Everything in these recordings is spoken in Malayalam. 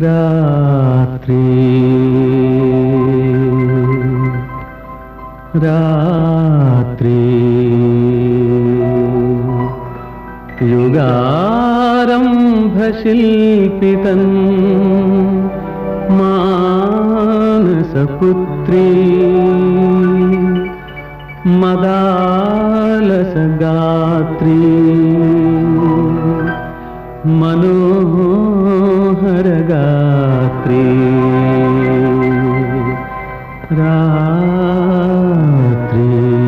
രാത്രി രാത്രി യുഗാരംഭശില്പിതൻ മാനസപുത്രീ മദാലസഗാത്രീ മനോഹരഗാത്രീ രാത്രി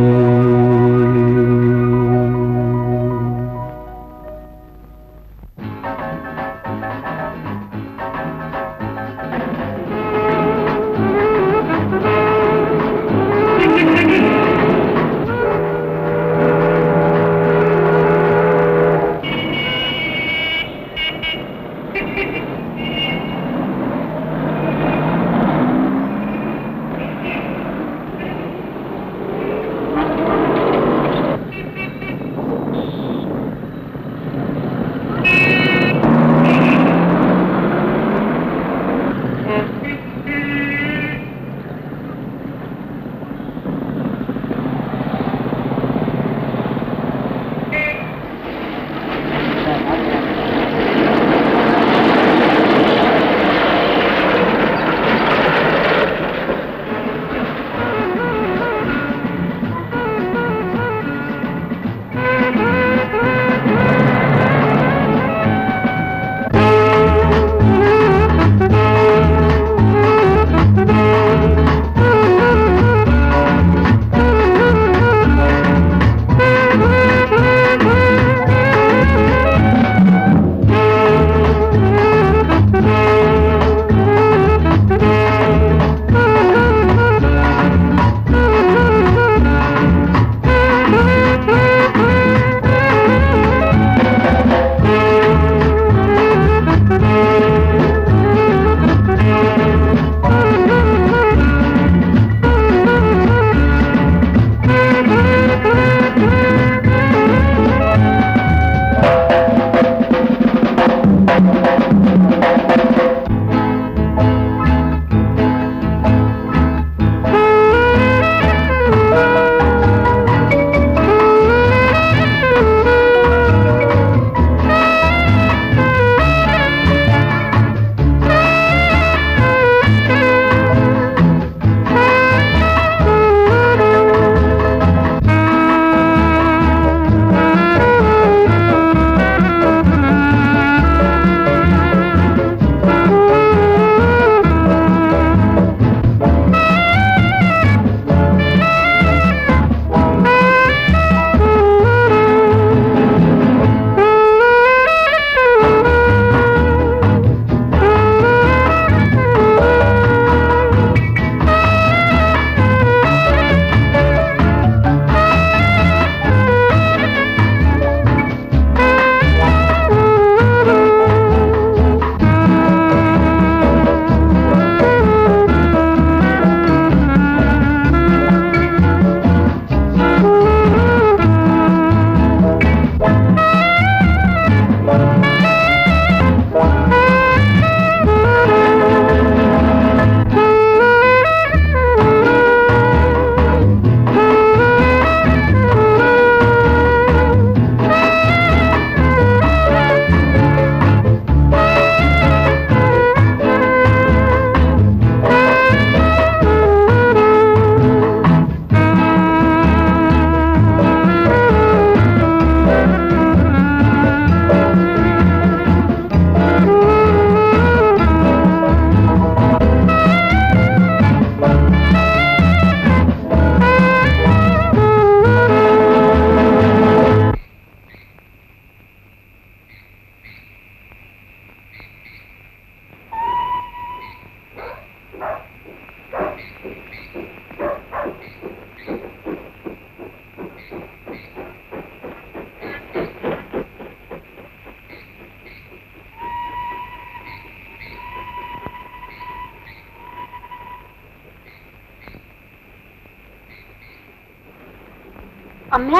അമ്മേ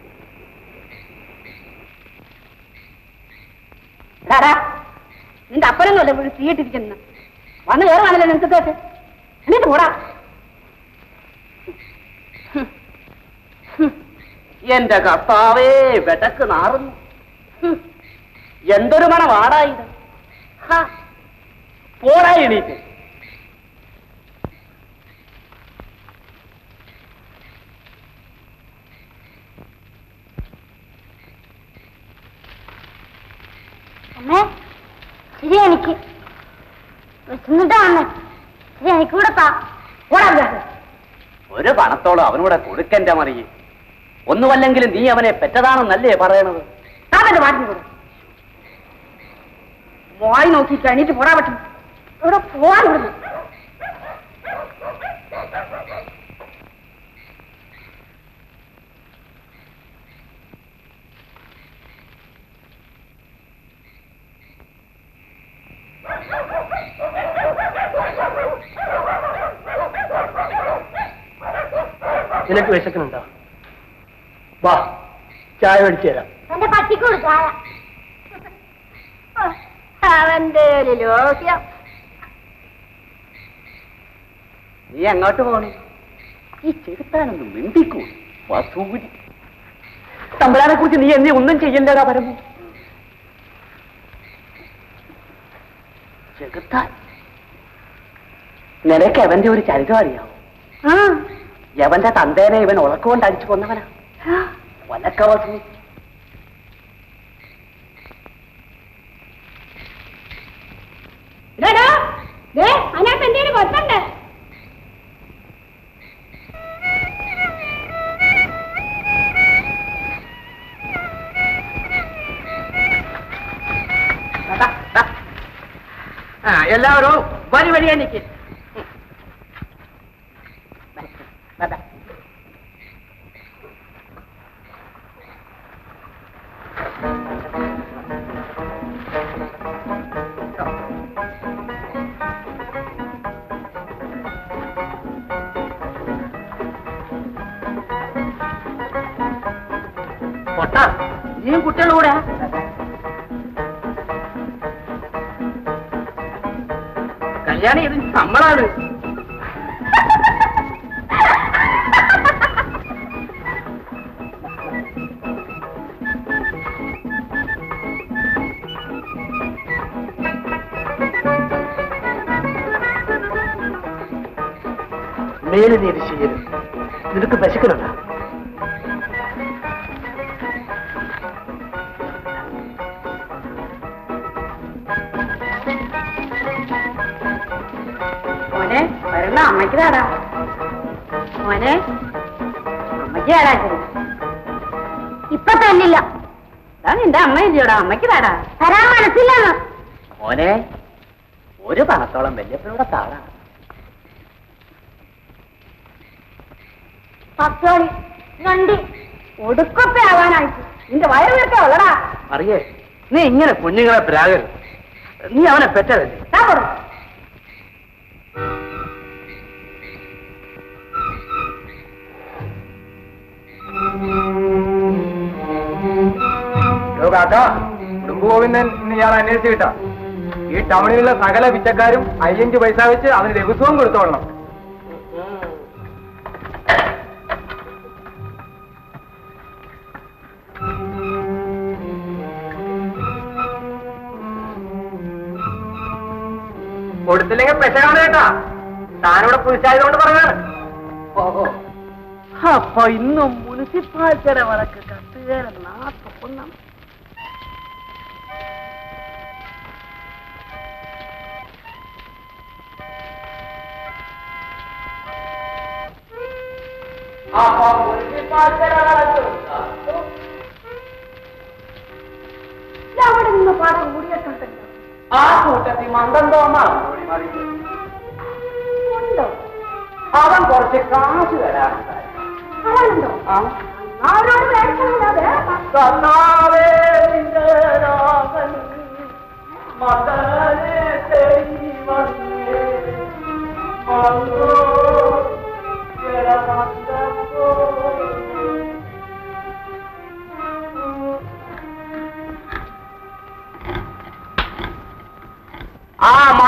എടാടാ, നിന്റെ അപ്പനൊന്നുമല്ല വീട് തീയിട്ടിരിക്കുന്ന വന്ന് കയറുവാണല്ലോ നിങ്ങൾക്ക് കേട്ട് എന്നിട്ട് പോടാ എന്റെ കർത്താവേ വെടക്ക് നാറുന്നു ഹും. എന്തൊരു മണമാടാ ഇത് ഹാ. പോടാ എണീറ്റ് അമ്മേ ശരി എനിക്ക് വിശന്നിട്ടാണ് ശരി എനിക്ക് കൂടെ താ പോടാ വിചാരിച്ചു ഒരു പണത്തോളം അവനൂടെ കൊടുക്കന്റെ മറിയെ ഒന്നുമല്ലെങ്കിലും നീ അവനെ പെറ്റതാണെന്നല്ലേ പറയണത് താത്തന്റെ മാറ്റി കൊടു വായി നോക്കിയിട്ട് എണീറ്റ് പോടാൻ പറ്റും ഇവിടെ പോവാൻ വിടുന്നു നിനക്ക് വിശക്കുന്നുണ്ടോ വാ ചായ മേടിച്ചു തരാം എന്റെ പട്ടിക്കൂട് ചായ അവന്റെ ഒരു ലോക്യം നീ അങ്ങോട്ട് പോണേ ഈ ചെറുത്താനൊന്ന് മിണ്ടിക്കൂ വസൂരി തമ്പുരാനെ കുറിച്ച് നീ എന്നെ ഒന്നും ചെയ്യണ്ടടാ പരമു ചെകുത്താൻ നിനക്ക് അവന്റെ ഒരു ചരിത്രം അറിയാവോ ആ യവന്റെ തന്തേനെ ഇവൻ ഉറക്കുകൊണ്ട് അടിച്ചു കൊന്നവനാ വലക്ക വസൂ ഇടാ ദേ അതിനകത്ത് എന്തേലും കൊത്തുണ്ട് ആ എല്ലാവരും വരി വരി എനിക്ക് പൊട്ട നീയും കുട്ടികളുടെ കൂടെ കല്യാണം ഇത് നമ്മളാണ് മേലെ നീ ഇത് ചെയ്യരുത് നിനക്ക് വിശക്കുന്നുണ്ടോ മോനെ വരുന്ന അമ്മയ്ക്ക് താടാ മോനെ അമ്മയ്ക്ക് താടാ ഇപ്പൊ തന്നില്ല നിന്റെ അമ്മ ഇല്ലയോടാ അമ്മയ്ക്ക് താടാ തരാൻ മനസ്സില്ലെന്ന് മോനെ ഒരു പണത്തോളം വല്യപ്പനോടെ താഴാ പത്തോളി രണ്ടി ഒടുക്കൊക്കെ ആവാനായിട്ട് നിന്റെ വയറ് വീർക്കാ ഉള്ളടാ അറിയേ നീ ഇങ്ങനെ കുഞ്ഞുങ്ങളെ പ്രാകരുത് നീ അവനെ പെറ്റതല്ലേ താ കൊടു കാക്ക കുടുംബഗോവിന്ദൻ ഇന്ന് ഇയാൾ അന്വേഷിച്ച് കിട്ടാ ഈ ടൗണിലുള്ള സകല പിച്ചക്കാരും അയ്യഞ്ച് പൈസ വെച്ച് അവന് ലഘുത്വം കൊടുത്തോളണം കൊടുത്തില്ലെങ്കിൽ പെശകാണ് കേട്ടാ താനിവിടെ പുലിച്ചായതുകൊണ്ട് പറഞ്ഞാണ് ഓഹോ അപ്പൊ ഇന്നും മുനിസിപ്പാലിറ്റിയുടെ വഴക്ക് കത്തുകാരൻ നാട്ടൊപ്പം അവിടെ നിന്ന് പാടം കൂടിയിട്ടുണ്ടല്ലോ ആ കൂട്ടത്തിൽ മന്ദം തോന്നാ ഉണ്ടോ അവൻ കുറച്ച് കാശ് തരാനുണ്ടായി അവനുണ്ടോ ആ അവരോട് മേടിക്കണമല്ലോ വേറെ കർത്താവേ നിന്റെ രാമൻ മകനെ തേടി വന്നേ. വന്നോ ജലമന്ദപ്പോ.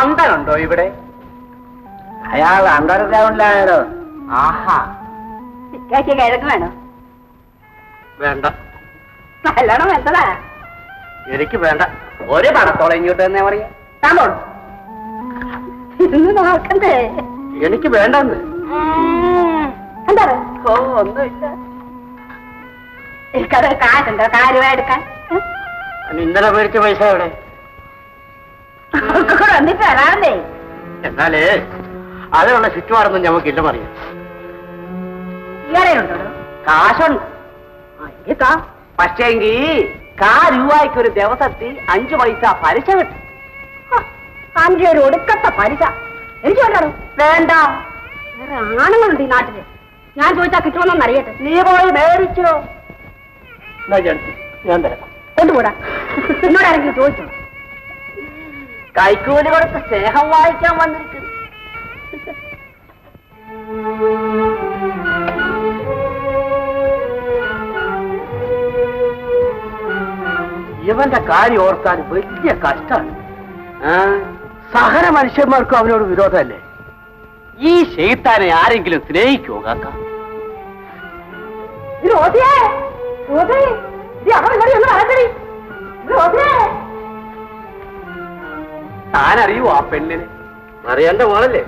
മന്ദനുണ്ടോ ഇവിടെ അയാൾ അണ്ടർഗ്രൗണ്ടിലായാലോ ആഹാ ഇക്കാക്ക് കിഴങ്ങ് വേണോ വേണ്ട നല്ലോണം വേണ്ടതാ എനിക്ക് വേണ്ട ഒരു പണത്തോളം ഇങ്ങോട്ട് തന്നെ പറയാ താൻ പോണു ഇന്ന് നോക്കണ്ടേ എനിക്ക് വേണ്ടെന്ന് എന്താ ഓ ഒന്നുമില്ല എനിക്കത് കാശുണ്ടോ കാര്യമായി എടുക്കാൻ അന്ന് ഇന്നലെ മേടിച്ച പൈസ എവിടെ കൂടെ വന്നിട്ട് വരാണ്ടേ എന്നാലേ അതിനുള്ള ചുറ്റുപാടൊന്നും ഞമ്മക്കില്ല പറയാം ഇയാളെ ഉണ്ടോ കാശുണ്ട് ഇതാ പക്ഷേങ്കി കാ രൂപയ്ക്ക് ഒരു ദിവസത്തിൽ അഞ്ചു പൈസ പലിശ കിട്ടും അന്റെ ഒരു ഒടുക്കത്തെ പലിശ എനിക്ക് വേണ്ടോ വേണ്ട വേറെ ആണുങ്ങളുണ്ട് ഈ നാട്ടില് ഞാൻ ചോദിച്ചാൽ കിട്ടുമെന്നൊന്ന് അറിയട്ടെ നീ പോയി മേടിച്ചോ എന്നാ ഞാൻ ഞാൻ തരാം കൊണ്ടുപോടാ എന്നോട് ആരെങ്കിലും ചോദിച്ചോ കൈക്കൂലി കൊടുത്ത് സ്നേഹം വായിക്കാൻ വന്നിരിക്കുന്നു ഇവന്റെ കാര്യം ഓർക്കാൻ വലിയ കഷ്ടമാണ് സഹന മനുഷ്യന്മാർക്കും അവനോട് വിരോധമല്ലേ ഈ ഷെയ്ത്താനെ ആരെങ്കിലും സ്നേഹിക്കുമോ കാക്ക രോധിയേ രോധി ഇത് അവിടെ ഇവിടെ ഒന്ന് അകത്തടി രോധിയേ താനറിയുമോ ആ പെണ്ണിനെ അറിയണ്ട മോളല്ലേ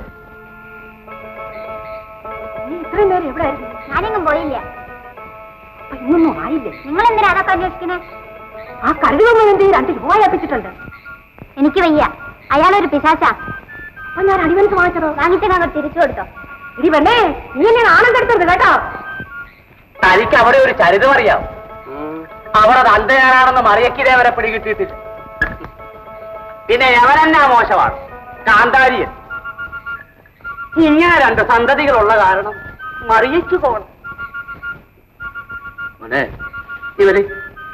നീ ഇത്രയും നേരം എവിടെ ആയിരുന്നു ഞാനെങ്ങും പോയില്ല അപ്പൊ ഇന്നൊന്നും ആയില്ലേ നിങ്ങൾ എന്തിനാ അതൊക്കെ അന്വേഷിക്കണേ ആ കരുതൊന്നും എന്റെ രണ്ട് രൂപ ഏൽപ്പിച്ചിട്ടുണ്ട് എനിക്ക് വയ്യ അയാളൊരു പിശാച്ചാ അപ്പൊ ഞാൻ അടിവൻസ് വാങ്ങിച്ചതോ വാങ്ങിച്ച് ഞങ്ങൾ തിരിച്ചു കൊടുത്തോ ഇടി പെണ്ണേ നീ എന്നെ ആനന്ദം എടുത്തത് കേട്ടോ തനിക്ക് അവിടെ ഒരു ചരിതം അറിയാം അവിടെ തന്തയാരാണെന്ന് മറിയക്കിരെ വരെ പിടികിട്ടിയിട്ടില്ല പിന്നെ എവനെന്നാ മോശമാണ് കാന്താരിയൻ ഇങ്ങനെ രണ്ട് സന്തതികളുള്ള കാരണം മറിയച്ചു പോകണം മോനെ ഇവര്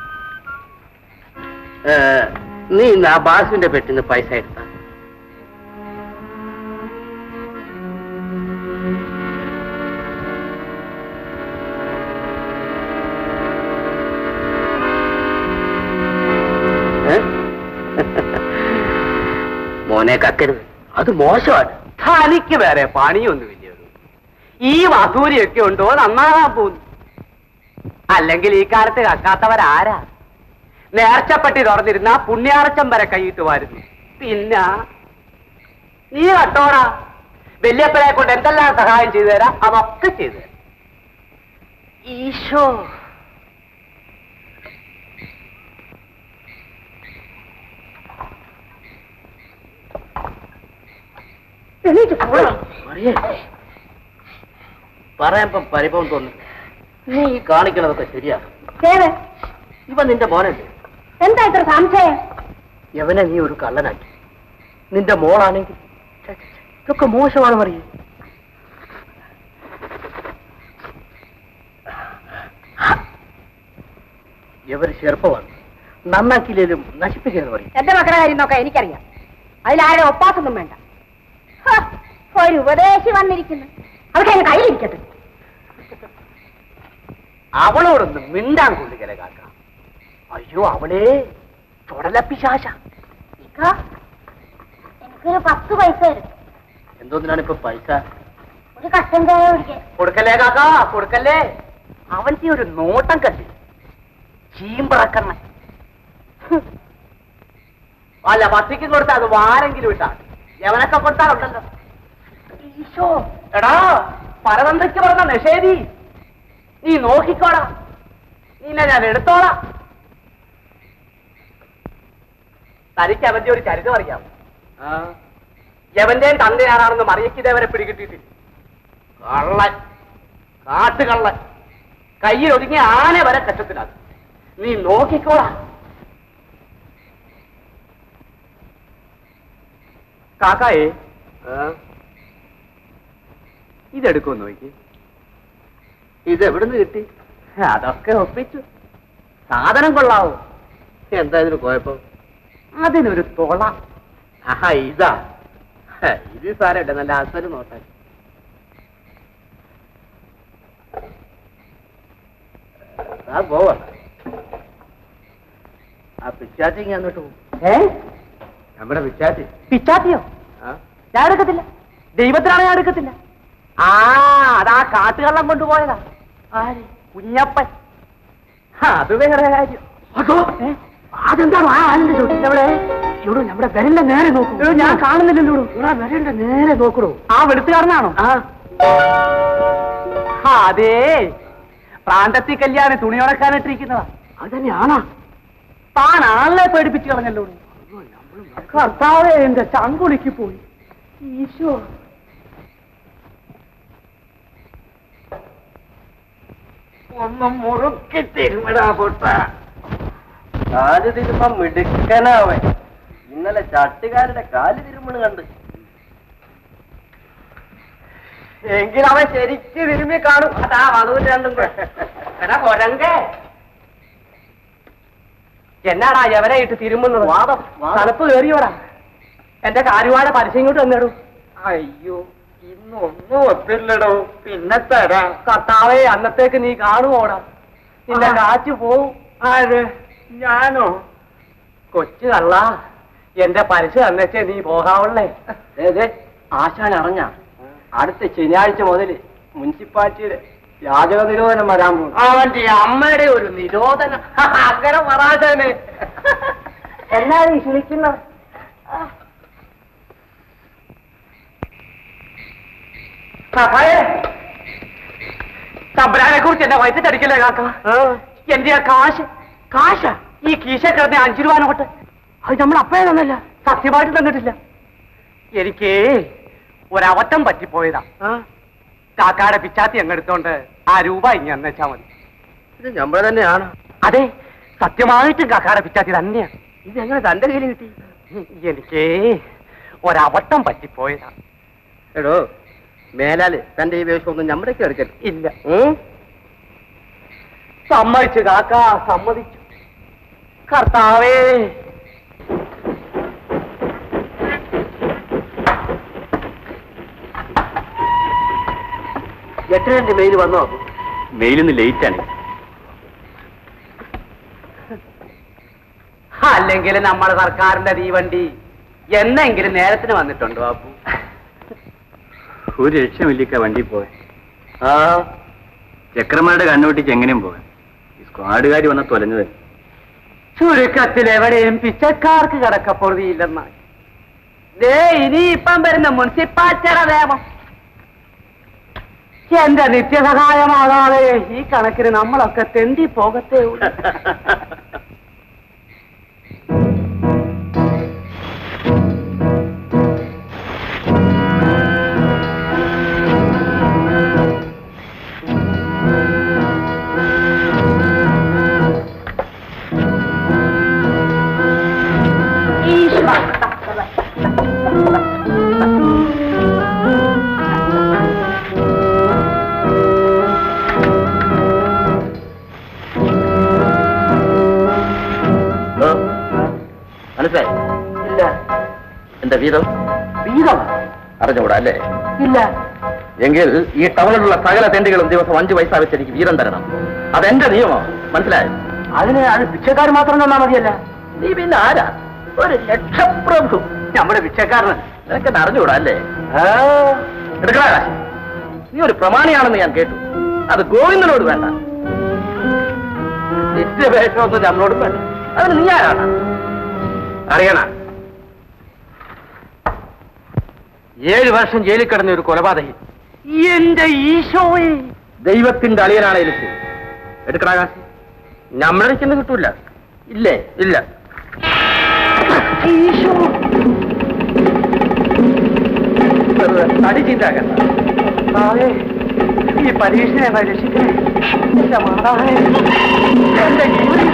ഏ, നീ ഇന്ന് ആ ബാസുവിന്റെ പെട്ടിന്ന് പൈസ എടുത്ത മോനെ കക്കരുത് അത് മോശമാണ് തനിക്ക് വേറെ പണിയൊന്നുമില്ല ഈ വസൂരിയൊക്കെ ഉണ്ടോ നന്നാകാൻ പോകുന്നു അല്ലെങ്കിൽ ഈ കാലത്ത് കക്കാത്തവരാരാ നേർച്ചപ്പെട്ടി തുറന്നിരുന്ന പുണ്യാർച്ചം വരെ കൈയിട്ട് വരുന്നു പിന്നെ നീ കട്ടോടാ വല്യപ്പനെ കൊണ്ട് എന്തെല്ലാം സഹായം ചെയ്തു തരാം അതൊക്കെ ചെയ്തു തരാം ഈശോ എണീറ്റ് പോണോ പറയാൻ പരിഭവം തോന്നുന്നു നീ ഈ കാണിക്കണതൊക്കെ ശരിയാ ദേവ ഇവ നിന്റെ മോനല്ലേ എന്താ ഇത്ര സംശയം യവനെ നീ ഒരു കള്ളനാക്കി നിന്റെ മോളാണെങ്കിൽ ഛെ, ഛെ, ഛെ, ഇതൊക്കെ മോശമാണ് മറിയ ഇവർ ചെറുപ്പമാണ് നന്നാക്കിയില്ലേലും നശിപ്പിക്കരുത് പറയും എന്റെ മക്കളുടെ കാര്യം നോക്കാൻ എനിക്കറിയാം അതിലാരുടെ ഒപ്പാസൊന്നും വേണ്ട ഹ, ഒരു ഉപദേശി വന്നിരിക്കുന്നു അതൊക്കെ എന്റെ കയ്യിലിരിക്കട്ടെ അവളോടൊന്ന് മിണ്ടാൻ കൊള്ളുകല കാക്ക അയ്യോ അവളെ ചുടലപ്പിശാശ ഇക്ക, എനിക്കൊരു പത്ത് പൈസ തരും എന്തോന്നിനാണ് ഇപ്പൊ പൈസ ഒരു കട്ടൻ ചായ കുടിക്കാൻ കൊടുക്കല്ലേ കാക്ക കൊടുക്കല്ലേ അവന്റെ ഒരു നോട്ടം കണ്ടി ചീമ്പറക്കണ്ണ അല്ല പത്തിക്ക് കൊടുത്താൽ അത് വാരെങ്കിലും ഇട്ടാ എവനൊക്കെ കൊടുത്താലുണ്ടല്ലോ ഈശോ എടാ പരതന്ത്രയ്ക്ക് പറഞ്ഞ നിഷേധി നീ നോക്കിക്കോടാ നിന്നെ ഞാൻ എടുത്തോളാം തനിക്ക് അവന്റെ ഒരു ചരിതം അറിയാം യവന്റെയും തന്തയാരാണെന്ന് മറിയക്കിതേവരെ പിടികിട്ടിയിട്ടില്ല കള്ളൻ കാട്ടുകള്ളൻ കയ്യിൽ ഒതുങ്ങിയ ആന വരെ കറ്റത്തിലാണ് നീ നോക്കിക്കോളാ കാക്കായേ ഇതെടുക്കുമോ നോക്കി ഇത് എവിടുന്ന് കിട്ടി അതൊക്കെ ഒപ്പിച്ചു സാധനം കൊള്ളാവോ എന്താ ഇതിന് കുഴപ്പം അതിനൊരു തൊള ആഹാ ഇതാ ഹ, ഇത് സാരമില്ല നല്ല അസല് നോട്ടാൻ ആ പോവാ ആ പിച്ചാത്തി അങ്ങോട്ട് പോകും ഏ നമ്മുടെ പിച്ചാത്തി പിച്ചാത്തിയോ ഞാൻ എടുക്കത്തില്ല ദൈവത്തിനാണ് ഞാൻ എടുക്കത്തില്ല ആ അതാ കാട്ടുകള്ളം കൊണ്ടുപോയതാ ആര് കുഞ്ഞപ്പൻ ആ, അത് വേറെ കാര്യം അതോ അതെന്താണ് ആ ആലിന്റെ ചോട്ടിലവിടെ ഇവിടെ നമ്മുടെ വിരലിന്റെ നേരെ നോക്കൂ ഞാൻ കാണുന്നില്ലല്ലോ ഇവിടെ വിരലിന്റെ നേരെ നോക്കണോ ആ വെളുത്തുകാരനാണോ ആ ആ, അതേ പ്രാന്തത്തി കല്യാണി തുണി ഉണക്കാനിട്ടിരിക്കുന്നതാ അതന്നെയാണോ താൻ ആളെ പേടിപ്പിച്ചു കളഞ്ഞല്ലോ കർത്താവേ എന്റെ ചങ്കുളിക്ക് പോയി ഈശോ ഒന്ന് മുറുക്കി തിരുമിടാ പൊട്ട കാല് തിരുമ്പ മിടുക്കനാവൻ ഇന്നലെ ചട്ടുകാരുടെ കാല് തിരുമണ് കണ്ട് എങ്കിൽ അവൻ ശരിക്ക് തിരുമ്മി കാണും അതാ വധുവിന്റെ രണ്ടും എടാ കൊരങ്കേ എന്നാടാ എവരായിട്ട് തിരുമുന്നത് വാദം, വാദം. തണുപ്പ് കയറിയോടാ എന്റെ കാര്യവാട പരസ്യം ഇങ്ങോട്ട് വന്നിടൂ അയ്യോ ഇന്നൊന്നും ഒത്തില്ലടോ പിന്നെ തരാം കർത്താവേ അന്നത്തേക്ക് നീ കാണുമോടാ നിന്റെ ആ. കാറ്റ് പോവും ആര് ഞാനോ കൊച്ചു കള്ള എന്റെ പരസ്യം തന്നേച്ചേ നീ പോകാവുള്ളേ ആശാൻ അറിഞ്ഞ അടുത്ത ശനിയാഴ്ച മുതൽ മുനിസിപ്പാലിറ്റിയുടെ യാചക നിരോധനം വരാൻ പോകും അവന്റെ അമ്മയുടെ ഒരു നിരോധനം അങ്ങനെ പറാശാന് എന്നാ നീ ക്ഷണിക്കുന്നത് തമ്പുരാനെ കുറിച്ച് എന്നെ വയറ്റിട്ടടിക്കല്ലേ കാക്ക എന്റെ ആ കാശ് കാശ ഈ കീശ കിടന്ന അഞ്ചു രൂപ നോട്ട് അത് നമ്മൾ അപ്പഴേ തന്നല്ല സത്യമായിട്ട് തന്നിട്ടില്ല എനിക്ക് ഒരവട്ടം പറ്റിപ്പോയതാ കാക്കാടെ പിച്ചാത്തി അങ്ങെടുത്തോണ്ട് ആ രൂപ ഇനി അന്നേച്ചാ മതി ഇത് നമ്മൾ തന്നെയാണ് അതെ സത്യമായിട്ടും കാക്കാടെ പിച്ചാത്തി തന്നെയാണ് ഇതെങ്ങനെ തന്റെ കയ്യിൽ കിട്ടി എനിക്ക് ഒരവട്ടം പറ്റിപ്പോയതാ എടോ മേലാല് തന്റെ ഈ വേഷം ഒന്നും നമ്മുടെയൊക്കെ എടുക്കരുത് ഇല്ല സമ്മതിച്ചു കാക്ക സമ്മതിച്ചു കർത്താവേ എട്ട് രണ്ട് മെയിൽ വന്നോ മെയിലിന്ന് ലേറ്റ് ആണ് അല്ലെങ്കിൽ നമ്മുടെ സർക്കാരിന്റെ തീവണ്ടി എന്നെങ്കിലും നേരത്തിന് വന്നിട്ടുണ്ടോ അപ്പു ഒരു ലക്ഷ്യമില്ലിക്ക വണ്ടി പോയി ആ ചക്രന്മാരുടെ കണ്ണുപൊട്ടിച്ച് എങ്ങനെയും പോകാൻ ഈ സ്ക്വാഡുകാർ വന്ന തൊലഞ്ഞത് ചുരുക്കത്തിൽ എവിടെയും പിച്ചക്കാർക്ക് കിടക്കപ്പൊറുതിയില്ലെന്നായി ദേ ഇനി ഇപ്പം വരുന്ന മുനിസിപ്പാലിറ്റിയുടെ നിയമം എന്റെ നിത്യസഹായമാകാതെ ഈ കണക്കിന് നമ്മളൊക്കെ തെണ്ടി പോകത്തേ ഉള്ളൂ മനസ്സിലായി ഇല്ല എന്റെ വീതം വീതം അറിഞ്ഞുകൂടാ അല്ലേ ഇല്ല എങ്കിൽ ഈ ടൗണിലുള്ള സകല തെണ്ടികളും ദിവസം അഞ്ചു പൈസ വെച്ച് എനിക്ക് വീതം തരണം അതെന്റെ നിയമം മനസ്സിലായോ അതിന് അത് പിച്ചക്കാർ മാത്രം തന്നാ മതിയല്ല നീ പിന്നെ ആരാ ഒരു ലക്ഷപ്രഭു നമ്മുടെ പിച്ചക്കാരന് നിനക്ക് അറിഞ്ഞുകൂടാ അല്ലേ എടുക്കടാ കാശ്. നീ ഒരു പ്രമാണിയാണെന്ന് ഞാൻ കേട്ടു അത് ഗോവിന്ദനോട് വേണ്ട നിത്യ വേഷമൊന്നും നമ്മളോടും വേണ്ട അതിന് നീ ആരാണ് അറിയണ ഏഴ് വർഷം ജയിലിൽ കിടന്ന ഒരു കൊലപാതകി എന്റെ ഈശോയെ ദൈവത്തിന്റെ അളിയനാണ് എനിക്ക് എടുക്കടാ കാശ് നമ്മളെനിക്കൊന്നും കിട്ടൂല ഇല്ലേ ഇല്ല ഈശോ വെറുതെ തടി ചീന്താക്കണ്ട മാതാവേ, ഈ പരീക്ഷയെ എന്നെ രക്ഷിക്കണേ എന്റെ മാതാവേ എന്റെ ജീവൻ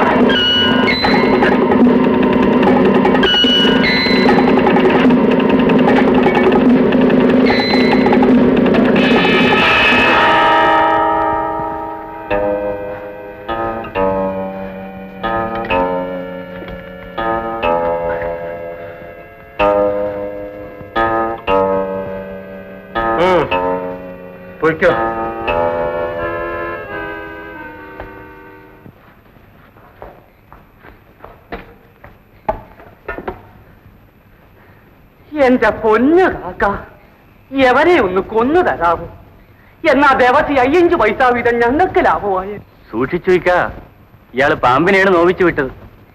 പൊയ്ക്കോ എന്റെ പൊന്നു കാക്ക എവരെ ഒന്ന് കൊന്നു തരാമോ എന്നാ ദിവസം അയ്യഞ്ച് പൈസ വീതം ഞങ്ങൾക്ക് ലാഭമായി സൂക്ഷിച്ചു വയ്ക്ക ഇയാള് പാമ്പിനെയാണ് നോവിച്ചു വിട്ടത്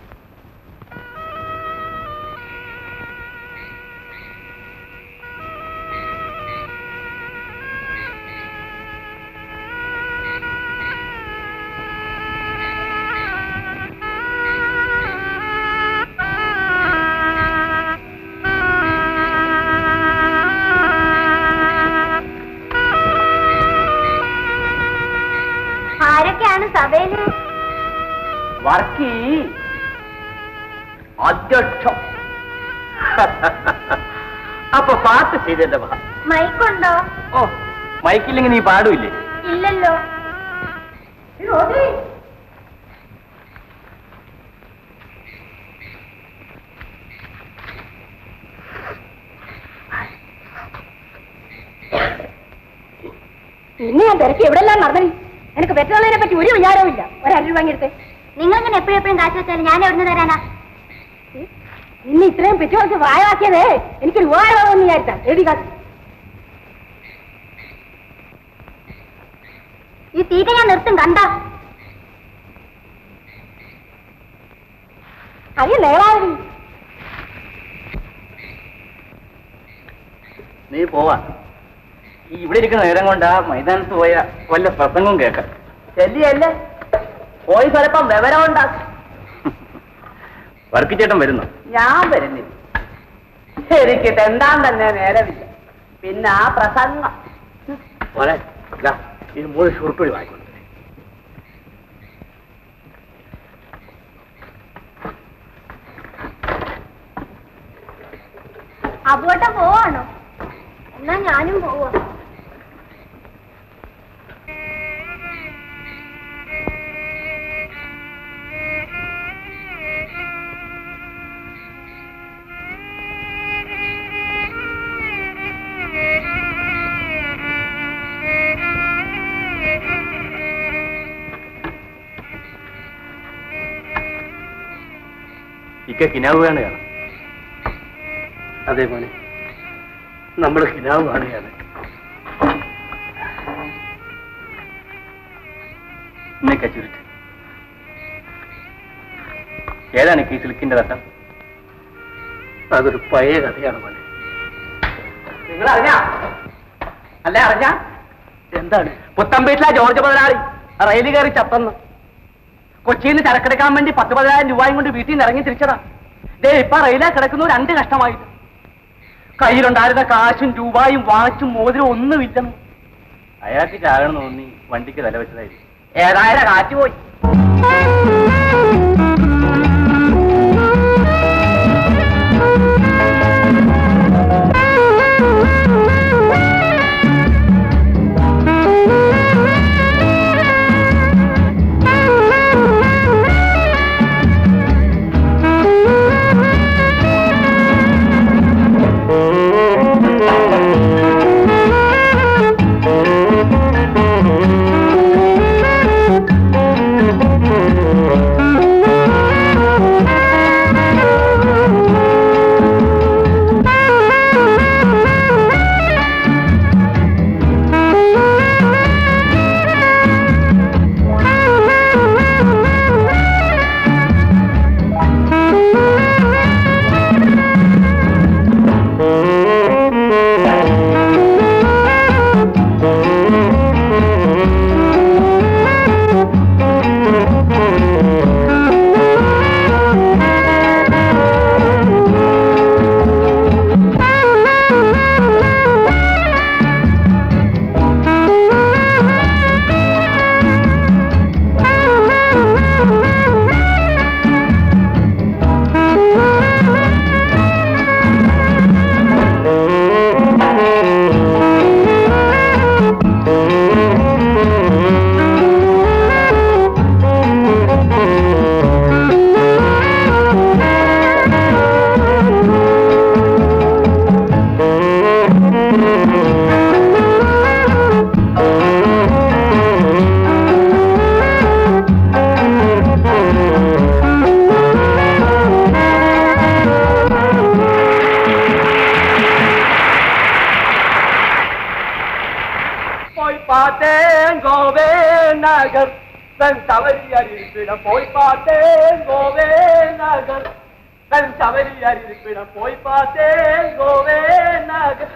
ആരൊക്കെയാണ് സഭയില് വർക്കി അധ്യക്ഷം അപ്പൊ പാട്ട് ചെയ്തല്ലേ വാ മൈക്കുണ്ടോ ഓ മൈക്കില്ലെങ്കിൽ നീ പാടൂല്ലേ ഇല്ലല്ലോ ഇന്ന് ഞാൻ തിരക്കി എവിടെല്ലാം നടന്നു എനിക്ക് പെട്രോളിനെ പറ്റി ഒരു വിചാരവും ഇല്ല ഒരര രൂപ വാങ്ങിയെടുത്ത് നിങ്ങളിങ്ങനെ എപ്പോഴും എപ്പോഴും കാശ് വെച്ചാൽ ഞാൻ എവിടെ നിന്ന് തരാനാ ഇന്ന് ഇത്രയും പെട്രോൾ പ്രായമാക്കിയതേ എനിക്കൊരു ഉപകാരമാകുമെന്ന് വിചാരിച്ചാ എഴുതി കാശ് ഈ തീറ്റ ഞാൻ നിർത്തും കണ്ടോ അറിയ നേടാവരി നീ പോവാ ഈ ഇവിടെ ഇരിക്കുന്ന നേരം കൊണ്ട് ആ മൈതാനത്ത് പോയ വല്ല പ്രസംഗവും കേൾക്കാം ശല്യല്ലേ പോയി സ്വലപ്പം വിവരം ഉണ്ടാക്കും വർക്കിച്ചേട്ടൻ വരുന്നു ഞാൻ വരുന്നില്ല എനിക്ക് തെണ്ടാൻ തന്നെ നേരമില്ല പിന്നെ ആ പ്രസംഗം മോനെ ഇതാ, ഇത് മൂന്ന് ഷുറുപ്പഴി വാങ്ങിക്കൊണ്ട് അബോട്ട പോവാണോ എന്നാ ഞാനും പോവാ ഇക്ക കിനാവ് കാണുകയാണ് അതെ മോനെ നമ്മൾ കിനാവ് കാണുകയാണ് ഇന്നേക്ക ചുരുട്ട് ഏതാണ് ഈ സിൽക്കിന്റെ തട്ടം അതൊരു പഴയ കഥയാണ് മോനെ നിങ്ങൾ അറിഞ്ഞ അല്ല അറിഞ്ഞ എന്താണ് പുത്തമ്പേട്ടിലെ ജോർജ് മുതലാളി റെയിൽ കയറി ചത്തന്ന് കൊച്ചിയിൽ നിന്ന് ചരക്കെടുക്കാൻ വേണ്ടി പത്ത് പതിനായിരം രൂപയും കൊണ്ട് വീട്ടിൽ നിന്ന് ഇറങ്ങി തിരിച്ചതാ ദേ ഇപ്പൊ റെയിലേ കിടക്കുന്നു രണ്ട് കഷ്ടമായിട്ട് കയ്യിലുണ്ടായിരുന്ന കാശും രൂപയും വാച്ചും മോതിരം ഒന്നുമില്ലെന്ന് അയാൾക്ക് ചാകണം തോന്നി വണ്ടിക്ക് തല വെച്ചതായിരിക്കും ഏതായാലും കാറ്റ് പോയി ആ கோவே நகர் தன் தவறி அறிவிப்பிடம் போய் பார்த்தேன் கோவே நகர் தன் தவறி அறிவிப்பிடம் போய் பார்த்தேன் கோவே நகர்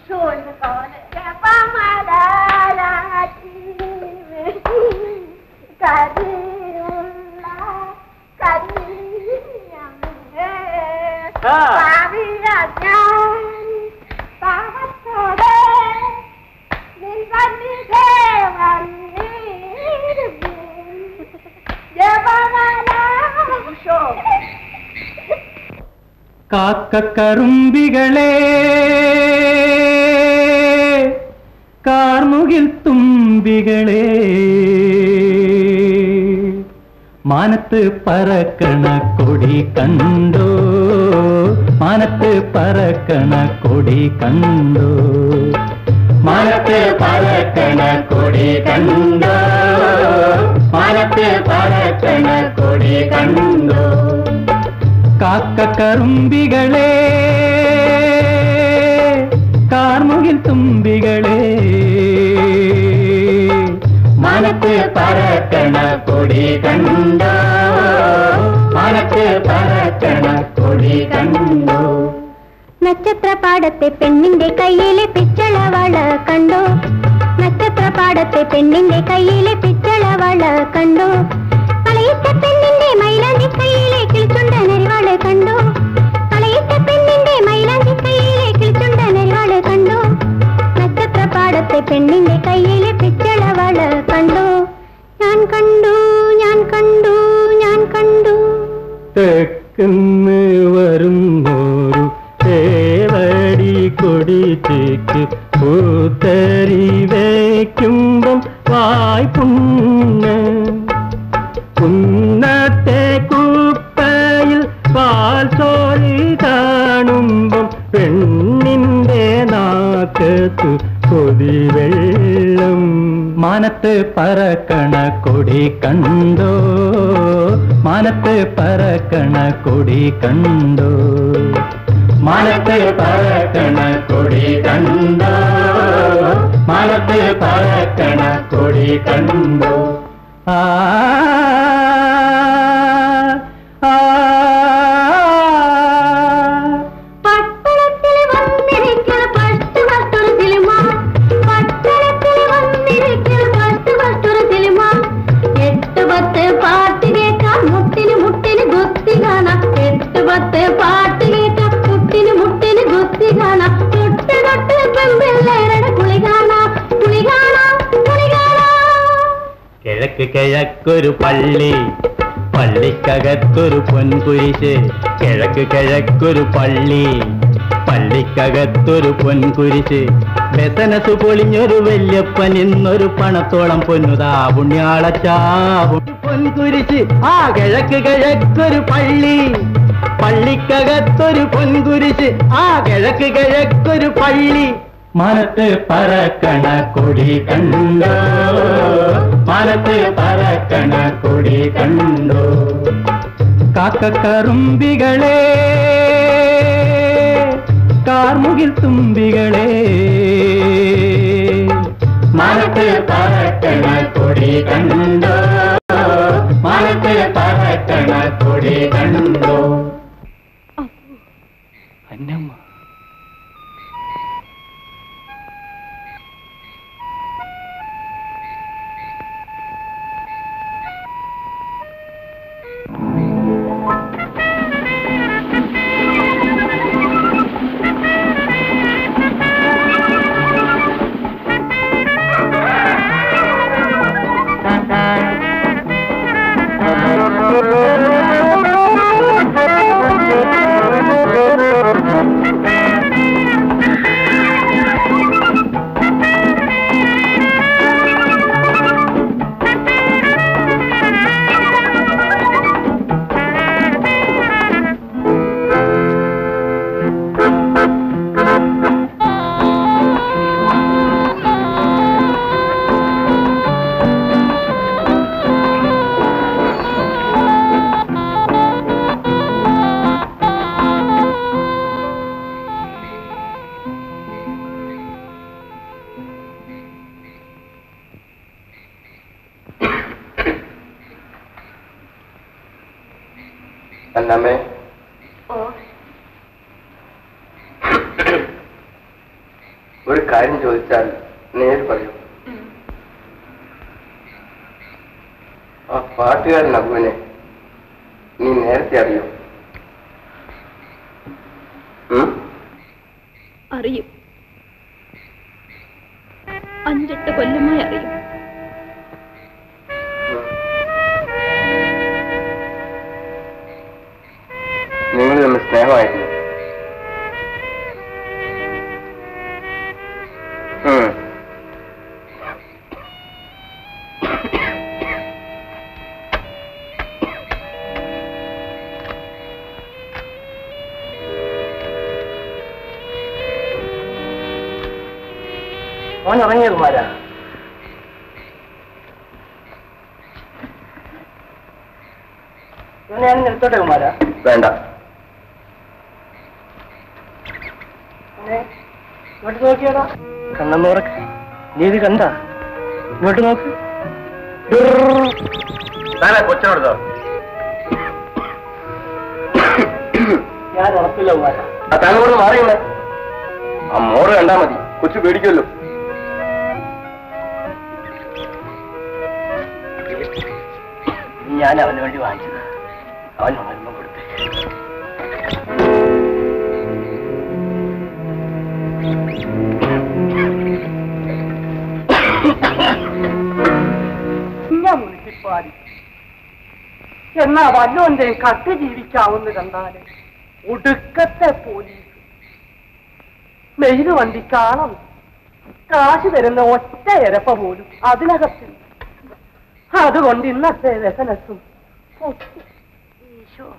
കാക്ക കറുമ്പികളെ കാർമുകിൽ തുമ്പികളെ മാനത്ത് പറക്കണ കൊടി കണ്ടോ മാനത്ത് പറക്കണ കൊടി കണ്ടോ മാനത്ത് പറക്കണ കൊടി കണ്ടോ മാനത്ത് പറക്കണ കൊടി കണ്ടോ കാക്ക കറുമ്പികളെ കാർമുകിൽ തുമ്പികളെ മനത്ത് പറക്കണ കൊടി കണ്ടോ മനത്ത് പറക്കണ കൊടി കണ്ടോ നക്ഷത്രപാടത്തെ പെണ്ണിന്റെ കയ്യിലെ പിച്ചളവള കണ്ടോ നക്ഷത്രപാടത്തെ പെണ്ണിന്റെ കയ്യിലെ പിച്ചളവള കണ്ടോ കളയിട്ട പെണ്ണിന്റെ മൈലാഞ്ചി കയ്യിലെ കിളിച്ചുണ്ട നെരിവാള് കണ്ടോ കളയിട്ട പെണ്ണിന്റെ മൈലാഞ്ചി കയ്യിലെ കിളിച്ചുണ്ട നെരിവാള് കണ്ടോ നക്ഷത്രപാടത്തെ പെണ്ണിന്റെ കയ്യിലെ പിച്ചളവള കണ്ടോ ഞാൻ കണ്ടു ഞാൻ കണ്ടു ഞാൻ കണ്ടു തെക്കുന്ന് വരുന്നോരു തേവടി കൊടിച്ചേക്ക് പൂത്തരി വയ്ക്കുമ്പം വായ്പുണ്ണ കുന്നത്തെ കുപ്പയിൽ പാൽ ചോരി കാണുമ്പം പെണ്ണിന്റെ നാക്കത്ത് കൊതിവെള്ളം മാനത്ത് പറക്കണ കൊടി കണ്ടോ മാനത്ത് പറക്കണ കൊടി കണ്ടോ മാനത്ത് പറക്കണ കൊടി കണ്ടോ മാനത്ത് പറക്കണ കൊടി കണ്ടോ ആ ആ പട്ടണത്തിൽ വന്നിരിക്കൽ പട്ട് പട്ടൊരു സിനിമ പട്ടണത്തിൽ വന്നിരിക്കൽ പട്ട് പട്ടൊരു സിനിമ എട്ട് പത്ത് പാട്ട് കേൾക്കാം മുട്ടിന് മുട്ടിന് ഗുസ്തി കാണാം എട്ട് പത്ത് പാട്ട് കേൾക്കാം മുട്ടിന് മുട്ടിന് ഗുസ്തി കാണാം തൊട്ട് തൊട്ട് പെമ്പിള്ളേരുടെ കുളി കാണാം കുളി കാണാം കുളി കാണാം കിഴക്ക് കിഴക്കൊരു പള്ളി പള്ളിക്കകത്തൊരു പൊൻകുരിശ് കിഴക്ക് കിഴക്കൊരു പള്ളി പള്ളിക്കകത്തൊരു പൊൻകുരിശ് ബെസനസ് പൊളിഞ്ഞൊരു വല്യപ്പൻ ഇന്നൊരു പണത്തോളം പൊന്നുതാ പുണ്യാളച്ചാവും പൊൻകുരിശ് ആ കിഴക്ക് കിഴക്കൊരു പള്ളി പള്ളിക്കകത്തൊരു പൊൻകുരിശ് ആ കിഴക്ക് കിഴക്കൊരു പള്ളി മനത്ത് പറക്കണ കൊടി കണ്ടോ മനത്ത് പറക്കണ കൊടി കണ്ടോ കാക്കക്കറുമ്പികളെ കാർമുകിൽ തുമ്പികളെ മനത്ത് പറക്കണ കൊടി കണ്ടോ മനത്ത് പറക്കണ കൊടി കണ്ടോ അന്നമ്മ Thank you. അന്നമ്മേ ഓ ഒരു കാര്യം ചോദിച്ചാൽ നേര് പറയൂ ആ പാട്ടുകാരൻ അബുവിനെ നീ നേരത്തെ അറിയോ ഉം? അറിയും അഞ്ചെട്ട് കൊല്ലമായി അറിയും നിങ്ങൾ തമ്മിൽ സ്നേഹമായിരുന്നു ഉം. മോൻ ഇറങ്ങിയ കുമാരാ ഇവനെ ഞാൻ നിർത്തോട്ടെ കുമാരാ വേണ്ട ഇങ്ങോട്ട് നോക്കിയാടാ കണ്ണെന്നോറക്ക് നീ ഇത് കണ്ട ഇങ്ങോട്ട് നോക്ക് താനാ കൊച്ചിനോട് ഞാൻ ഉറപ്പില്ല കുമാരാ ആ താങ്കളോട് മാറിയുള്ളേ ആ മോറ് കണ്ടാ മതി കൊച്ചു പേടിക്കുമല്ലോ ഞാൻ അവന് വേണ്ടി വാങ്ങിച്ചത് അവൻ ഉണർന്നു കൊടുത്തേ ഞാൻ മുനിസിപ്പാലി എന്നാ വല്ലോന്റെ കത്ത് ജീവിക്കാവുന്ന കണ്ടാല് ഒടുക്കത്തെ പോലീസ് മെയില് വണ്ടിക്കാളം കാശ് തരുന്ന ഒറ്റ ഇരപ്പ പോലും അതിനകത്തില്ല അതുകൊണ്ട് ഇന്നത്തെ വ്യസനസും ഈശോ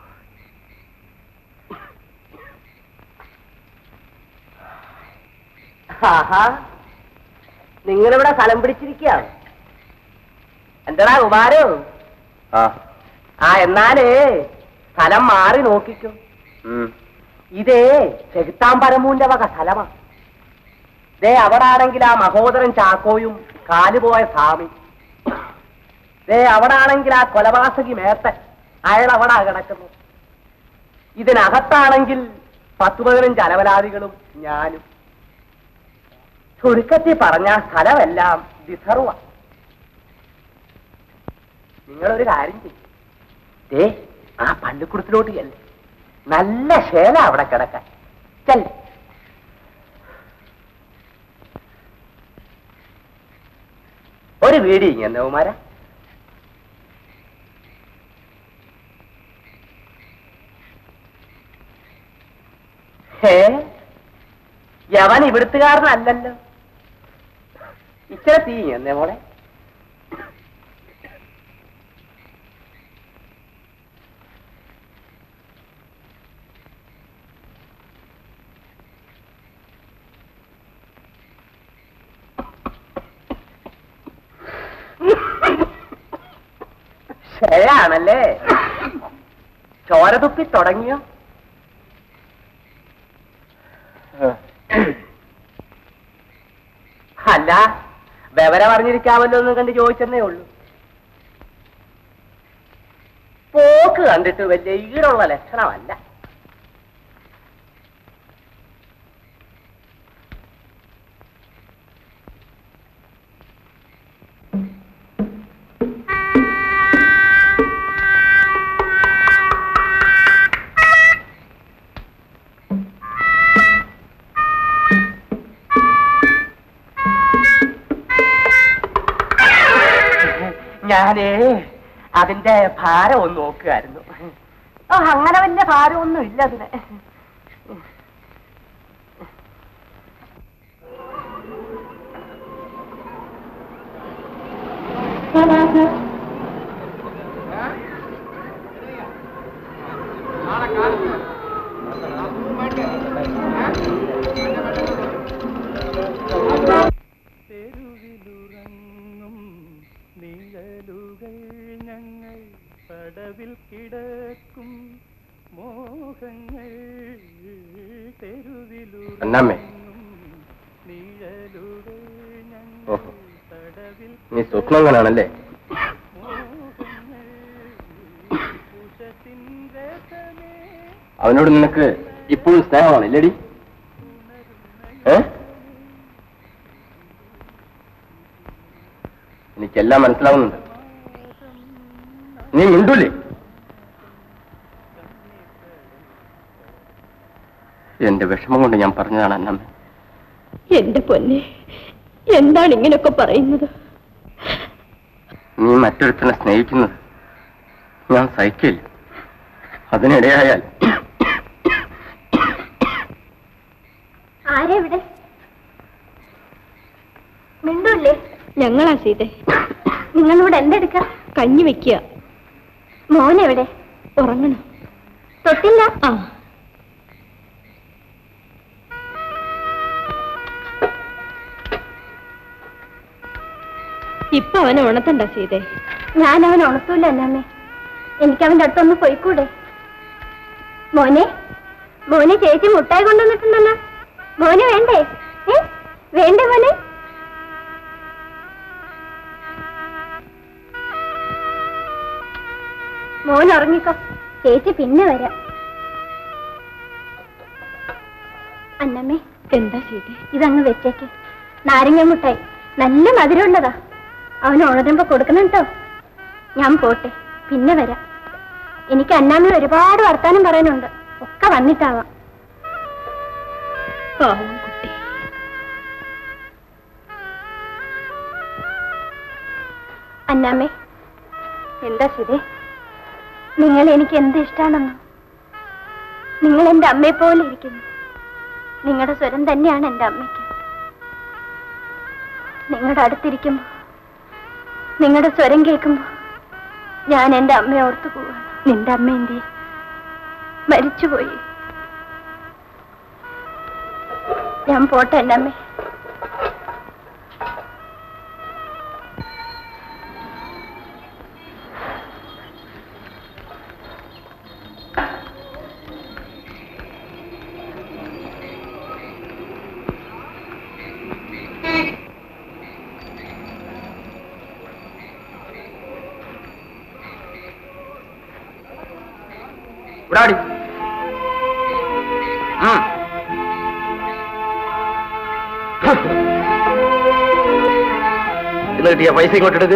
ആഹാ നിങ്ങളിവിടെ സ്ഥലം പിടിച്ചിരിക്കുകയാണ് എന്താടാ കുമാരോ ആ ആ എന്നാലേ സ്ഥലം മാറി നോക്കിക്കും ഉം. ഇതേ ചെകുത്താമ്പരമൂന്റെ വക സ്ഥലമാ ദേ അവിടാണെങ്കിൽ ആ മഹോദരൻ ചാക്കോയും കാലുപോയ സ്വാമി ദേ അവിടാണെങ്കിൽ ആ കൊലപാതകി മേത്തൻ അയാൾ അവിടെ കിടക്കുന്നു ഇതിനകത്താണെങ്കിൽ പത്ത് പതിനഞ്ച് അലവലാദികളും ഞാനും ചുരുക്കത്തിൽ പറഞ്ഞ സ്ഥലമെല്ലാം വിസർവ നിങ്ങളൊരു കാര്യം ചെയ്യും ദേ ആ പള്ളിക്കുടത്തിലോട്ട് ചെല്ലേ നല്ല ശേല അവിടെ കിടക്കാൻ ചെല്ല ഒരു വീടി ഇങ്ങനെ കുമാര ഹേ യവൻ ഇവിടുത്തുകാരനല്ലല്ലോ ഇച്ചിരി തീ എന്നേ മോളെ ശരിയാണല്ലേ ചോരതുപ്പി തുടങ്ങിയോ അല്ല വിവരം അറിഞ്ഞിരിക്കാമല്ലോ എന്ന് കണ്ട് ചോദിച്ചെന്നേ ഉള്ളൂ പോക്ക് കണ്ടിട്ട് വലിയ ഈടുള്ള ലക്ഷണമല്ല ഞാനേ അതിന്റെ ഭാരം ഒന്ന് നോക്കുകയായിരുന്നു ഓ അങ്ങനെ വലിയ ഭാരമൊന്നും ഇല്ല അതിന് തെരുവിലുറങ്ങും നിഴലുകൾ ഞങ്ങൾ പടവിൽ കിടക്കും മോഹങ്ങൾ അന്നാമ്മേ. തെരുവിലുറങ്ങും നിഴലുകൾ ഞങ്ങൾ ഓഹോ. പടവിൽ നീ സ്വപ്നങ്ങളാണല്ലേ മോഹങ്ങൾ ഉഷത്തിൻ രസന അവനോട് നിനക്ക് ഇപ്പോഴും സ്നേഹമാണ് ഇല്ലടി ഏ എനിക്കെല്ലാം മനസ്സിലാവുന്നുണ്ട് നീ മിണ്ടൂലേ എന്റെ വിഷമം കൊണ്ട് ഞാൻ പറഞ്ഞതാണ് അന്നമ്മ എന്റെ പൊന്നെ എന്താണ് ഇങ്ങനെയൊക്കെ പറയുന്നത് നീ മറ്റൊരുത്തനെ സ്നേഹിക്കുന്നത് ഞാൻ സഹിക്കില്ല അതിനിടയായാൽ ആരാ ഇവിടെ മിണ്ടൂല്ലേ ഞങ്ങളാ സീതെ നിങ്ങളിവിടെ എന്തെടുക്ക കഞ്ഞി വെക്കുക മോൻ എവിടെ ഉറങ്ങണം തൊട്ടില്ല ആ ഇപ്പൊ അവനെ ഉണത്തണ്ട സീതെ ഞാൻ അവൻ ഉണത്തൂല അന്നമ്മേ എനിക്ക് അവന്റെ അടുത്തൊന്ന് പോയിക്കൂടെ മോനെ മോനെ ചേച്ചി മുട്ടായി കൊണ്ടുവന്നിട്ടുണ്ടല്ലോ മോനെ വേണ്ടേ ഏ വേണ്ടേ മോനെ മോൻ ഉറങ്ങിക്കോ ചേച്ചി പിന്നെ വരാം അന്നമ്മേ എന്താ സീതെ ഇതങ്ങ് വെച്ചേക്ക് നാരങ്ങ മുട്ടായി നല്ല മധുരമുള്ളതാ അവന് ഉണരുമ്പോ കൊടുക്കണം കേട്ടോ ഞാൻ പോട്ടെ പിന്നെ വരാം എനിക്ക് അന്നാമ്മ ഒരുപാട് വർത്താനം പറയാനുണ്ട് ഒക്കെ വന്നിട്ടാവാം പാവം കുട്ടി അന്നാമ്മേ എന്താ ശരി നിങ്ങൾ എനിക്ക് എന്ത് ഇഷ്ടമാണെന്നോ നിങ്ങൾ എന്റെ അമ്മയെ പോലെ ഇരിക്കുന്നു നിങ്ങളുടെ സ്വരം തന്നെയാണ് എന്റെ അമ്മയ്ക്ക് നിങ്ങളുടെ അടുത്തിരിക്കുമ്പോ നിങ്ങളുടെ സ്വരം കേൾക്കുമ്പോ ഞാൻ എന്റെ അമ്മയെ ഓർത്തു പോവാണ് നിന്റെ അമ്മ എന്തി മരിച്ചുപോയി ഞാൻ പോട്ടെ എന്റെ അമ്മേ ഇവിടാടി ആ ഇന്ന് കിട്ടിയ പൈസ ഇങ്ങോട്ട് എടുക്ക്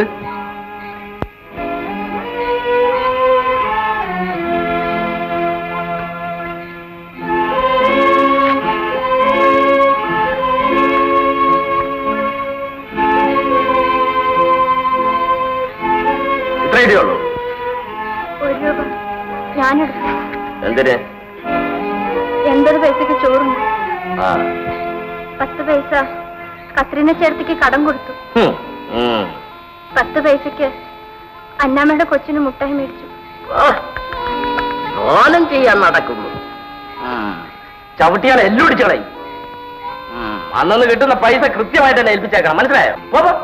ഇത്ര ഇടിയുള്ളൂ ഒരു രൂപ ഞാനെടുത്തു എന്തിന് എൺപത് പൈസക്ക് ചോറുണ്ട് ആ പത്ത് പൈസ കത്രീന ചേർത്തിക്ക് കടം കൊടുത്തു ഹും, ഉം. പത്ത് പൈസക്ക് അന്നാമ്മയുടെ കൊച്ചിന് മുട്ടായി മേടിച്ചു ആ, ഓനം ചെയ്യാൻ നടക്കുന്നു ചവിട്ടിയാൽ എല്ലുടിച്ചു കളയും ഉം, അന്നന്ന് കിട്ടുന്ന പൈസ കൃത്യമായിട്ട് തന്നെ ഏൽപ്പിച്ചേക്കണം മനസ്സിലായോ പോ, പോ.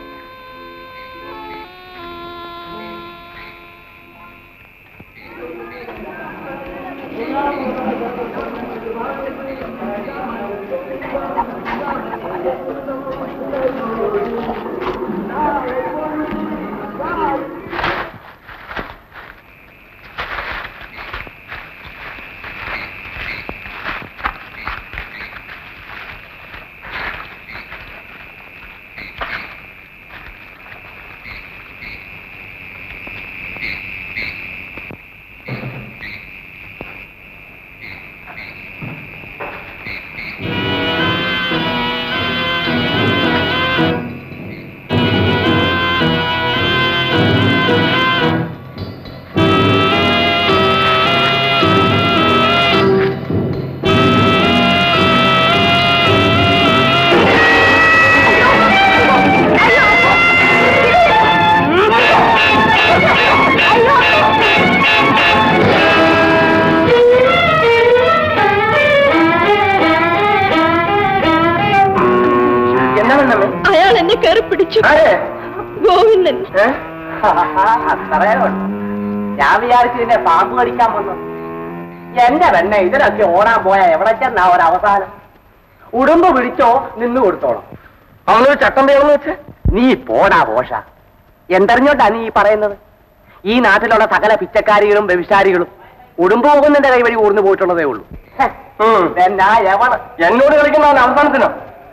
എന്നാ വേണ്ടമ്മേ അയാൾ എന്നെ കയറി പിടിച്ചു ആരെ ഗോവിന്ദൻ ഏ? അത്രയേ ഉള്ളൂ. ഞാൻ വിചാരിച്ചു ഇതിനെ പാമ്പ് കടിക്കാൻ വന്നു എന്റെ തന്നെ ഇതിനൊക്കെ ഓടാൻ പോയാ എവിടെ ചെന്നാ ഒരവസാനം ഉടുമ്പ് പിടിച്ചോ നിന്ന് കൊടുത്തോളാം അവനൊരു ചട്ടം വേണമെന്ന് വെച്ച് നീ പോടാ പോഷ എന്തറിഞ്ഞോണ്ടാ നീ ഈ പറയുന്നത് ഈ നാട്ടിലുള്ള സകല പിച്ചക്കാരികളും വ്യഭിചാരികളും ഉടുമ്പ് പോകുന്നതിന്റെ കൈ വഴി ഊർന്നു പോയിട്ടുള്ളതേ ഉള്ളൂ എന്നാ എവള് എന്നോട് കളിക്കുന്ന അവസാനത്തിനോ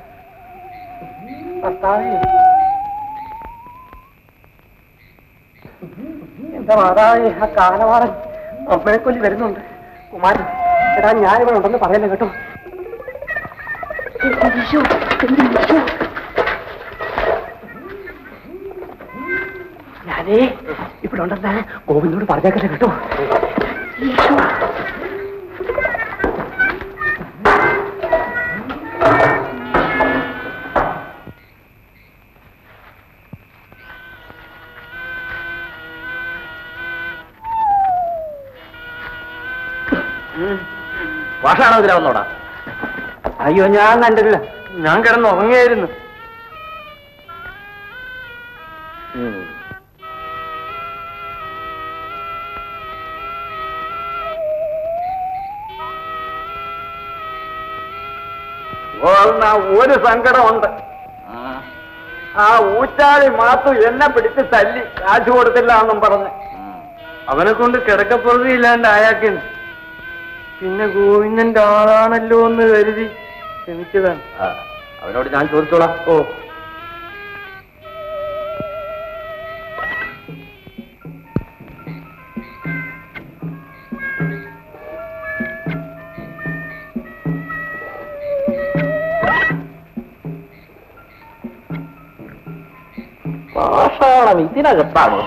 എന്താ മാതാവേ ആ കാലവാടൻ അമ്മയെ കൊല്ലി വരുന്നുണ്ട് കുമാരൻ എടാ ഞാൻ ഇവിടെ ഉണ്ടെന്ന് പറയല്ലേ കേട്ടോ ഞാനേ ഇവിടെ ഉണ്ടെന്ന് ഗോവിന്ദോട് പറഞ്ഞേക്കല്ലേ കേട്ടോ ഭാഷയാണോ ഇതിലാവുന്നോടാ അയ്യോ ഞാൻ കണ്ടില്ല ഞാൻ കിടന്ന് ഉറങ്ങിയായിരുന്നു ഒരു സങ്കടമുണ്ട് ആ ഊച്ചാളി മാത്തു എന്നെ പിടിച്ച് തല്ലി കാശ് കൊടുത്തില്ല എന്നും പറഞ്ഞ് അവനെ കൊണ്ട് കിടക്കപ്പുറതി ഇല്ലാണ്ട് അയാൾക്കുണ്ട് പിന്നെ ഗോവിന്ദന്റെ ആളാണല്ലോ എന്ന് കരുതി ക്ഷമിച്ചതാണ് അവനോട് ഞാൻ ചോദിച്ചോളാം ഓ പാഷാണം ഇതിനകത്താണോ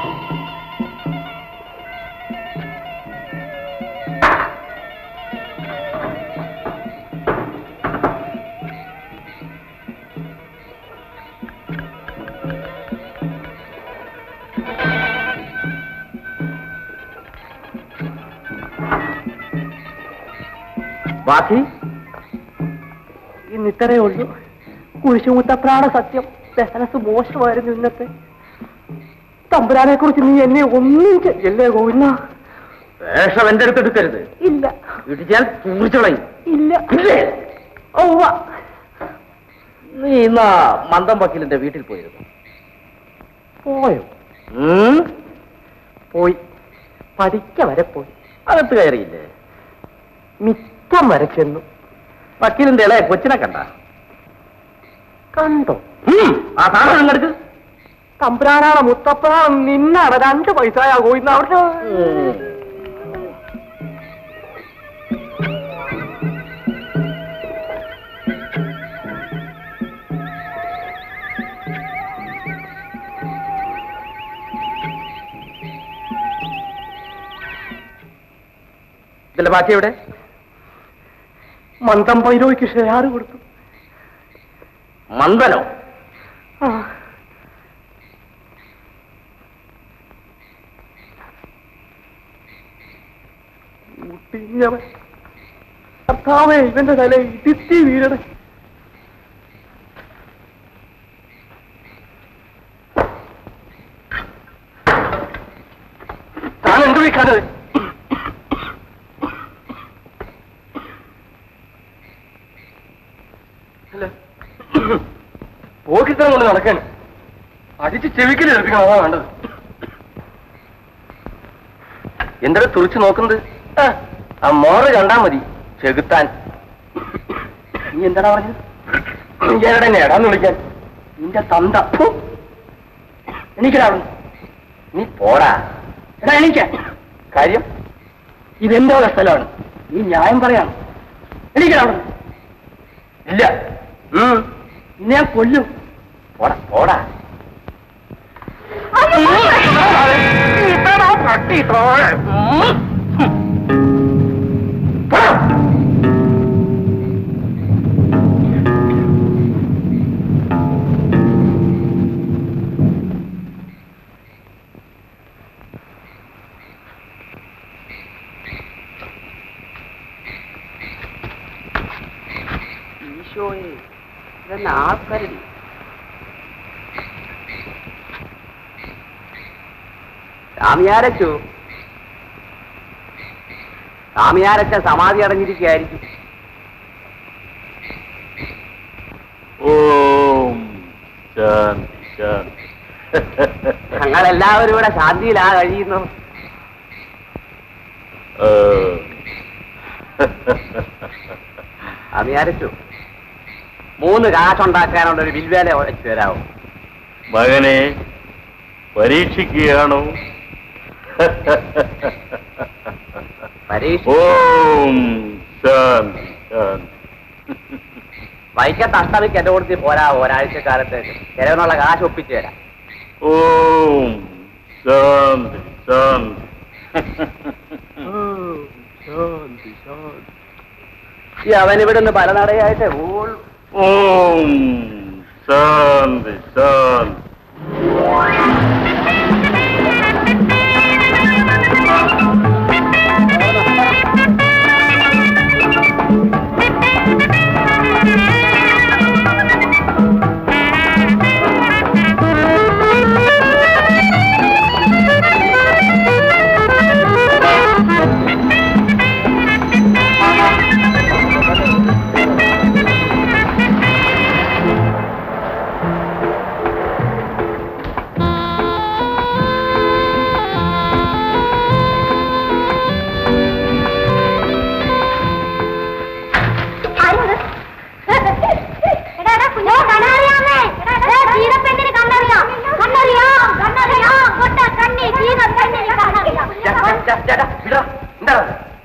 ബാക്കി ഇന്ന് ഇത്രയേ ഉള്ളൂ കുരിശുമുത്തപ്രാണ സത്യം ബിസിനസ് മോശമായിരുന്നു ഇന്നത്തെ തമ്പുരാനെ കുറിച്ച് നീ എന്നെ ഒന്നും ചെയ്യല്ലേ ഗോവിന്ദ വേഷം എന്റെ അടുത്ത് എടുക്കരുത് ഇല്ല വീട്ടിൽ ഞാൻ പൂച്ചളയും ഇല്ല ഇല്ലേ ഔവ്വ. നീ ഇന്നാ മന്ദം വക്കീലിന്റെ വീട്ടിൽ പോയിരുന്നു പോയോ ഉം? പോയി പഠിക്ക വരെ പോയി അകത്ത് കയറിയില്ലേ മിറ്റം വരെ ചെന്നു വക്കീലിന്റെ ഇളയ കൊച്ചിനെ കണ്ട കണ്ടോ ആ സാധനം അങ്ങെടുക്ക് തമ്പുരാനാണ് മുത്തപ്പനാണ് നിന്നാണ് രണ്ട് പൈസ ഗോവിന്ദ അവിടെ ഇതിന്റെ ബാക്കി എവിടെ മന്ദം പൈരോയ്ക്ക് ഷെയർ കൊടുത്തു മന്ദനോ ആ. മുട്ടിഞ്ഞവൻ കർത്താവേ ഇവന്റെ തല ഇടിത്തി വീഴണേ താൻ എന്ത് വിളിക്കാനത് അല്ല പോക്കിത്തരം കൊണ്ട് നടക്കാൻ അടിച്ച് ചെവിക്കൽ എടുക്കണം അതാ വേണ്ടത് എന്താ തുറിച്ചു നോക്കുന്നത് ആ, ആ മോറ് കണ്ടാ മതി ചെകുത്താൻ നീ എന്താടാ പറഞ്ഞത് എവിടെ നേടാന്ന് വിളിക്കാൻ നിന്റെ തന്ത ഫു. എണീക്കടാ അവിടുന്ന്. നീ പോടാ എടാ എണീക്കാൻ കാര്യം ഇതെന്റെ ഉള്ള സ്ഥലമാണ് നീ ന്യായം പറയാണ് എണീക്കടാ അവിടുന്ന്. ഇല്ല ഉം. നിന്നെ ഞാൻ കൊല്ലും പോടാ പോടാ ഈശോയെ ഇതെന്നെ ആൾക്കാരില്ല സ്വാമിയാരച്ചു സ്വാമിയാരച്ച സമാധി അടഞ്ഞിരിക്കുകയായിരിക്കും ഓം ശാന്തി ശാന്തി ഞങ്ങളെല്ലാവരും ഇവിടെ ശാന്തിയിലാ കഴിയുന്നു അത് വിചാരിച്ചു മൂന്ന് കാശുണ്ടാക്കാനുള്ള ഒരു വിൽവേല വെച്ച് തരാമോ മകനെ പരീക്ഷിക്കുകയാണോ പരീക്ഷ ഓം ശാന്തി ശാന്തി വൈക്കത്ത് അഷ്ടമിക്ക് എന്റെ കൊടുത്ത് പോരാ ഒരാഴ്ച കാലത്തേക്ക് ചിലവിനുള്ള കാശ് ഒപ്പിച്ചു തരാം ഓം ശാന്തി ശാന്തി ഈ അവൻ ഇവിടെ നിന്ന് പലനടയായിട്ട് ഊൾ ഓം ശാന്തി ശാന്തി എന്താ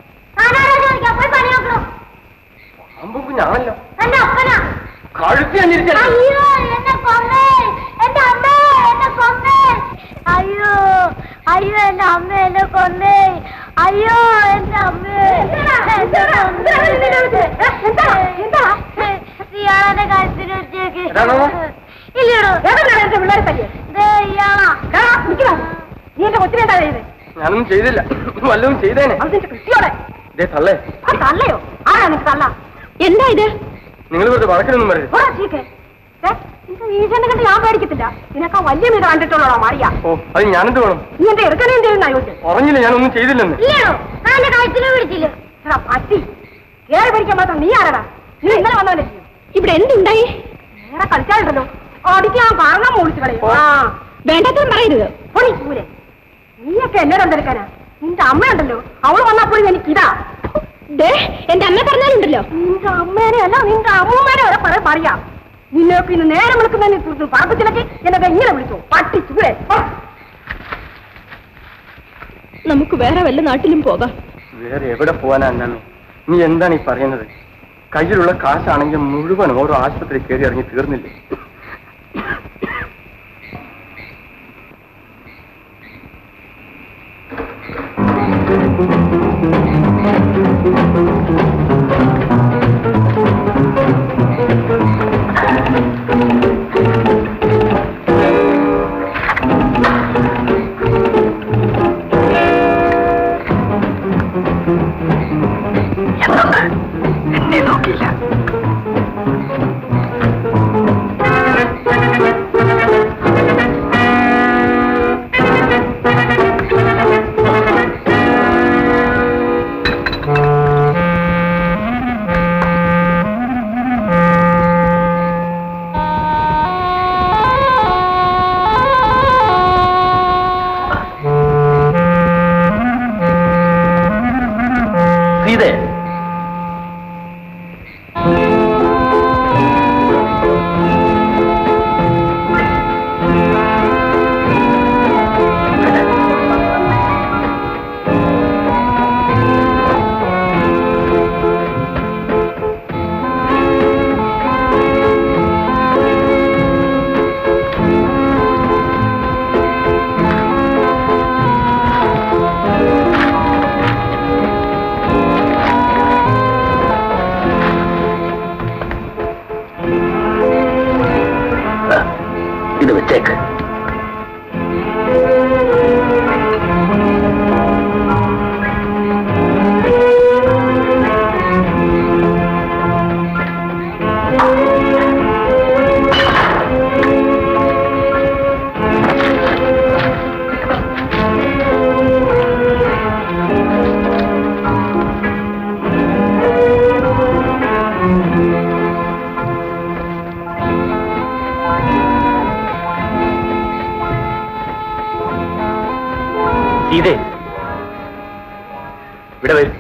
അമ്പും കുഞ്ഞാണല്ലോ കഴുത്തി അഞ്ഞിരിച്ചല്ലോ അയ്യോ എന്നെ കൊന്നേ എന്റെ അമ്മ എന്നെ കൊന്നേ അയ്യോ അയ്യോ എന്റെ അമ്മ എന്നെ കൊന്നേ അയ്യോ എന്റെ അമ്മ ഇയാളെന്റെ കഴുത്തിന് വെച്ചേക്ക് എടാ, ഇല്ലടോ പിള്ളേരെ തല്ലിയേ ദേ ഇയാളാ നീ എന്റെ കൊച്ചിനെ എന്താ ചെയ്തേ ഞാനൊന്നും ചെയ്തില്ല വല്ലതും ചെയ്തേനെ അത് നിന്റെ കൃത്യോടെ ദേ തള്ളേ ആ തള്ളയോ ആരാ നിനക്ക് തള്ള എന്താ ഇത് നിങ്ങൾ വെറുതെ വഴക്കിനൊന്നും വരരുത് ഓടാ ചീക്കെ ഈശന്റെ കണ്ട് ഞാൻ പേടിക്കത്തില്ല നിനക്കാ വലിയ മീത കണ്ടിട്ടുള്ളോ മാറിയാ ഓ അത് ഞാനെന്ത് വേണം നീ എന്റെ ഇറക്കനെ എന്ത് ചെയ്യുന്ന ചോദിച്ചേ പറഞ്ഞില്ല ഞാനൊന്നും ചെയ്തില്ലെന്ന് ഇല്ലടോ ഞാൻ എന്റെ കഴുത്തിന് പിടിച്ചില്ല എടാ പറ്റി കേറി പിടിക്കാൻ മാത്രം നീ ആരടാ നീ ഇന്നലെ വന്നവല്ലേ ഇവിടെ എന്തുണ്ടായി വേറെ കളിച്ചാലുണ്ടല്ലോ അടിക്കാൻ കാണാൻ മോളിച്ച് കളയും ആ വേണ്ടത്ര പറയരുത് പൊടി ചൂരെ നീയൊക്കെ എന്നെ എന്തെടുക്കാനാ നിന്റെ അമ്മയുണ്ടല്ലോ അവള് വന്നപ്പോഴും എനിക്കിതാ എന്റെ അമ്മ പറഞ്ഞാലുണ്ടല്ലോ നിന്റെ അമ്മേനെ അല്ല നിന്റെ അമ്മൂമ്മേനെ വരെ പറയാൻ പറയാം നിന്നൊക്കെ ഇന്ന് നേരം വിളിക്കുന്നതിന് തീർത്ത് പറപ്പിച്ചിലേക്ക് എന്നെ ഇങ്ങനെ വിളിച്ചു പട്ടി ചൂരെ നമുക്ക് വേറെ വല്ല നാട്ടിലും പോകാം വേറെ എവിടെ പോവാനാ അന്നമ്മേ നീ എന്താണ് ഈ പറയുന്നത് കയ്യിലുള്ള കാശാണെങ്കിൽ മുഴുവൻ ഓരോ ആശുപത്രി കയറി ഇറങ്ങി തീർന്നില്ലേ എന്നെ നോക്കിയില്ല സീതേ ഇത് വെച്ചേക്ക് സീതേ ഇവിടെ വരും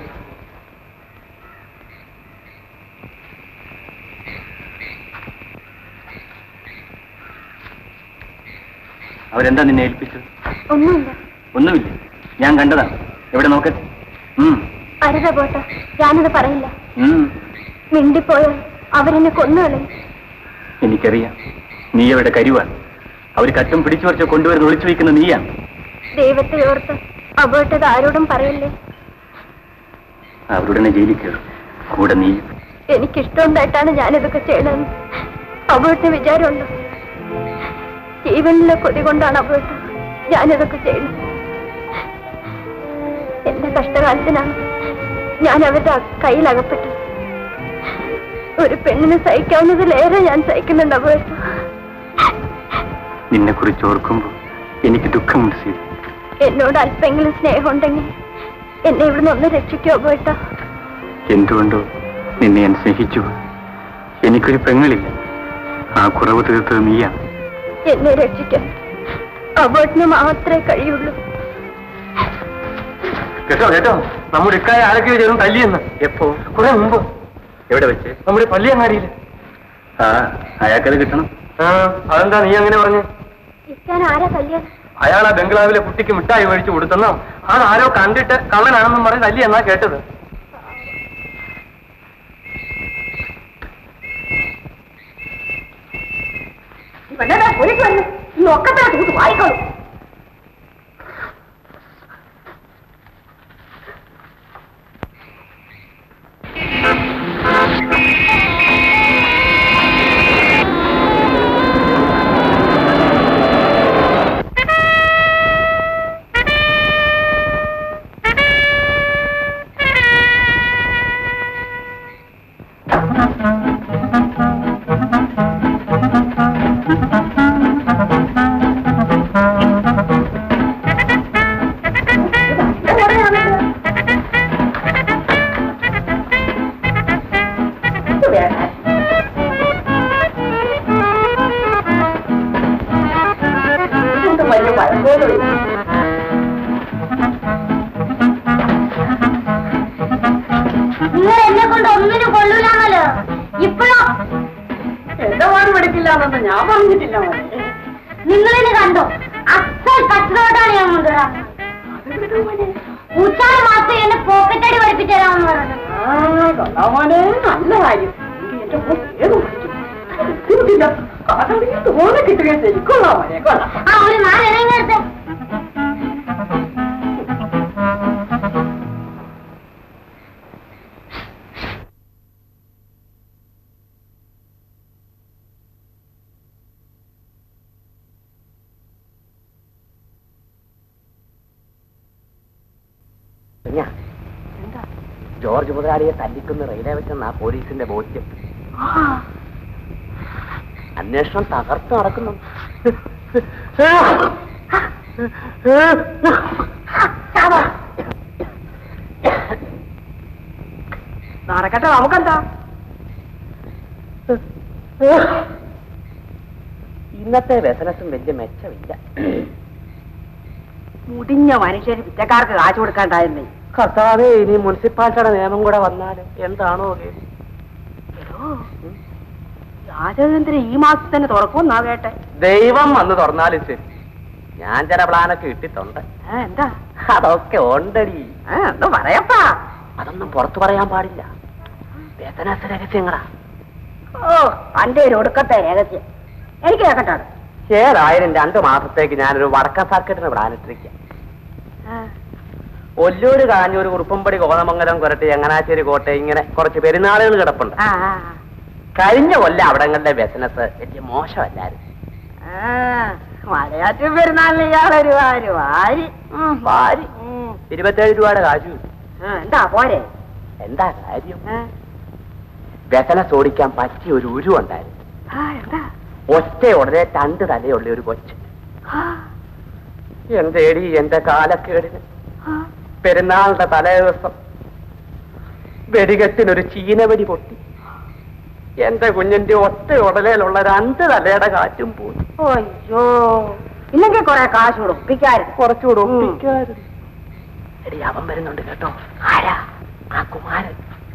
അവരെന്താ നിന്നെ ഏൽപ്പിച്ചത് ഒന്നുമില്ല ഒന്നുമില്ല ഞാൻ കണ്ടതാണ് എവിടെ നോക്കട്ടെ ഉം, അരുത പോട്ട ഞാനത് പറയില്ല ഉം. മിണ്ടിപ്പോയാൽ അവരെന്നെ കൊന്നുകളയും എനിക്കറിയാം നീ അവിടെ കരുവാണ് അവർ കട്ടും പിടിച്ചു പറിച്ച് കൊണ്ടുവരുന്ന ഒളിച്ചു വയ്ക്കുന്ന നീയാണ് ദൈവത്തെ ഓർത്ത് അബോട്ടത് ആരോടും പറയില്ലേ അവരുടെ ജയിലിൽ കയറും കൂടെ നീ എനിക്കിഷ്ടമുണ്ടായിട്ടാണ് ഞാനിതൊക്കെ ചെയ്യണമെന്ന് അബോട്ടിന് വിചാരമുണ്ട് ജീവനിലെ കൊതി കൊണ്ടാണ് അബോട്ട് ഞാനിതൊക്കെ ചെയ്യുന്നത് എന്റെ കഷ്ടകാലത്തിനാണ് ഞാൻ അവരുടെ കയ്യിൽ അകപ്പെട്ടത് ഒരു പെണ്ണിന് സഹിക്കാവുന്നതിലേറെ ഞാൻ സഹിക്കുന്നുണ്ട് അബോട്ട് നിന്നെ കുറിച്ച് ഓർക്കുമ്പോൾ എനിക്ക് ദുഃഖമുണ്ട് സീത എന്നോട് അല്പെങ്കിലും സ്നേഹമുണ്ടെങ്കിൽ എന്നെ ഇവിടുന്ന് ഒന്ന് രക്ഷിക്കോ അബോട്ട എന്തുകൊണ്ടോ നിന്നെ ഞാൻ സ്നേഹിച്ചു എനിക്കൊരു പെങ്ങളില്ല ആ കുറവ് തീർത്തത് നീയാണ് എന്നെ രക്ഷിക്കാൻ അബോട്ടിന് മാത്രമേ കഴിയുള്ളൂ കേട്ടോ കേട്ടോ നമ്മുടെ ഇക്കായ ആരൊക്കെ ചേർന്ന് തല്ലിയെന്ന് എപ്പോ കുറെ മുമ്പ് എവിടെ വെച്ച് നമ്മുടെ പള്ളിയങ്ങാടിയിൽ ആ അയാൾക്കത് കിട്ടണം ആ അതെന്താ നീ അങ്ങനെ പറഞ്ഞു ഇരിക്കാൻ ആരാ കല്യാണം അയാൾ ആ ബംഗ്ലാവിലെ കുട്ടിക്ക് മിഠായി മേടിച്ചു കൊടുത്തെന്നോ അത് ആരോ കണ്ടിട്ട് കള്ളനാണെന്നും പറഞ്ഞ് തല്ലി എന്നാ കേട്ടത് ഈ ഒക്കത്തെ തൂത്ത് വായിക്കോളൂ നിങ്ങൾ എന്നെ കൊണ്ട് ഒന്നിനും കൊള്ളൂലാന്നല്ലോ ഇപ്പോഴോ എന്റെ വാട് പഠിക്കില്ലാന്ന് ഞാൻ പറഞ്ഞിട്ടില്ല മോനെ നിങ്ങളിന് കണ്ടോ അസൽ കച്ചവടമാണ് ഞാൻ കൊണ്ടുവരാം ഉച്ചാറ് മാസം എന്നെ പോക്കറ്റടി പഠിപ്പിച്ചു തരാമെന്ന് പറഞ്ഞു ആ കൊള്ളാം മോനെ നല്ല കാര്യം എങ്കിൽ എന്റെ മോൻ ഏതും പഠിക്കും ബുദ്ധിമുട്ടില്ല കാതറിയ തോന്നെ കിട്ടുകയും ശരിക്കൊള്ളാം മോനെ കൊള്ളാം ആ ഒരു നാലെടുത്ത് കുഞ്ഞാ, ജോർജ് മുതലാളിയെ തല്ലിക്കുന്ന റെയിലേ വെച്ചെന്നാ പോലീസിന്റെ ബോധ്യം അന്വേഷണം തകർത്ത് നടക്കുന്നു നടക്കട്ടെ നമുക്കെന്താ ഇന്നത്തെ ബിസിനസ്സും വലിയ മെച്ചമില്ല മുടിഞ്ഞ മനുഷ്യന് പിറ്റക്കാർക്ക് കാശ് കൊടുക്കാണ്ടായിരുന്നേ കർത്താവേ ഇനി മുനിസിപ്പാലിറ്റിയുടെ നിയമം കൂടെ വന്നാലും എന്താണോ ഗതി? രാജതന്ത്രി ഈ മാസത്തിൽ തന്നെ തുറക്കുമെന്നാ കേട്ടെ ദൈവം വന്ന് തുറന്നാലും ശരി ഞാൻ ചില പ്ലാനൊക്കെ ഇട്ടിട്ടുണ്ട് ആ, എന്താ അതൊക്കെ ഉണ്ടടി ആ, എന്താ പറയപ്പാ അതൊന്നും പുറത്തു പറയാൻ പാടില്ല ബിസിനസ് രഹസ്യങ്ങളാ ഓ അന്റെ ഒരു ഒടുക്കത്തെ രഹസ്യം എനിക്ക് കേക്കട്ടോ ഏതായാലും രണ്ടു മാസത്തേക്ക് ഞാനൊരു വടക്കൻ സർക്കിട്ടിന് പ്ലാൻ ഇട്ടിരിക്കാം ഒല്ലൂര് കാഞ്ഞൂര് കുറുപ്പമ്പടി കോതമംഗലം കൊരട്ടി ചങ്ങനാശ്ശേരി കോട്ടയം ഇങ്ങനെ കുറച്ച് പെരുന്നാളുകൾ കിടപ്പുണ്ട് ആ ആ, കഴിഞ്ഞ കൊല്ലം അവിടങ്ങളിലെ ബിസിനസ് വലിയ മോശമല്ലായിരുന്നു ആ മലയാറ്റ പെരുന്നാളിന് ഇയാളൊരു വാരി വാരി ഉം, വാരി ഉം. ഇരുപത്തേഴ് രൂപയുടെ കാശ് കിട്ടും. ആ, എന്താ പോരെ എന്താ കാര്യം ആ, ബിസിനസ് ഓടിക്കാൻ പറ്റിയ ഒരു ഉരു ഉണ്ടായിരുന്നു ആ, എന്താ ഒറ്റ ഉടനെ രണ്ട് തലയുള്ള ഒരു കൊച്ച് ആ, എന്റെ എടി എന്റെ കാലക്കേടിന് ആ. പെരുന്നാളിന്റെ തലേ ദിവസം വെടികെട്ടിനൊരു ചീനവെടി പൊട്ടി എന്റെ കുഞ്ഞിന്റെ ഒറ്റ ഉടലയിലുള്ള രണ്ട് തലയുടെ കാറ്റും പോയി അയ്യോ ഇല്ലെങ്കിൽ കൊറേ കാശ് കൂടെ ഒപ്പിക്കായിരുന്നു കുറച്ചുകൂടെ ഉം. ഒപ്പിക്കായിരുന്നു എടി അവൻ വരുന്നുണ്ട് കേട്ടോ ആരാ ആ കുമാരൻ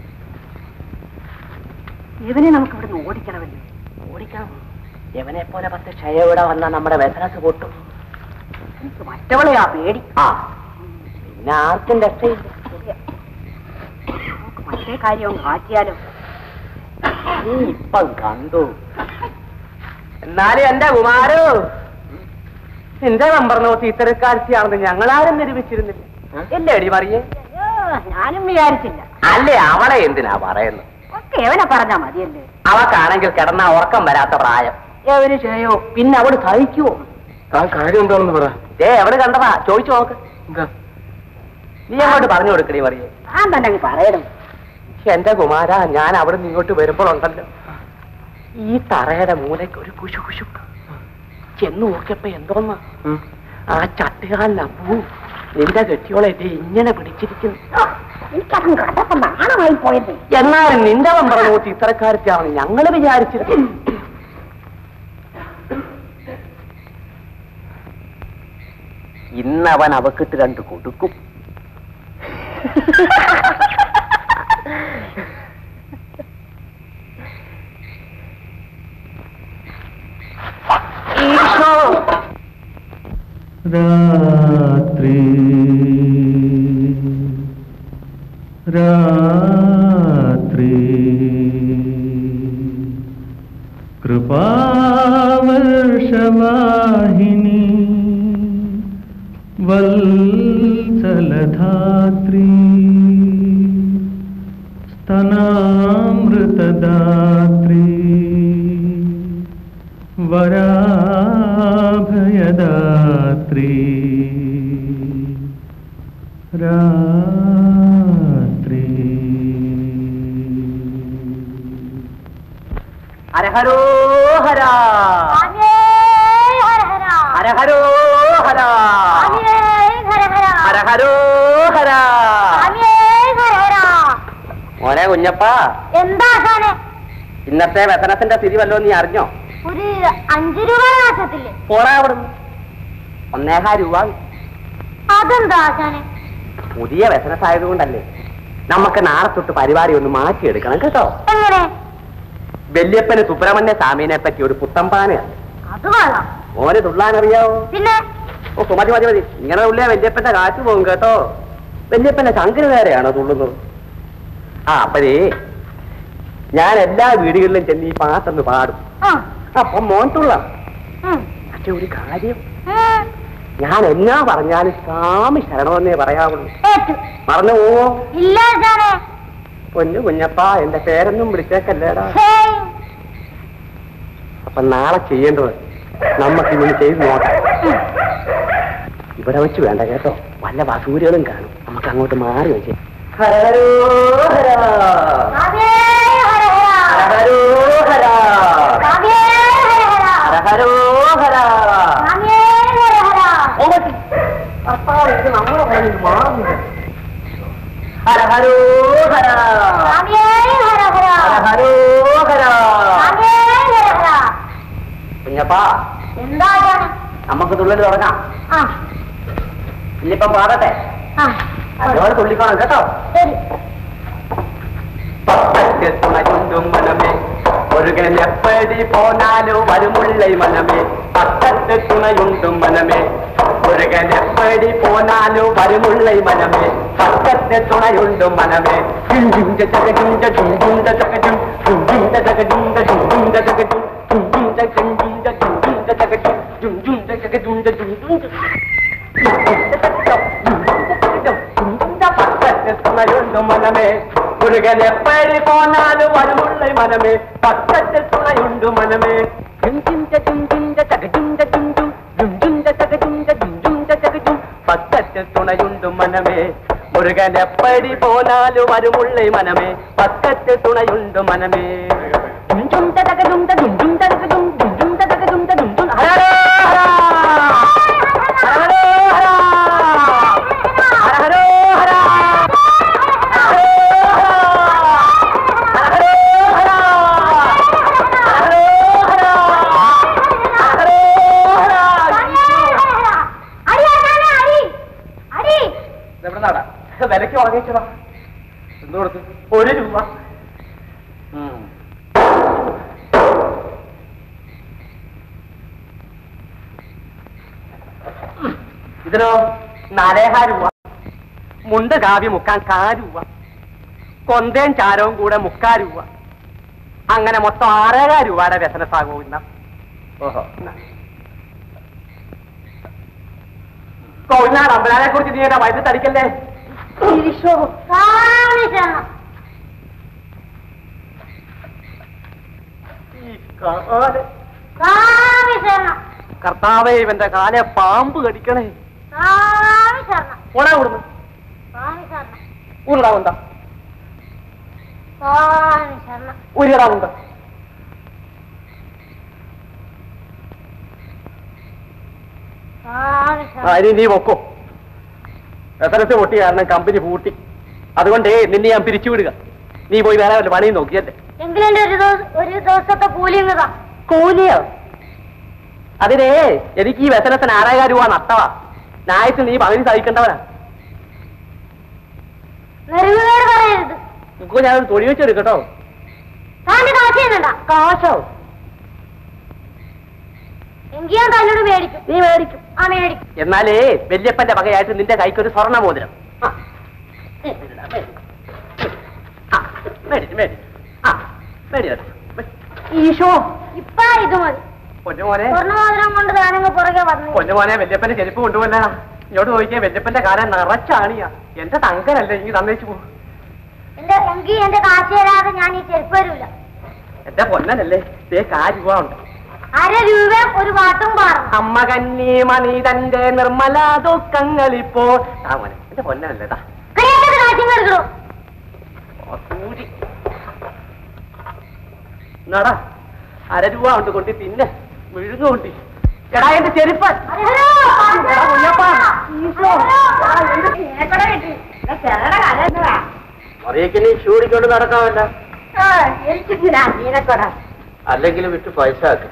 ഇവനെ നമുക്ക് ഇവിടുന്ന് ഓടിക്കണമല്ലോ ഓടിക്കണം യവനെ പോലെ പത്ത് ക്ഷയവിടെ വന്നാ നമ്മുടെ ബിസിനസ് പൊട്ടും എനിക്ക് മറ്റവളെയാ പേടി ആ പിന്നെ ആർക്കും രക്ഷയില്ല നമുക്ക് മറ്റേ കാര്യവും കാറ്റിയാലോ നീ ഇപ്പം കണ്ടു എന്നാലും എന്റെ കുമാരോ നിന്റെ നമ്പർ നോക്കി ഇത്തരക്കാഴ്ചയാണെന്ന് ഞങ്ങളാരും നിരൂപിച്ചിരുന്നില്ല എല്ലേ എടി മറിയേ ഞാനും വിചാരിച്ചില്ല അല്ലേ അവളെ എന്തിനാ പറയുന്നത് ഒക്കെ എവനെ പറഞ്ഞാ മതിയല്ലേ അവക്കാണെങ്കിൽ കിടന്ന ഉറക്കം വരാത്ത പ്രായം എവന് ചെയ്യോ പിന്നെ അവള് സഹിക്കുവോ താൻ കാര്യം എന്താണെന്ന് പറ ഏ എവിടെ കണ്ടതാ ചോദിച്ചു നോക്ക് എന്താ നീ അങ്ങോട്ട് പറഞ്ഞു കൊടുക്കണേ മറിയേ ഞാൻ തന്നെ അങ്ങ് പറയണം എന്റെ കുമാര ഞാൻ അവിടെ നിന്ന് ഇങ്ങോട്ട് വരുമ്പോഴുണ്ടല്ലോ ഈ തറയുടെ മൂലയ്ക്ക് ഒരു കുശു കുശു ചെന്ന് നോക്കിയപ്പോ എന്തോന്നാ ഉം. ആ ചട്ടുകാലിന് അപ്പൂ നിന്റെ കെട്ടിയോളെ ദേ ഇങ്ങനെ പിടിച്ചിരിക്കുന്നു എനിക്കതും കണ്ടപ്പോ നാണമായി പോയത് എന്നാലും നിന്റെ നമ്പർ നോക്കി ഇത്തരക്കാരത്തെയാണെന്ന് ഞങ്ങൾ വിചാരിച്ചിരുന്നു ഇന്നവൻ അവക്കിട്ട് രണ്ട് കൊടുക്കും ഈശോ രാത്രി രാത്രി കൃപാവർഷവാഹിനി വത്സലധാത്രി സ്തനാമൃതദാത്രി വരാഭയദാത്രി രാത്രി ഹരഹരോ ഹര ഹരഹരോ ഹര ഹരഹരോ ഹര മോനെ കുഞ്ഞപ്പ എന്താ ആശാനെ ഇന്നത്തെ വ്യസനത്തിന്റെ സ്ഥിതി വല്ലോ നീ അറിഞ്ഞോ ഒരു അഞ്ചു രൂപ നാശത്തില്ലേ പോരാ അവിടുന്ന് ഒന്നേഹാ രൂപ അതെന്താ ആശാനെ പുതിയ ബിസിനസ് ആയതുകൊണ്ടല്ലേ നമുക്ക് നാളെ തൊട്ട് പരിപാടി ഒന്ന് മാറ്റിയെടുക്കണം കേട്ടോ എങ്ങനെ വല്യപ്പന് സുബ്രഹ്മണ്യ സ്വാമിനെ പറ്റി ഒരു പുത്തമ്പാനയാണ് അത് കൊള്ളാം മോന് തുള്ളാനറിയാവോ പിന്നെ ഓ മതി മതി മതി ഇങ്ങനെ തുള്ളിയാ വല്യപ്പന്റെ കാറ്റ് പോകും കേട്ടോ വല്യപ്പന്റെ ചങ്കിന് നേരെയാണോ തുള്ളുന്നത് ആ അപ്പഴേ ഞാൻ എല്ലാ വീടുകളിലും ചെന്ന് ഈ പാട്ടൊന്ന് പാടും ആ, അപ്പം മോൻ തുള്ളാം ഉം, പക്ഷെ ഒരു കാര്യം ഉം, ഞാൻ എന്നാ പറഞ്ഞാലും സ്വാമി ശരണമെന്നേ പറയാവുള്ളൂ ഏറ്റു. മറന്നു പോവോ ഇല്ല ആശാനെ പൊന്നു കുഞ്ഞപ്പ എന്റെ പേരൊന്നും വിളിച്ചേക്കല്ലേടാ ഹേയ്, അപ്പൊ നാളെ ചെയ്യേണ്ടത് നമുക്ക് ഇങ്ങനെ ചെയ്ത് നോക്കാം ഇവിടെ വെച്ച് വേണ്ട കേട്ടോ വല്ല വസൂരികളും കാണും നമുക്ക് അങ്ങോട്ട് മാറി വെച്ച് ഹരഹരോ ഹര സ്വാമിയേ ഹര ഹര. ഹരഹരോ ഹര സ്വാമിയേ ഹര ഹര. ഹരഹരോ ഹര സ്വാമിയേ ഹര ഹര. കർത്താവ് ഇത് നമ്മുടെ കയ്യിൽ മാറുന്നില്ല ഹരഹരോ ഹര സ്വാമിയേ ഹര ഹര. ഹരഹരോ ഹര സ്വാമിയേ ഹര ഹര. കുഞ്ഞപ്പാ എന്താ ആശാനെ നമുക്ക് തുള്ളൽ തുടങ്ങാം ആ ഇന്നിപ്പം പാടട്ടെ ആ അതുപോലെ തുള്ളിക്കോണം കേട്ടോ ശരി തുണയുണ്ടും മനമേ ഒഴുകൻ എപ്പടി പോനാലോ വരുമുള്ള മനമേ പക്കത്ത് തുണയുണ്ടും മനമേ ഒഴുകൻ എപ്പടി പോനാലോ വരുമുള്ള മനമേ പക്കത്ത് തുണയുണ്ടും മനമേ ജിഞ്ച ചകജിഞ്ച ജിഞ്ച ചകജും ജിഞ്ച ചകജിഞ്ച ജിഞ്ച ചകജും ജിഞ്ച ജിഞ്ച ജിഞ്ച ചകജും ജിഞ്ച ചകജുഞ്ച ജിഞ്ച തുണയുണ്ട് മനമേ മുരുകൻ എപ്പടി പോന്നാലും വരുമുള്ള മനമേ പക്കത്ത് തുണയുണ്ട് മനമേ പക്കത്ത് തുണയുണ്ട് മനമേ മുരുകൻ എപ്പടി പോനാലും വരുമുള്ള മനമേ പക്കത്ത് തുണയുണ്ട് മനമേ ദും തകതും ദും ദും തകതും ദും ദും തകതും ദും ദും ഹരേ ഹരേ ഹരേ ഹരേ അടി ആശാനെ അടി അടി എവിടെ നാടാ വിലക്ക് വാങ്ങിച്ചതാ എന്ത് കൊടുത്ത് ഒരു രൂപ ഇതിനോ നാലേഹാ രൂപ മുണ്ട് കാവ്യ മുക്കാൻ കാ രൂപ കൊന്തയും ചാരവും കൂടെ മുക്കാ രൂപ അങ്ങനെ മൊത്തം ആറേകാ രൂപയുടെ ബിസിനസ്സാകും ഇന്ന ഓഹോ കോഴിനാട് അമ്പലാനെ കുറിച്ച് നീ എന്നെ വയറ്റ് തടിക്കല്ലേ ഈ കാല് കർത്താവേ ഇവന്റെ കാലെ പാമ്പ് കടിക്കണേ ഓടാ കൂടുന്നു ഊരിടാ ഉണ്ട ഊരിടാ ഉണ്ട ആ ഇനി നീ പൊക്കോ എസ് എസ് പൊട്ടി കാരണം കമ്പനി പൂട്ടി അതുകൊണ്ടേ നിന്നെ ഞാൻ പിരിച്ചുവിടുക നീ പോയി വേറെ വല്ല പണിയും നോക്കിയല്ലേ എങ്കിലും എന്റെ ഒരു ദിവസം ഒരു ദിവസത്തെ കൂലി എന്നതാ കൂലിയോ അതിനേ എനിക്ക് ഈ വ്യസനത്തിന് ആറായിരം രൂപ നഷ്ടവാ ഞായത്തിൽ നീ പകുതി സഹിക്കേണ്ടവനാ നെറിവുകേട് പറയരുത് നമുക്ക് ഞാൻ തൊഴിൽ വെച്ചെടുക്കട്ടോ താന്റെ കാശ് ചെയ്യുന്നുണ്ട കാശോ എങ്കിൽ ഞാൻ തന്നോട് മേടിക്കും നീ മേടിക്കും ആ മേടിക്കും എന്നാലേ വല്യപ്പന്റെ വകയായിട്ട് നിന്റെ കൈക്കൊരു സ്വർണ്ണ മോതിരം ആ. ആ, മേടിച്ചു മേടിച്ചു ആ മേടിച്ചു ഈശോ ഇപ്പ ഇത് മതി പൊന്നുമോനെ സ്വർണ്ണമോതിരം കൊണ്ട് താനങ്ങ് പുറകെ വന്നു പൊന്നുമോനെ വല്യപ്പന്റെ ചെരുപ്പ് കൊണ്ടുപോല ഇങ്ങോട്ട് നോക്കിയാ വല്യപ്പന്റെ കാലം നിറച്ചാണിയാ എന്റെ തങ്കനല്ലേ ഇനി തന്നേച്ചു പോകും എന്റെ എങ്കിൽ എന്റെ കാശ് തരാതെ ഞാൻ ഈ ചെരുപ്പ് വരൂല എന്റെ പൊന്നനല്ലേ ദേ കാ രൂപ ഉണ്ട് അര രൂപ ഒരു പാട്ടും പാടും അമ്മ കന്നി മണി തന്റെ നിർമ്മല ദുഃഖങ്ങളിപ്പോ ആ മോനെ എന്റെ പൊന്നനല്ലേ ദാ കയ്യത്തെ കാശും കരുതോ ആ സൂചി നടാ അര രൂപ ഉണ്ട് കൊണ്ട് തിന്നെ വിഴുങ്ങുകൊണ്ട് എടാ എന്റെ ചെരുപ്പ് എടാ കുഞ്ഞപ്പാ. മറിയക്ക് നീ ചൂടിക്കൊണ്ട് നടക്കാമല്ല അല്ലെങ്കിൽ വിട്ട് പൈസ ആക്ക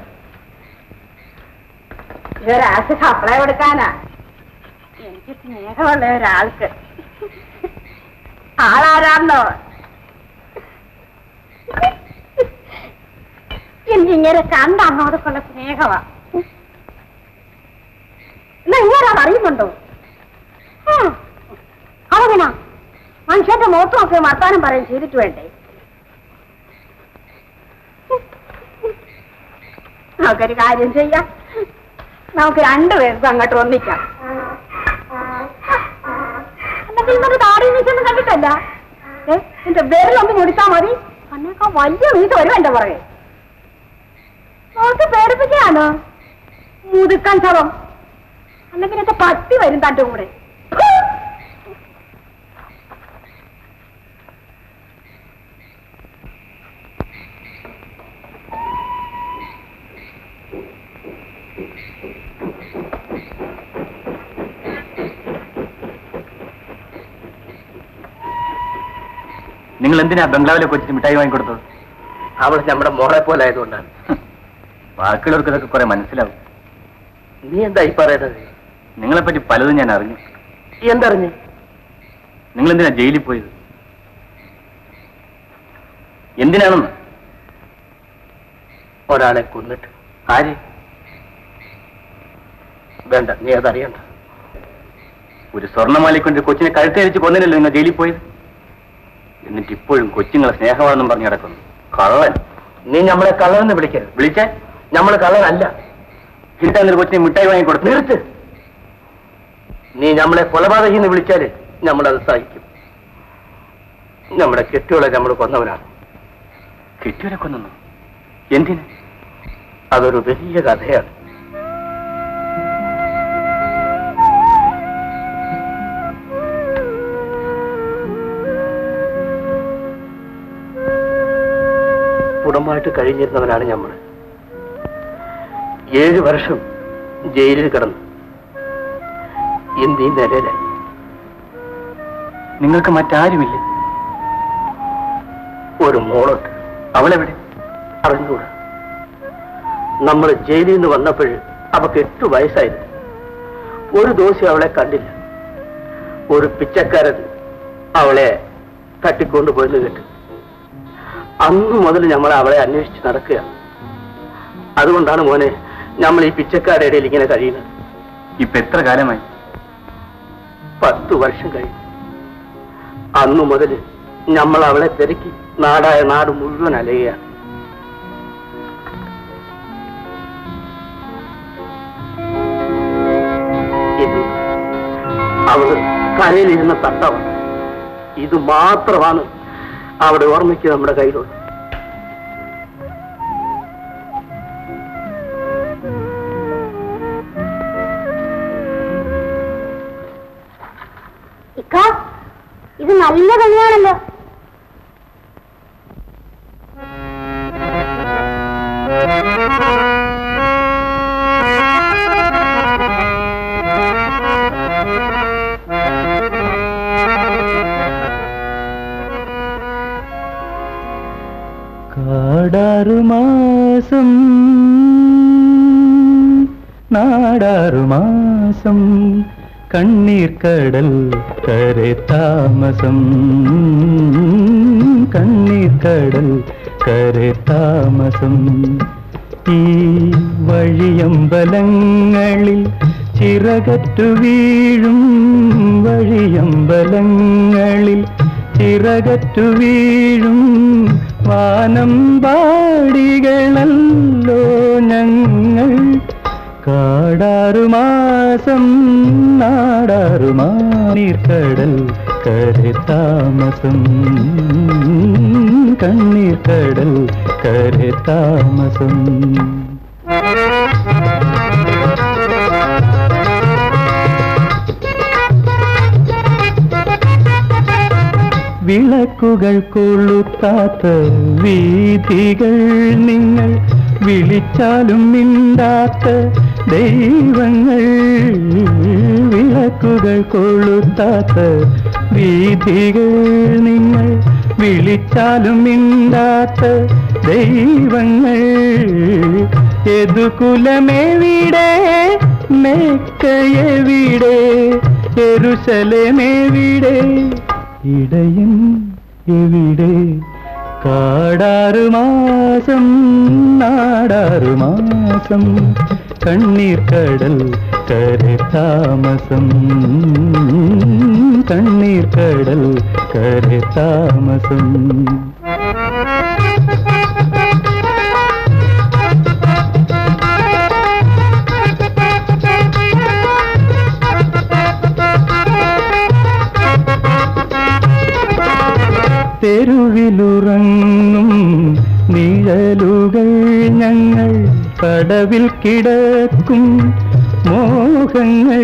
ഒരാൾക്ക് സപ്ലൈ കൊടുക്കാനാ എനിക്ക് സ്നേഹമുള്ള ഒരാൾക്ക് ആളാരാന്നോ എനിക്കിങ്ങനെ കണ്ട അങ്ങോട്ടൊക്കെയുള്ള സ്നേഹമാ എന്നാ ഇങ്ങനെ അറിയുന്നുണ്ടോ അവനാ മനുഷ്യന്റെ മുഖത്തുമൊക്കെ വർത്താനം പറയും ചെയ്തിട്ട് വേണ്ടേ നമുക്കൊരു കാര്യം ചെയ്യാം നമുക്ക് രണ്ടുപേർക്കും അങ്ങോട്ട് ഒന്നിക്കാം അല്ലെങ്കിൽ ഇന്നൊരു താടി നിൽക്കുന്നത് കണ്ടിട്ടല്ല ഏ, എന്റെ വിരലൊന്ന് മുടിച്ചാ മതി അന്നേക്കാ വലിയ വീട് വരും എന്റെ പുറകെ നോക്ക് പേടിപ്പിക്കാനോ മുതുക്കാൻ ശവം അല്ലെങ്കിൽ എന്റെ പട്ടി വരും തന്റെ കൂടെ നിങ്ങൾ എന്തിനാ ബംഗ്ലാവിലെ കൊച്ചിന് മിഠായി വാങ്ങിക്കൊടുത്തത് അവൾ നമ്മുടെ മോളെ പോലെ ആയതുകൊണ്ടാണ് ബാക്കിയുള്ളവർക്ക് ഇതൊക്കെ കുറെ മനസ്സിലാവും നീ എന്താ ഈ പറയുന്നത് നിങ്ങളെപ്പറ്റി പലതും ഞാൻ അറിഞ്ഞു എന്തറിഞ്ഞ് നിങ്ങൾ എന്തിനാ ജയിലിൽ പോയത് എന്തിനാണെന്ന് ഒരാളെ കൊന്നിട്ട് ആര് വേണ്ട നീ അതറിയണ്ട ഒരു സ്വർണ്ണമാലിക്കൊണ്ട് കൊച്ചിനെ കഴുത്തരിച്ച് കൊന്നില്ലല്ലോ നിങ്ങൾ ജയിലിൽ പോയത് എന്നിട്ട് ഇപ്പോഴും കൊച്ചുങ്ങളെ സ്നേഹമാണെന്നും പറഞ്ഞു കിടക്കുന്നു കള്ളൻ നീ നമ്മളെ കള്ളനെന്ന് വിളിക്കരുത് വിളിച്ചേ നമ്മൾ കള്ളനല്ല എന്നിട്ട് കൊച്ചിനെ മിഠായി വാങ്ങി കൊടുത്തു നിർത്ത് നീ നമ്മളെ കൊലപാതകി എന്ന് വിളിച്ചാല് നമ്മളത് സഹിക്കും നമ്മുടെ കെട്ടുകളെ നമ്മൾ കൊന്നവനാണ് കെട്ടിയവരെ കൊന്നു എന്തിന് അതൊരു വലിയ കഥയാണ് കുടുംബമായിട്ട് കഴിഞ്ഞിരുന്നവനാണ് നമ്മൾ ഏഴ് വർഷം ജയിലിൽ കിടന്നു ഇന്ന് ഈ നിലയിലായി നിങ്ങൾക്ക് മറ്റാരുമില്ല ഒരു മോളുണ്ട് അവളെവിടെ അറിഞ്ഞൂടാ നമ്മൾ ജയിലിൽ നിന്ന് വന്നപ്പോൾ അവക്ക് എട്ട് വയസ്സായിരുന്നു ഒരു ദിവസം അവളെ കണ്ടില്ല ഒരു പിച്ചക്കാരൻ അവളെ തട്ടിക്കൊണ്ടുപോയെന്ന് കേട്ടു അന്നു മുതൽ നമ്മൾ അവളെ അന്വേഷിച്ച് നടക്കുക അതുകൊണ്ടാണ് മോനെ നമ്മൾ ഈ പിച്ചക്കാരുടെ ഇടയിൽ ഇങ്ങനെ കഴിയുന്നത് ഇപ്പൊ എത്ര കാലമായി പത്തു വർഷം കഴിഞ്ഞു അന്നു മുതൽ നമ്മൾ അവളെ തിരക്കി നാടായ നാട് മുഴുവൻ അലയുകയാണ് ഇത് അവള് കരയിലിരുന്ന തട്ടമാണ് ഇത് മാത്രമാണ് അവിടെ ഓർമ്മയ്ക്ക് നമ്മുടെ കയ്യിലുള്ളത് ഇക്ക ഇത് നല്ല കണിയാണല്ലോ കാടാറുമാസം നാടാറുമാസം കണ്ണീർ കടൽ കരെ താമസം കണ്ണീർ കടൽ കരെ താമസം ഈ വഴിയമ്പലങ്ങളിൽ ചിറകറ്റു വീഴും വഴിയമ്പലങ്ങളിൽ ചിറകറ്റു വീഴും വാനം പാടികളല്ലോ ഞങ്ങൾ കാടാറുമാസം നാടാറുമാനീർക്കടൽ കരെ താമസം കണ്ണീർ കടൽ കരെ താമസം വിളക്കുകൾ കൊളുത്താത്ത വീഥികൾ നിങ്ങൾ വിളിച്ചാലും മിണ്ടാത്ത ദൈവങ്ങൾ വിളക്കുകൾ കൊളുത്താത്ത വീഥികൾ നിങ്ങൾ വിളിച്ചാലും മിണ്ടാത്ത ദൈവങ്ങൾ എതുകുലമെവിടെ മേക്കയെവിടെ എരുശലമെവിടെ ഇടയൻ എവിടെ കാടാറുമാസം നാടാറുമാസം കണ്ണീർ കടൽ കരെ താമസം കണ്ണീർ കടൽ കരെ താമസം തെരുവിലുറങ്ങും നിഴലുകൾ ഞങ്ങൾ കടവിൽ കിടക്കും മോഹങ്ങൾ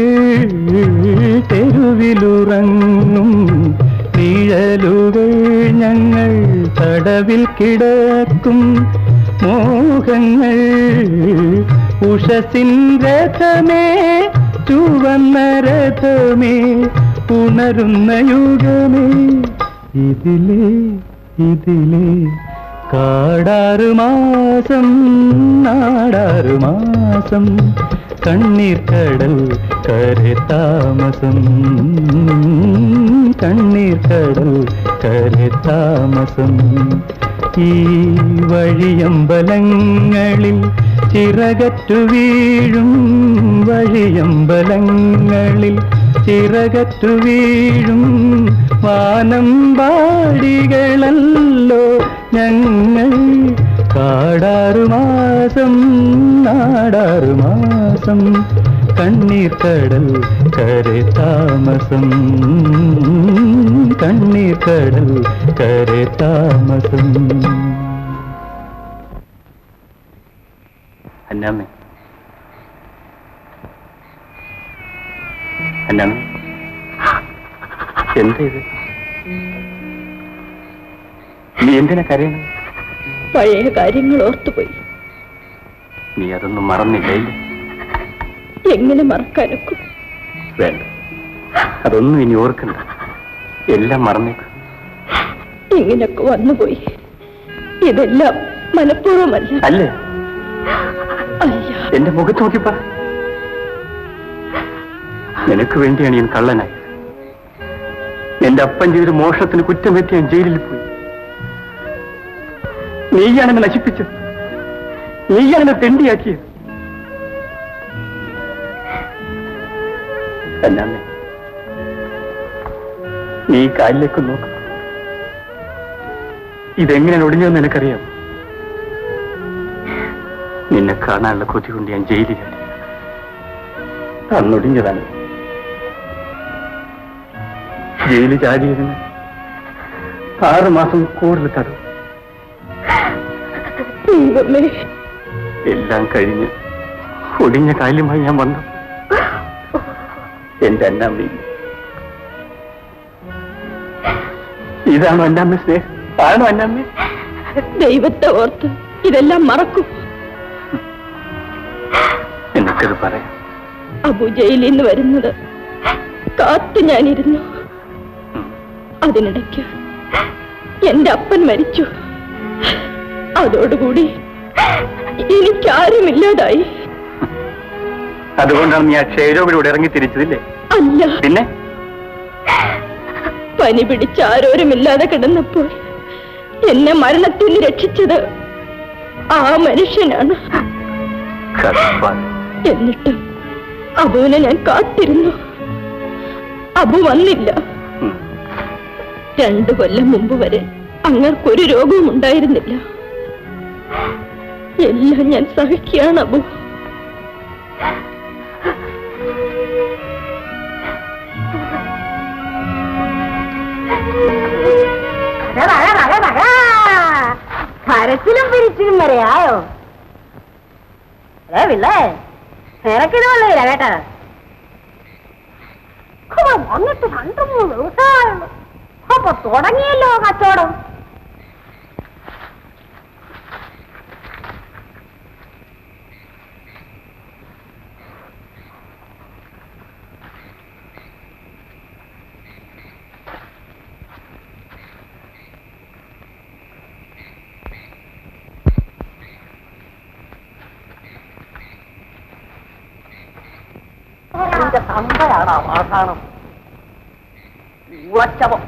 തെരുവിലുറങ്ങും നിഴലുകൾ ഞങ്ങൾ കടവിൽ കിടക്കും മോഹങ്ങൾ ഉഷസിൻ രഥമേ ചുവന്ന രഥമേ ഉണരുന്ന യുഗമേ ഇതിലേ ഇതിലേ കാടാറുമാസം നാടാറുമാസം കണ്ണീർ കടൽ കരെ താമസം കണ്ണീർ കടൽ കരെ താമസം ഈ വഴിയമ്പലങ്ങളിൽ ചിറകറ്റു വീഴും വഴിയമ്പലങ്ങളിൽ ചിറകറ്റു വീഴും വാനം പാടികളല്ലോ ഞങ്ങൾ കാടാറുമാസം നാടാറുമാസം കണ്ണീർ കടൽ കരെ താമസം കണ്ണീർ കടൽ കരെ താമസം അന്നാമ്മേ അന്നാമ്മേ എന്താ ഇത് നീ എന്തിനാ കരയണം പഴയ കാര്യങ്ങൾ ഓർത്തുപോയി നീ അതൊന്നും മറന്നില്ലേ എങ്ങനെ മറക്കാനൊക്കും വേണ്ട അതൊന്നും ഇനി ഓർക്കണ്ട എല്ലാം മറന്നേക്കും ഇങ്ങനൊക്കെ വന്നുപോയി ഇതെല്ലാം മനഃപൂർവ്വമല്ല അല്ലേ അല്ല എന്റെ മുഖത്ത് നോക്കിപ്പ നിനക്ക് വേണ്ടിയാണ് ഞാൻ കള്ളനായി എന്റെ അപ്പൻ ചെയ്തൊരു മോഷണത്തിന് കുറ്റം പറ്റി ഞാൻ ജയിലിൽ പോയി നീയാണ് എന്നെ നശിപ്പിച്ചത് നീയാണ് എന്നെ തെണ്ടിയാക്കിയത് എന്നാമേ നീ ഈ കാലിലേക്ക് നോക്ക് ഇതെങ്ങനെ ഒടിഞ്ഞതെന്ന് എനിക്കറിയാം നിന്നെ കാണാനുള്ള കൊതി കൊണ്ട് ഞാൻ ജയിലിൽ ചാടി അന്നൊടിഞ്ഞതാണ് ജയിലിൽ ചാടിയതിന് ആറ് മാസം കൂടുതൽ തടവ് ദൈവമേ എല്ലാം കഴിഞ്ഞ് ഒടിഞ്ഞ കാലുമായി ഞാൻ വന്നു എന്റെ അന്നാമ്മ ഇതാണോ അന്നാമ്മ സ്നേഹം ആണോ അന്നാമ്മ ദൈവത്തെ ഓർത്ത് ഇതെല്ലാം മറക്കൂ എനിക്കത് പറയാം അബു ജയിലിൽ നിന്ന് വരുന്നത് കാത്തു ഞാനിരുന്നു അതിനിടയ്ക്ക് എന്റെ അപ്പൻ മരിച്ചു അതോടുകൂടി എനിക്കാരുമില്ലാതായി അതുകൊണ്ടാണ് നീ ആ ക്ഷയരോഗിലൂടെ ഇറങ്ങി തിരിച്ചതില്ലേ അല്ല പിന്നെ പനി പിടിച്ച് ആരോരുമില്ലാതെ കിടന്നപ്പോൾ എന്നെ മരണത്തിൽ നിന്ന് രക്ഷിച്ചത് ആ മനുഷ്യനാണ് കർത്താവ്. എന്നിട്ട് അബുവിനെ ഞാൻ കാത്തിരുന്നു അബു വന്നില്ല ഉം. രണ്ടു കൊല്ലം മുമ്പ് വരെ അങ്ങൾക്കൊരു രോഗവും ഉണ്ടായിരുന്നില്ല എല്ലാം ഞാൻ സഹിക്കുകയാണ് അബു കരച്ചിലും പിരിച്ചിലും വരെ ആയോ ഏ പിള്ളേ നിനക്കിത് വെള്ളമില്ല കേട്ടാ ഹോ, വന്നിട്ട് രണ്ടു മൂന്ന് ദിവസമായുള്ളൂ അപ്പൊ തുടങ്ങിയല്ലോ കച്ചവടം എന്റെ തന്തയാണ് അവസാനം ഉളച്ചവം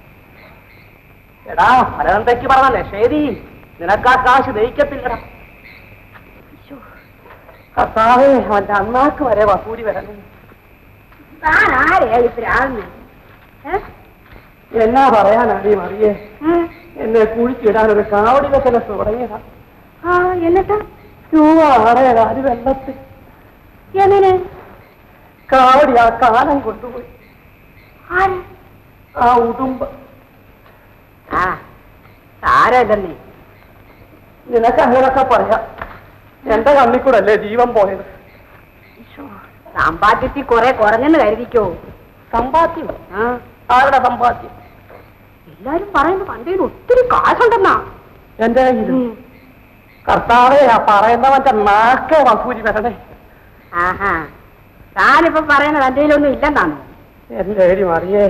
എടാ പലതന്തയ്ക്ക് പറഞ്ഞല്ലേ ശരി നിനക്കാ കാശ് ദഹിക്കത്തില്ലടാ ശ്ശോ. കർത്താവേ അവന്റെ അന്നാക്ക് വരെ വസൂരി വരണേ താൻ ആരെയാ ഈ പ്രാന്ന് എന്നാ പറയാനാടി മറിയേ എന്നെ കുഴിച്ചിടാൻ ഒരു കാവടി വെച്ചനെ തുടങ്ങിയതാ ആ എന്നിട്ടാ രൂപ ആറേഴ് അത് വെള്ളത്തിൽ എങ്ങനെ കാവടി ആ കാലം കൊണ്ടുപോയി ആര് ആ ഉടുമ്പ് ആ സാരമില്ലെന്നേ നിനക്ക് അങ്ങനൊക്കെ പറയാം എന്റെ കണ്ണിക്കൂടല്ലേ ജീവൻ പോയത് സമ്പാദ്യത്തിൽ കുറെ കുറഞ്ഞെന്ന് കരുതിക്കോ സമ്പാദ്യം ആ ആരുടെ സമ്പാദ്യം എല്ലാരും പറയുന്നു പണ്ടേ ഒത്തിരി കാശുണ്ടെന്നാ എന്റെ കയ്യിൽ കർത്താവേ ആ പറയുന്നവന്റെ നാക്കെ വസൂരി വരണേ ആഹാ താനിപ്പോ പറയുന്നത് എന്റെ കയ്യിലൊന്നും ഇല്ലെന്നാണ് എന്റെ ഏരി മറിയേ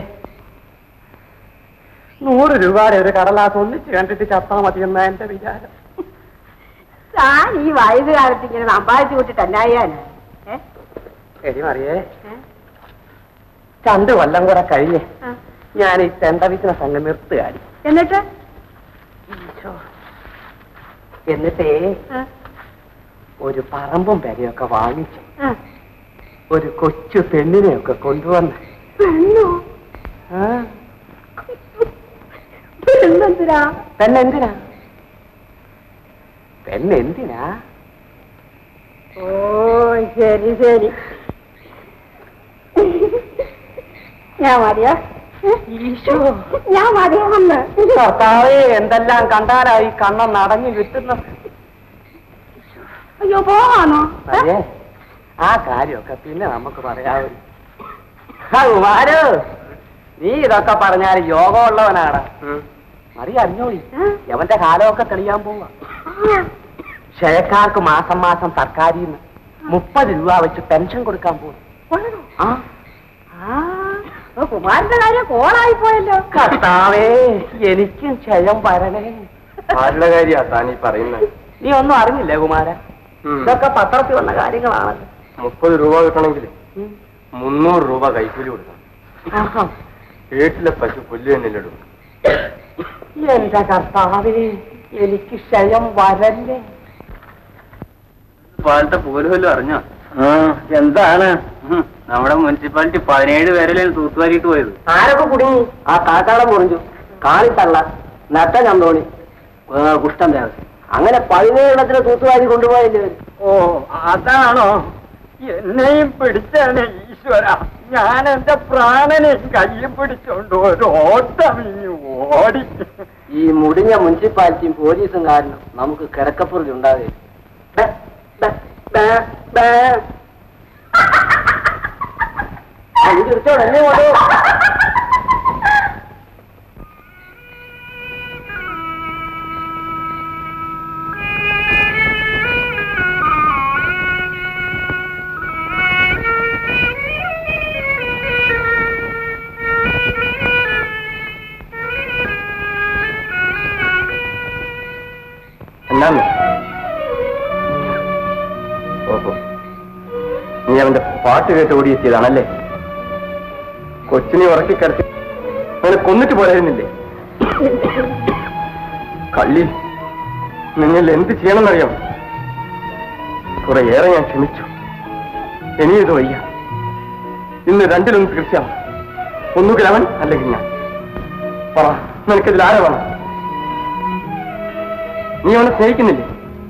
നൂറ് രൂപയുടെ ഒരു കടലാസ് ഒന്നിച്ച് കണ്ടിട്ട് ചത്താ മതി എന്നാ എന്റെ വിചാരം താൻ ഈ വയസ്സുകാലത്ത് ഇങ്ങനെ സമ്പാദിച്ചു വിട്ടിട്ട് എന്നായാല് ഏ? എരി മറിയേ ഏ? രണ്ട് കൊല്ലം കൂടെ കഴിഞ്ഞ് ആ. ഞാൻ ഈ തെണ്ട ബിസിനസ് അങ്ങ് നിർത്തുകാരി എന്നിട്ട് എന്നിട്ടേ ആ, ഒരു പറമ്പും പെരയൊക്കെ വാങ്ങിച്ച് ആ. ഒരു കൊച്ചു പെണ്ണിനെയൊക്കെ കൊണ്ടുവന്ന് പെണ്ണോ ആ, പെണ്ണെന്തിനാ പെണ്ണെന്തിനാ പെണ്ണെന്തിനാ ഓ ശരി ശരി ഞാൻ മതിയോ ഈശോ ഞാൻ മതിയോ വന്ന് കർത്താവേ എന്തെല്ലാം കണ്ടാലായി കണ്ണം നടഞ്ഞു കിട്ടുന്നത് അയ്യോ പോവാണോ അതെ ആ കാര്യമൊക്കെ പിന്നെ നമുക്ക് പറയാവൂ ആ കുമാരു നീ ഇതൊക്കെ പറഞ്ഞാൽ യോഗമുള്ളവനാണ് മറി അറിഞ്ഞോളി എവന്റെ കാലമൊക്കെ തെളിയാൻ പോവാ ക്ഷയക്കാർക്ക് മാസം മാസം സർക്കാരിന്ന് മുപ്പത് രൂപ വെച്ച് പെൻഷൻ കൊടുക്കാൻ പോകും ആ കുമാരന്റെ കാര്യം കോളായി പോയല്ലോ കർത്താവേ എനിക്കും ക്ഷയം വരണേ ആരുടെ കാര്യാ താൻ ഈ പറയുന്നത് നീ ഒന്നും അറിഞ്ഞില്ലേ കുമാര ഇതൊക്കെ പത്രത്തിൽ വന്ന കാര്യങ്ങളാണല്ലോ മുപ്പത് രൂപ കിട്ടണമെങ്കിൽ മുന്നൂറ് രൂപ കൈക്കൂലി കൊടുക്കണം ആഹാ. വീട്ടിലെ പശു പുല്ല് തന്നെയല്ലടൂ എന്റെ കർത്താവേ എനിക്ക് ക്ഷയം വരല്ലേ പാലത്തെ പോലും അറിഞ്ഞോ എന്താണ് ഉം. നമ്മുടെ മുനിസിപ്പാലിറ്റി പതിനേഴ് പേരല്ലേ തൂത്തുവാരിയിട്ട് പോയത് ആരൊക്കെ കുടുങ്ങി ആ കാക്കാടം മുറിഞ്ഞു കാളിത്തള്ള നട്ട ചന്തോണി ഏ, കുഷ്ടം ദേവസ് അങ്ങനെ പതിനേഴിടത്തിന് തൂത്തുവാരി കൊണ്ടുപോയല്ലേ ഇവര്. ഓ അതാണോ എന്നെയും പിടിച്ചാണ് ഈശ്വര ഞാൻ എന്റെ പ്രാണനെ കയ്യിൽ പിടിച്ചോണ്ട് ഒരു ഓട്ടം ഇനി ഓടി ഈ മുടിഞ്ഞ മുനിസിപ്പാലിറ്റിയും പോലീസും കാരണം നമുക്ക് കിടക്കപ്പുറത്ത് ഉണ്ടാകെ തിരിച്ചോടെ എന്നെ കൊണ്ടു എന്നാന്ന് ഓഹോ നീ അവന്റെ പാട്ട് കേട്ട് ഓടിയെത്തിയതാണല്ലേ കൊച്ചിനെ ഉറക്കി കിടത്തി അവനെ കൊന്നിട്ട് പോരായിരുന്നില്ലേ കള്ളി നിങ്ങൾ എന്ത് ചെയ്യണമെന്നറിയാം കുറെ ഏറെ ഞാൻ ക്ഷമിച്ചു ഇനിയും ഇത് വയ്യ ഇന്ന് രണ്ടിലൊന്ന് തീർച്ചയാവും ഒന്നുകിൽ അവൻ അല്ലെങ്കിൽ ഞാൻ പറ നിനക്കിതിൽ ആരെ വേണം നീ അവനെ സ്നേഹിക്കുന്നില്ലേ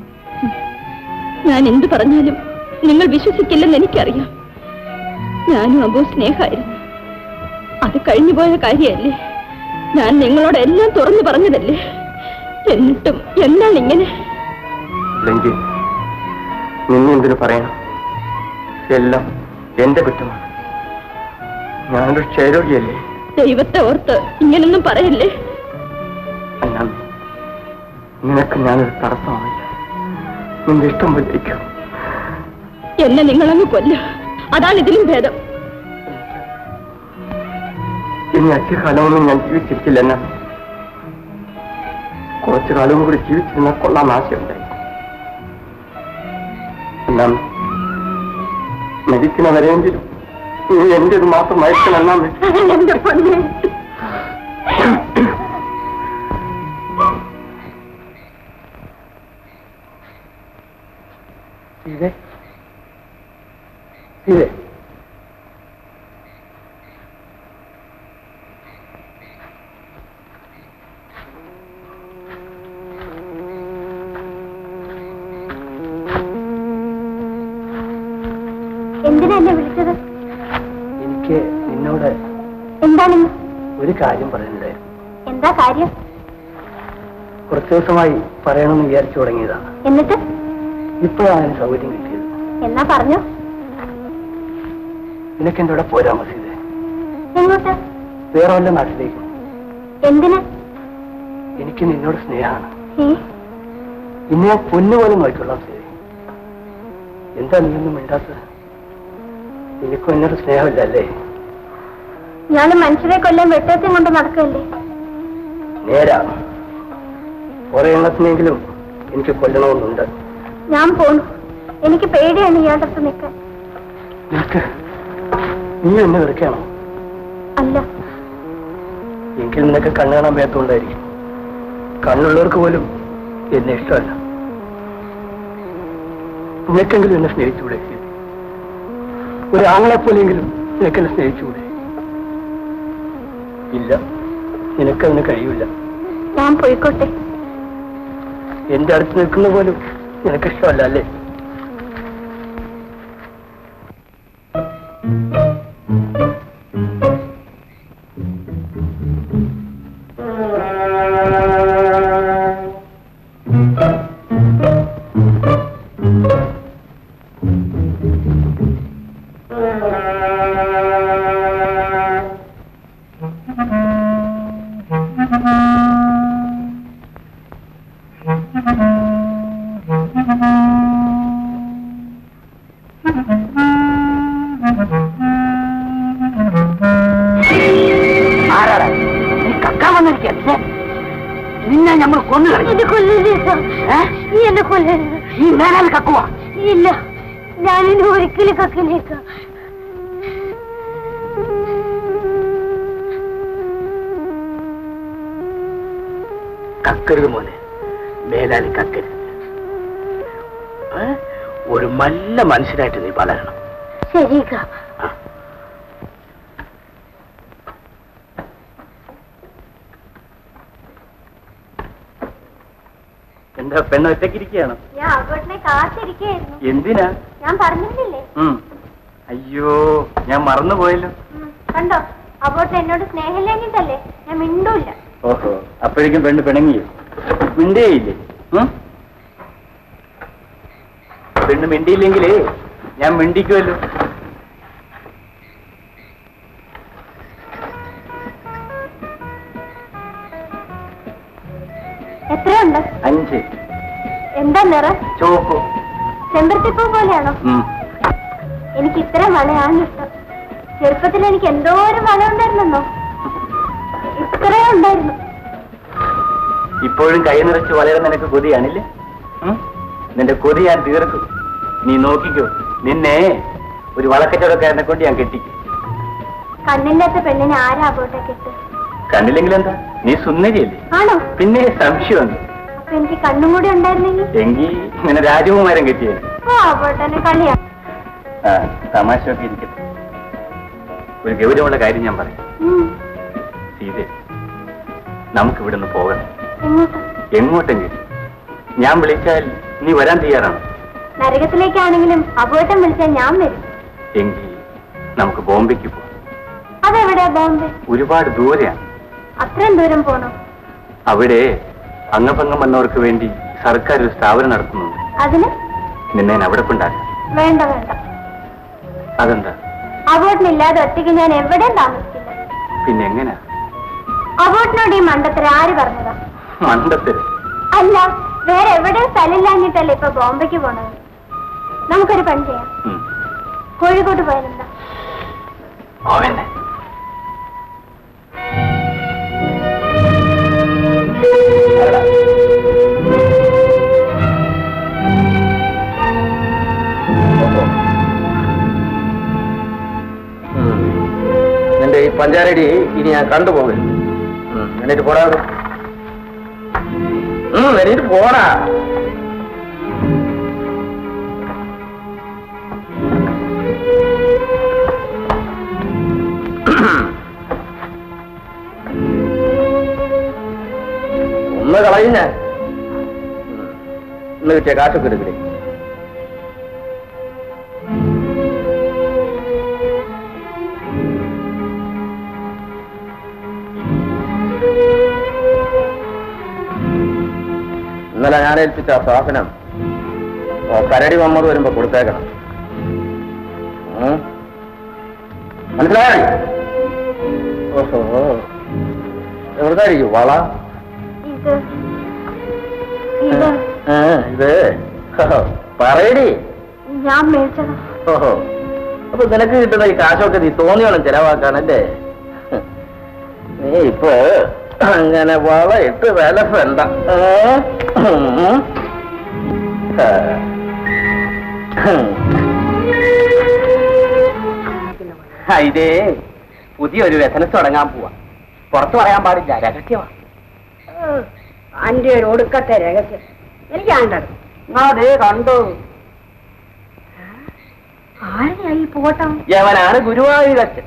ഞാൻ എന്ത് പറഞ്ഞാലും നിങ്ങൾ വിശ്വസിക്കില്ലെന്ന് എനിക്കറിയാം ഞാനും അബോ സ്നേഹമായിരുന്നു അത് കഴിഞ്ഞുപോയ കാര്യമല്ലേ ഞാൻ നിങ്ങളോട് എല്ലാം തുറന്നു പറഞ്ഞതല്ലേ എന്നിട്ടും എന്താണ് ഇങ്ങനെ അല്ലെങ്കിൽ നിന്നെ എന്തിനു പറയണം എല്ലാം എന്റെ കുറ്റമാണ് ഞാനൊരു ക്ഷയരോഗിയല്ലേ ദൈവത്തെ ഓർത്ത് ഇങ്ങനൊന്നും പറയല്ലേ എന്നാൽ നിനക്ക് ഞാനൊരു തടസ്സമാവില്ല നിന്റെ ഇഷ്ടം പോലെ എന്നെ നിങ്ങളങ്ങ് കൊല്ല അതാണ് ഇതിലും ഭേദം ഇനി അധികകാലമൊന്നും ഞാൻ ജീവിച്ചിരിക്കില്ല എന്നാ കുറച്ചു കാലവും കൂടി ജീവിച്ചിരുന്ന കൊള്ളാൻ ആശയുണ്ടായി എന്നാൽ മരിക്കുന്നവരെങ്കിലും നീ എന്റേത് മാത്രമായിരിക്കണം എന്നാ എന്റെ പൊന്നെ ഇതേ ഇതേ എന്തിനാ എന്നെ വിളിച്ചത് എനിക്ക് നിന്നോട് എന്താണെന്ന് ഒരു കാര്യം പറയാനുണ്ടായിരുന്നു എന്താ കാര്യം കുറച്ച് ദിവസമായി പറയണമെന്ന് വിചാരിച്ചു തുടങ്ങിയതാണ് എന്നിട്ട് ഇപ്പോഴാണ് അതിന് സൗകര്യം കിട്ടിയത് എന്നാ പറഞ്ഞു നിനക്ക് എൻ്റെ കൂടെ പോരാ മസീദേ എങ്ങോട്ട് വേറെ വല്ല നാട്ടിലേക്ക് എന്തിന് എനിക്ക് നിന്നോട് സ്നേഹമാണ് ഏ? ഇന്ന് ഞാൻ പൊന്നുപോലെ നോക്കിക്കൊള്ളാം ശരി എന്താ നീയൊന്നും മിണ്ടാത്തത് എനിക്കും എന്നോട് സ്നേഹമില്ല അല്ലേ ഞാന് മനുഷ്യരെ കൊല്ലാൻ വെട്ടേറ്റം കൊണ്ട് നടക്കല്ലേ നേരാ കുറെ എണ്ണത്തിനെങ്കിലും എനിക്ക് കൊല്ലണമെന്നുണ്ട് ഞാൻ പോണു എനിക്ക് പേടിയാണ് ഇയാളുടെ അടുത്ത് നിൽക്കാൻ നിനക്ക് നീ എന്നെ വെറുക്കണോ അല്ല എങ്കിൽ നിനക്ക് കണ്ണു കാണാൻ വേത്തോണ്ടായിരിക്കും കണ്ണുള്ളവർക്ക് പോലും എന്നെ ഇഷ്ടമല്ല നിനക്കെങ്കിലും എന്നെ സ്നേഹിച്ചുകൂടെ ഒരു ആങ്ങളെ പോലെയെങ്കിലും നിനക്കെന്നെ സ്നേഹിച്ചുകൂടെ ഇല്ല നിനക്കതിന് കഴിയില്ല ഞാൻ പോയിക്കോട്ടെ എന്റെ അടുത്ത് നിൽക്കുന്ന പോലും നിനക്കിഷ്ടമല്ല അല്ലേ ആരാടാ നീ കക്കാൻ വന്നിരിക്കല്ലേ നിന്നെ നമ്മൾ കൊന്നു എന്നെ കൊല്ലരുത് നീ എന്നെ കൊല്ലരുത് ഈ മേലാൽ കക്കുവാ ഇല്ല ഞാനിനി ഒരിക്കലും കക്കിലേക്ക കക്കരുത് മോനെ മേലാലി കക്കരുത് ഏ? ഒരു നല്ല മനുഷ്യനായിട്ട് നീ വളരണം ശരി ഇക്ക. എന്താ പെണ്ണ് ഒറ്റക്കിരിക്കുകയാണോ ഞാൻ അബോട്ടിനെ കാത്തിരിക്കുകയായിരുന്നു എന്തിനാ ഞാൻ പറഞ്ഞിരുന്നില്ലേ ഉം. അയ്യോ ഞാൻ മറന്നുപോയല്ലോ ഉം, കണ്ടോ അബോട്ടിന് എന്നോട് സ്നേഹമില്ലെങ്കിട്ടല്ലേ ഞാൻ മിണ്ടൂല്ല ഓഹോ അപ്പോഴേക്കും പെണ്ണ് പിണങ്ങിയോ മിണ്ടേയില്ലേ ഉം? പെണ്ണ് മിണ്ടിയില്ലെങ്കിലേ ഞാൻ മിണ്ടിക്കുമല്ലോ എത്രയുണ്ട് അഞ്ച് എന്താ നിറം ചോക്കോ ചെമ്പരത്തിപ്പൂ പോലെയാണോ ഉം. എനിക്ക് ഇത്രയും വളയാണ് ഇഷ്ടം ചെറുപ്പത്തിൽ എനിക്ക് എന്തോരം വള ഉണ്ടായിരുന്നോ ഇത്രയും ഉണ്ടായിരുന്നു ഇപ്പോഴും കൈ നിറച്ച് വളരാൻ നിനക്ക് കൊതിയാണില്ലേ ഉം? നിന്റെ കൊതി ഞാൻ തീർക്കും നീ നോക്കിക്കോ നിന്നെ ഒരു വളക്കച്ചവടക്കാരനെ കൊണ്ട് ഞാൻ കെട്ടിക്കും കണ്ണില്ലാത്ത പെണ്ണിനെ ആരാ അബോട്ടൊക്കെ ഇട്ട് കണ്ടില്ലെങ്കിൽ എന്താ നീ സുന്ദരിയല്ലേ ആണോ പിന്നെ സംശയമുണ്ട് അപ്പൊ എനിക്ക് കണ്ണും കൂടി ഉണ്ടായിരുന്നെങ്കിൽ എങ്കിൽ ഇങ്ങനെ രാജകുമാരൻ കെട്ടിയത് ഓ അബോട്ടനെ കളിയാ ആ തമാശയൊക്കെ ഇരിക്കട്ടെ ഒരു ഗൗരവമുള്ള കാര്യം ഞാൻ പറയാം ഉം, സീതെ നമുക്ക് ഇവിടെ നിന്ന് പോകണം എങ്ങോട്ട് എങ്ങോട്ടെങ്കിലും ഞാൻ വിളിച്ചാൽ നീ വരാൻ തയ്യാറാണ് നരകത്തിലേക്കാണെങ്കിലും അബോട്ടം വിളിച്ചാൽ ഞാൻ വരും എങ്കിൽ നമുക്ക് ബോംബെക്ക് പോകാം അതെവിടെയാ ബോംബെ ഒരുപാട് ദൂരെയാണ് അത്രയും ദൂരം പോണോ അവിടെ അംഗഭംഗം വന്നവർക്ക് വേണ്ടി സർക്കാർ ഒരു സ്ഥാപനം നടത്തുന്നുണ്ട് അതിന് നിന്നെ ഞാൻ അവിടെ കൊണ്ടാക്കാം വേണ്ട വേണ്ട അതെന്താ അബോട്ടിനില്ലാതെ ഒറ്റയ്ക്ക് ഞാൻ എവിടെയും താമസിക്കില്ല പിന്നെ എങ്ങനെയാ അബോട്ടിനോട് ഈ മണ്ടത്തിൽ ആര് പറഞ്ഞതാ മണ്ടത്തര് അല്ല വേറെ എവിടെയും സ്ഥലമില്ലാഞ്ഞിട്ടല്ലേ ഇപ്പൊ ബോംബെക്ക് പോണത് നമുക്കൊരു പണി ചെയ്യാം ഉം. കോഴിക്കോട്ട് പോയാലെന്താ പോവന്നെ നിന്റെ ഈ പഞ്ചാരടി ഇനി ഞാൻ കണ്ടുപോകരുത് ഉം, എന്നിട്ട് പോടാ അവിടെ. ഉം, എന്നിട്ട് പോടാ ഒന്ന് കളയും ഞാൻ ഉം. ഇന്ന് കിട്ടിയ കാശൊക്കെ എടുക്കണേ ഇന്നലെ ഞാൻ ഏൽപ്പിച്ച ആ സാധനം ഓ, കരടി മമ്മദ് വരുമ്പോ കൊടുത്തേക്കണം ഉം. മനസ്സിലായോ ഓഹോ എവിടെ വള ഇത് ഇത് ഏ, ഇത് ഹോ, പറയടി ഞാൻ മേടിച്ചതാ ഓഹോ അപ്പൊ നിനക്ക് കിട്ടുന്ന ഈ കാശൊക്കെ നീ തോന്നിയോളം ചെലവാക്കാനല്ലേ നീ ഇപ്പൊ അങ്ങനെ വളയിട്ട് വിലസണ്ട ഏ? ഉം. ആ. ആ, ഇതേ പുതിയൊരു ബിസിനസ് തുടങ്ങാൻ പോവാ പുറത്തു പറയാൻ പാടില്ല രഹസ്യമാ അന്റെ ഒരു ഒടുക്കത്തെ രഹസ്യം എനിക്ക് ആണ്ടത് അതേ കണ്ടു ആരെയാ ഈ പോട്ടം യവനാണ് ഗുരുവായൂരച്ഛൻ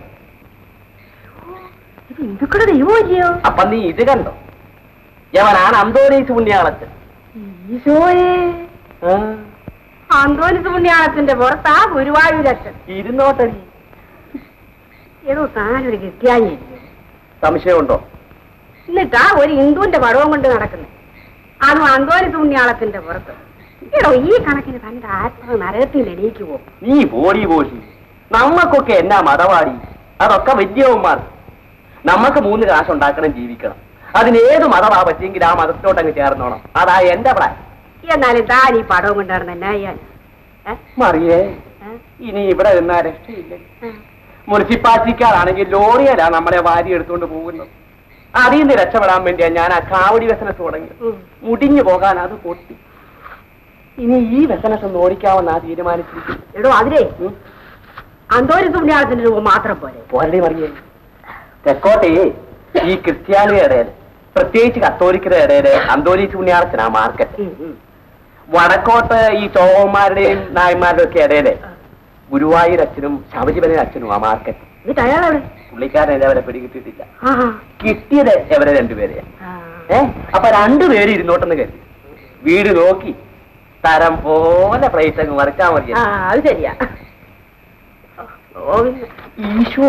ഇത് ഹിന്ദുക്കളുടെ ദൈവമല്ലയോ അപ്പൊ നീ ഇത് കണ്ടോ യവനാണ് അന്തോണീസ് പുണ്യാളച്ചൻ ഈശോയെ അന്തോനിസ് പുണ്യാളത്തിന്റെ പുറത്താ ഗുരുവായൂരച്ഛൻ ഇരുന്നോട്ടടി ഏതോ താനൊരു ക്രിസ്ത്യാനി സംശയമുണ്ടോ എന്നിട്ടാ ഒരു ഹിന്ദുവിന്റെ പടവും കൊണ്ട് നടക്കുന്നത് അതും അന്തോനിസ് പുണ്യാളത്തിന്റെ പുറത്ത് എടോ ഈ കണക്കിന് തന്റെ ആത്മാവ് നരകത്തിൽ എണീക്കുവോ നീ പോടി പോഷി നമ്മക്കൊക്കെ എന്നാ മതവാടി അതൊക്കെ വലിയവന്മാർ നമുക്ക് മൂന്ന് കാശ് ഉണ്ടാക്കണം ജീവിക്കണം അതിന് ഏത് മതമാ പറ്റിയെങ്കിൽ ആ മതത്തിലോട്ടങ്ങ് ചേർന്നോണം അതാ എന്റെ പ്ലാൻ എന്നാലും താൻ ഈ പടവും കൊണ്ട് നടന്ന എന്നാ ചെയ്യാൻ ഏ? മറിയേ ഏ? ഇനി ഇവിടെ നിന്നാ രക്ഷയില്ല ഏ? മുനിസിപ്പാലിറ്റിക്കാരാണെങ്കിൽ ലോറിയലാ നമ്മളെ വാരി എടുത്തുകൊണ്ട് പോകുന്നത് അതിൽ നിന്ന് രക്ഷപ്പെടാൻ വേണ്ടിയാ ഞാൻ ആ കാവടി ബിസിനസ് തുടങ്ങി ഉം. മുടിഞ്ഞു പോകാൻ അത് പൊട്ടി ഇനി ഈ ബിസിനസ് ഒന്ന് ഓടിക്കാമെന്നാ തീരുമാനിച്ചിരിക്കുന്നു എടോ അതിലേ ഉം. അന്തോനിസ് പുണ്യാളത്തിന്റെ രൂപം മാത്രം പോരെ പോരടി മറിയേ തെക്കോട്ടെ ഈ ക്രിസ്ത്യാനിയുടെ ഇടയിൽ പ്രത്യേകിച്ച് കത്തോലിക്കരുടെ ഇടയില് അന്തോലീസ് പുണ്യാളച്ചനാ മാർക്കറ്റ് വടക്കോട്ട് ഈ ചോവന്മാരുടെയും നായന്മാരുടെയും ഒക്കെ ഇടയില് ഗുരുവായൂർ അച്ഛനും ശബരിമല അച്ഛനും ആ മാർക്കറ്റ് എന്നിട്ട് അയാളാണ് പുള്ളിക്കാരൻ ഇതേവരെ പിടികിട്ടിട്ടില്ല കിട്ടിയത് എവരെ രണ്ടുപേരെയാ ഏ അപ്പൊ രണ്ടുപേര് ഇരുന്നോട്ടെന്ന് കരുതി വീട് നോക്കി തരം പോലെ ഫ്ലൈറ്റ് അങ്ങ് മറിച്ചാ മതി ആ അത് ശരിയാ ഈശോ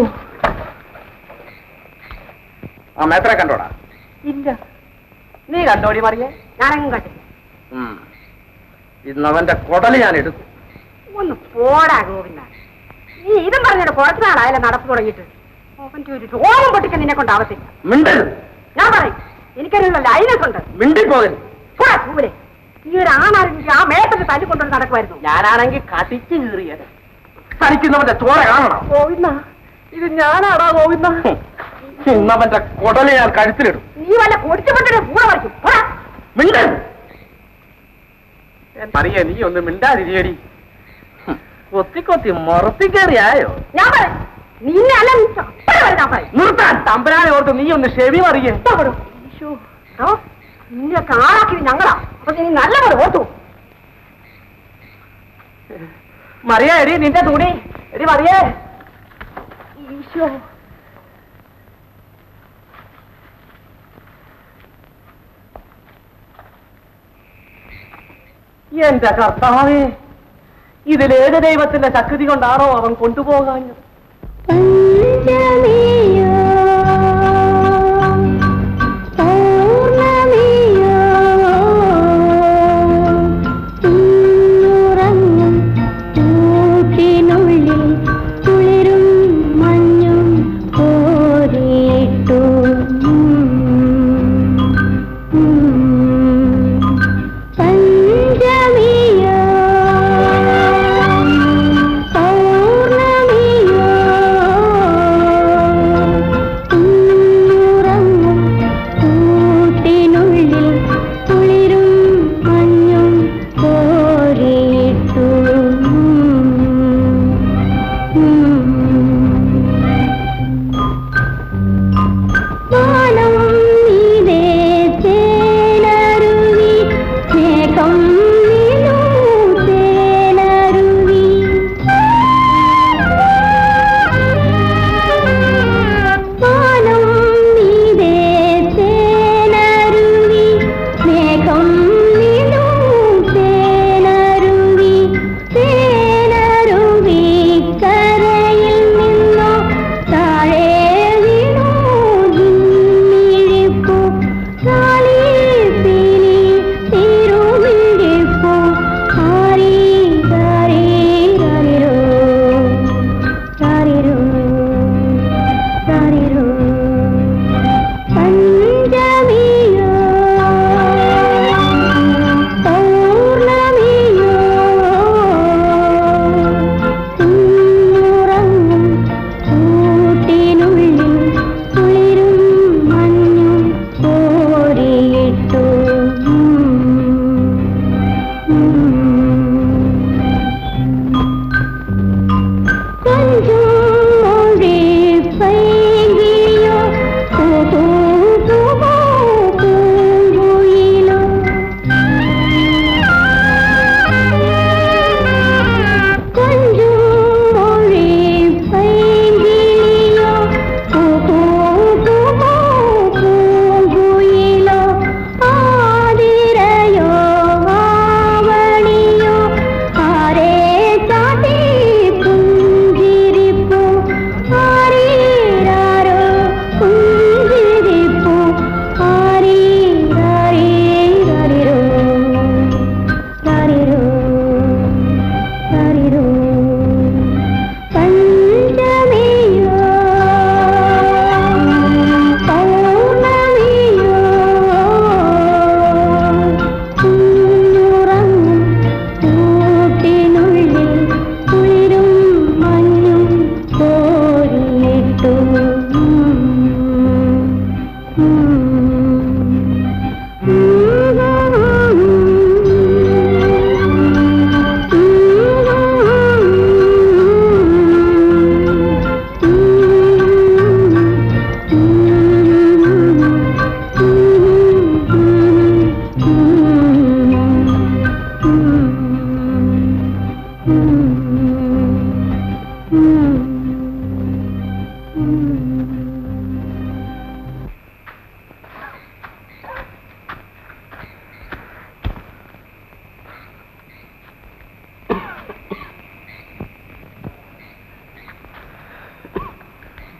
ആ മേത്ര കണ്ടോടാ ഇല്ല നീ കണ്ടോടി മറിയേ ഞാനങ്ങും കണ്ടില്ല ഇന്നവന്റെ കുടല് ഞാൻ എടുക്കും ഒന്ന് പോടാ ഗോവിന്ദ നീ ഇതും പറഞ്ഞിട്ട് കുറച്ച് നാളായാലും നടപ്പ് തുടങ്ങിയിട്ട് അവന്റെ ഒരു രോഗം പൊട്ടിക്കാൻ നിന്നെ കൊണ്ടാവത്തില്ല മിണ്ടരുത് ഞാൻ പറയും എനിക്കതിനുള്ള ലൈനസ് ഉണ്ട് മിണ്ടിപ്പോകരുത് പോടാ പൂവിലെ ഈ ഒരു ആണാണെങ്കിൽ ആ മേട്ടന് തല്ലിക്കൊണ്ടുവന്ന് നടക്കുമായിരുന്നു ഞാനാണെങ്കിൽ കടിച്ചു കീറിയത് തനിക്കുന്നവന്റെ ചോര കാണണം ഗോവിന്ദ ഇത് ഞാനാടാ ഗോവിന്ദ ഇന്നവന്റെ കുടല് ഞാൻ കഴുത്തിലിടും നീ വല്ല പൊടിച്ചപ്പെട്ടിട്ട് കൂടെ പറിക്കും പോടാ മിണ്ടരുത് മറിയ നീ ഒന്ന് മിണ്ടാതിരിയടി കൊത്തി കൊത്തി മുറത്തി കയറിയായോ ഞാൻ പറയും നിന്നെ അല്ല നീ ചപ്പഴ വരെ ഞാൻ പറയും നിർത്താൻ തമ്പരാനെ ഓർത്ത് നീ ഒന്ന് ഷെവി മറിയേ ഇഷ്ടപ്പെടും ഈശോ ആ, നിന്നെയൊക്കെ ആളാക്കിയത് ഞങ്ങളാ അപ്പൊ നീ നല്ലപോലെ ഓർത്തു മറിയ എടി നിന്റെ തുണി എടി മറിയേ ഈശോ എന്റെ കർത്താവേ ഇതിലേത് ദൈവത്തിന്റെ ശക്തി കൊണ്ടാണോ അവൻ കൊണ്ടുപോകാഞ്ഞത് പഞ്ചമിയോ പൗർണമിയോ ഇന്നുറങ്ങും കൂട്ടിനുള്ളിൽ കുളിരും മഞ്ഞും കോരിയിട്ടു പഞ്ചമിയോ പൗർണമിയോ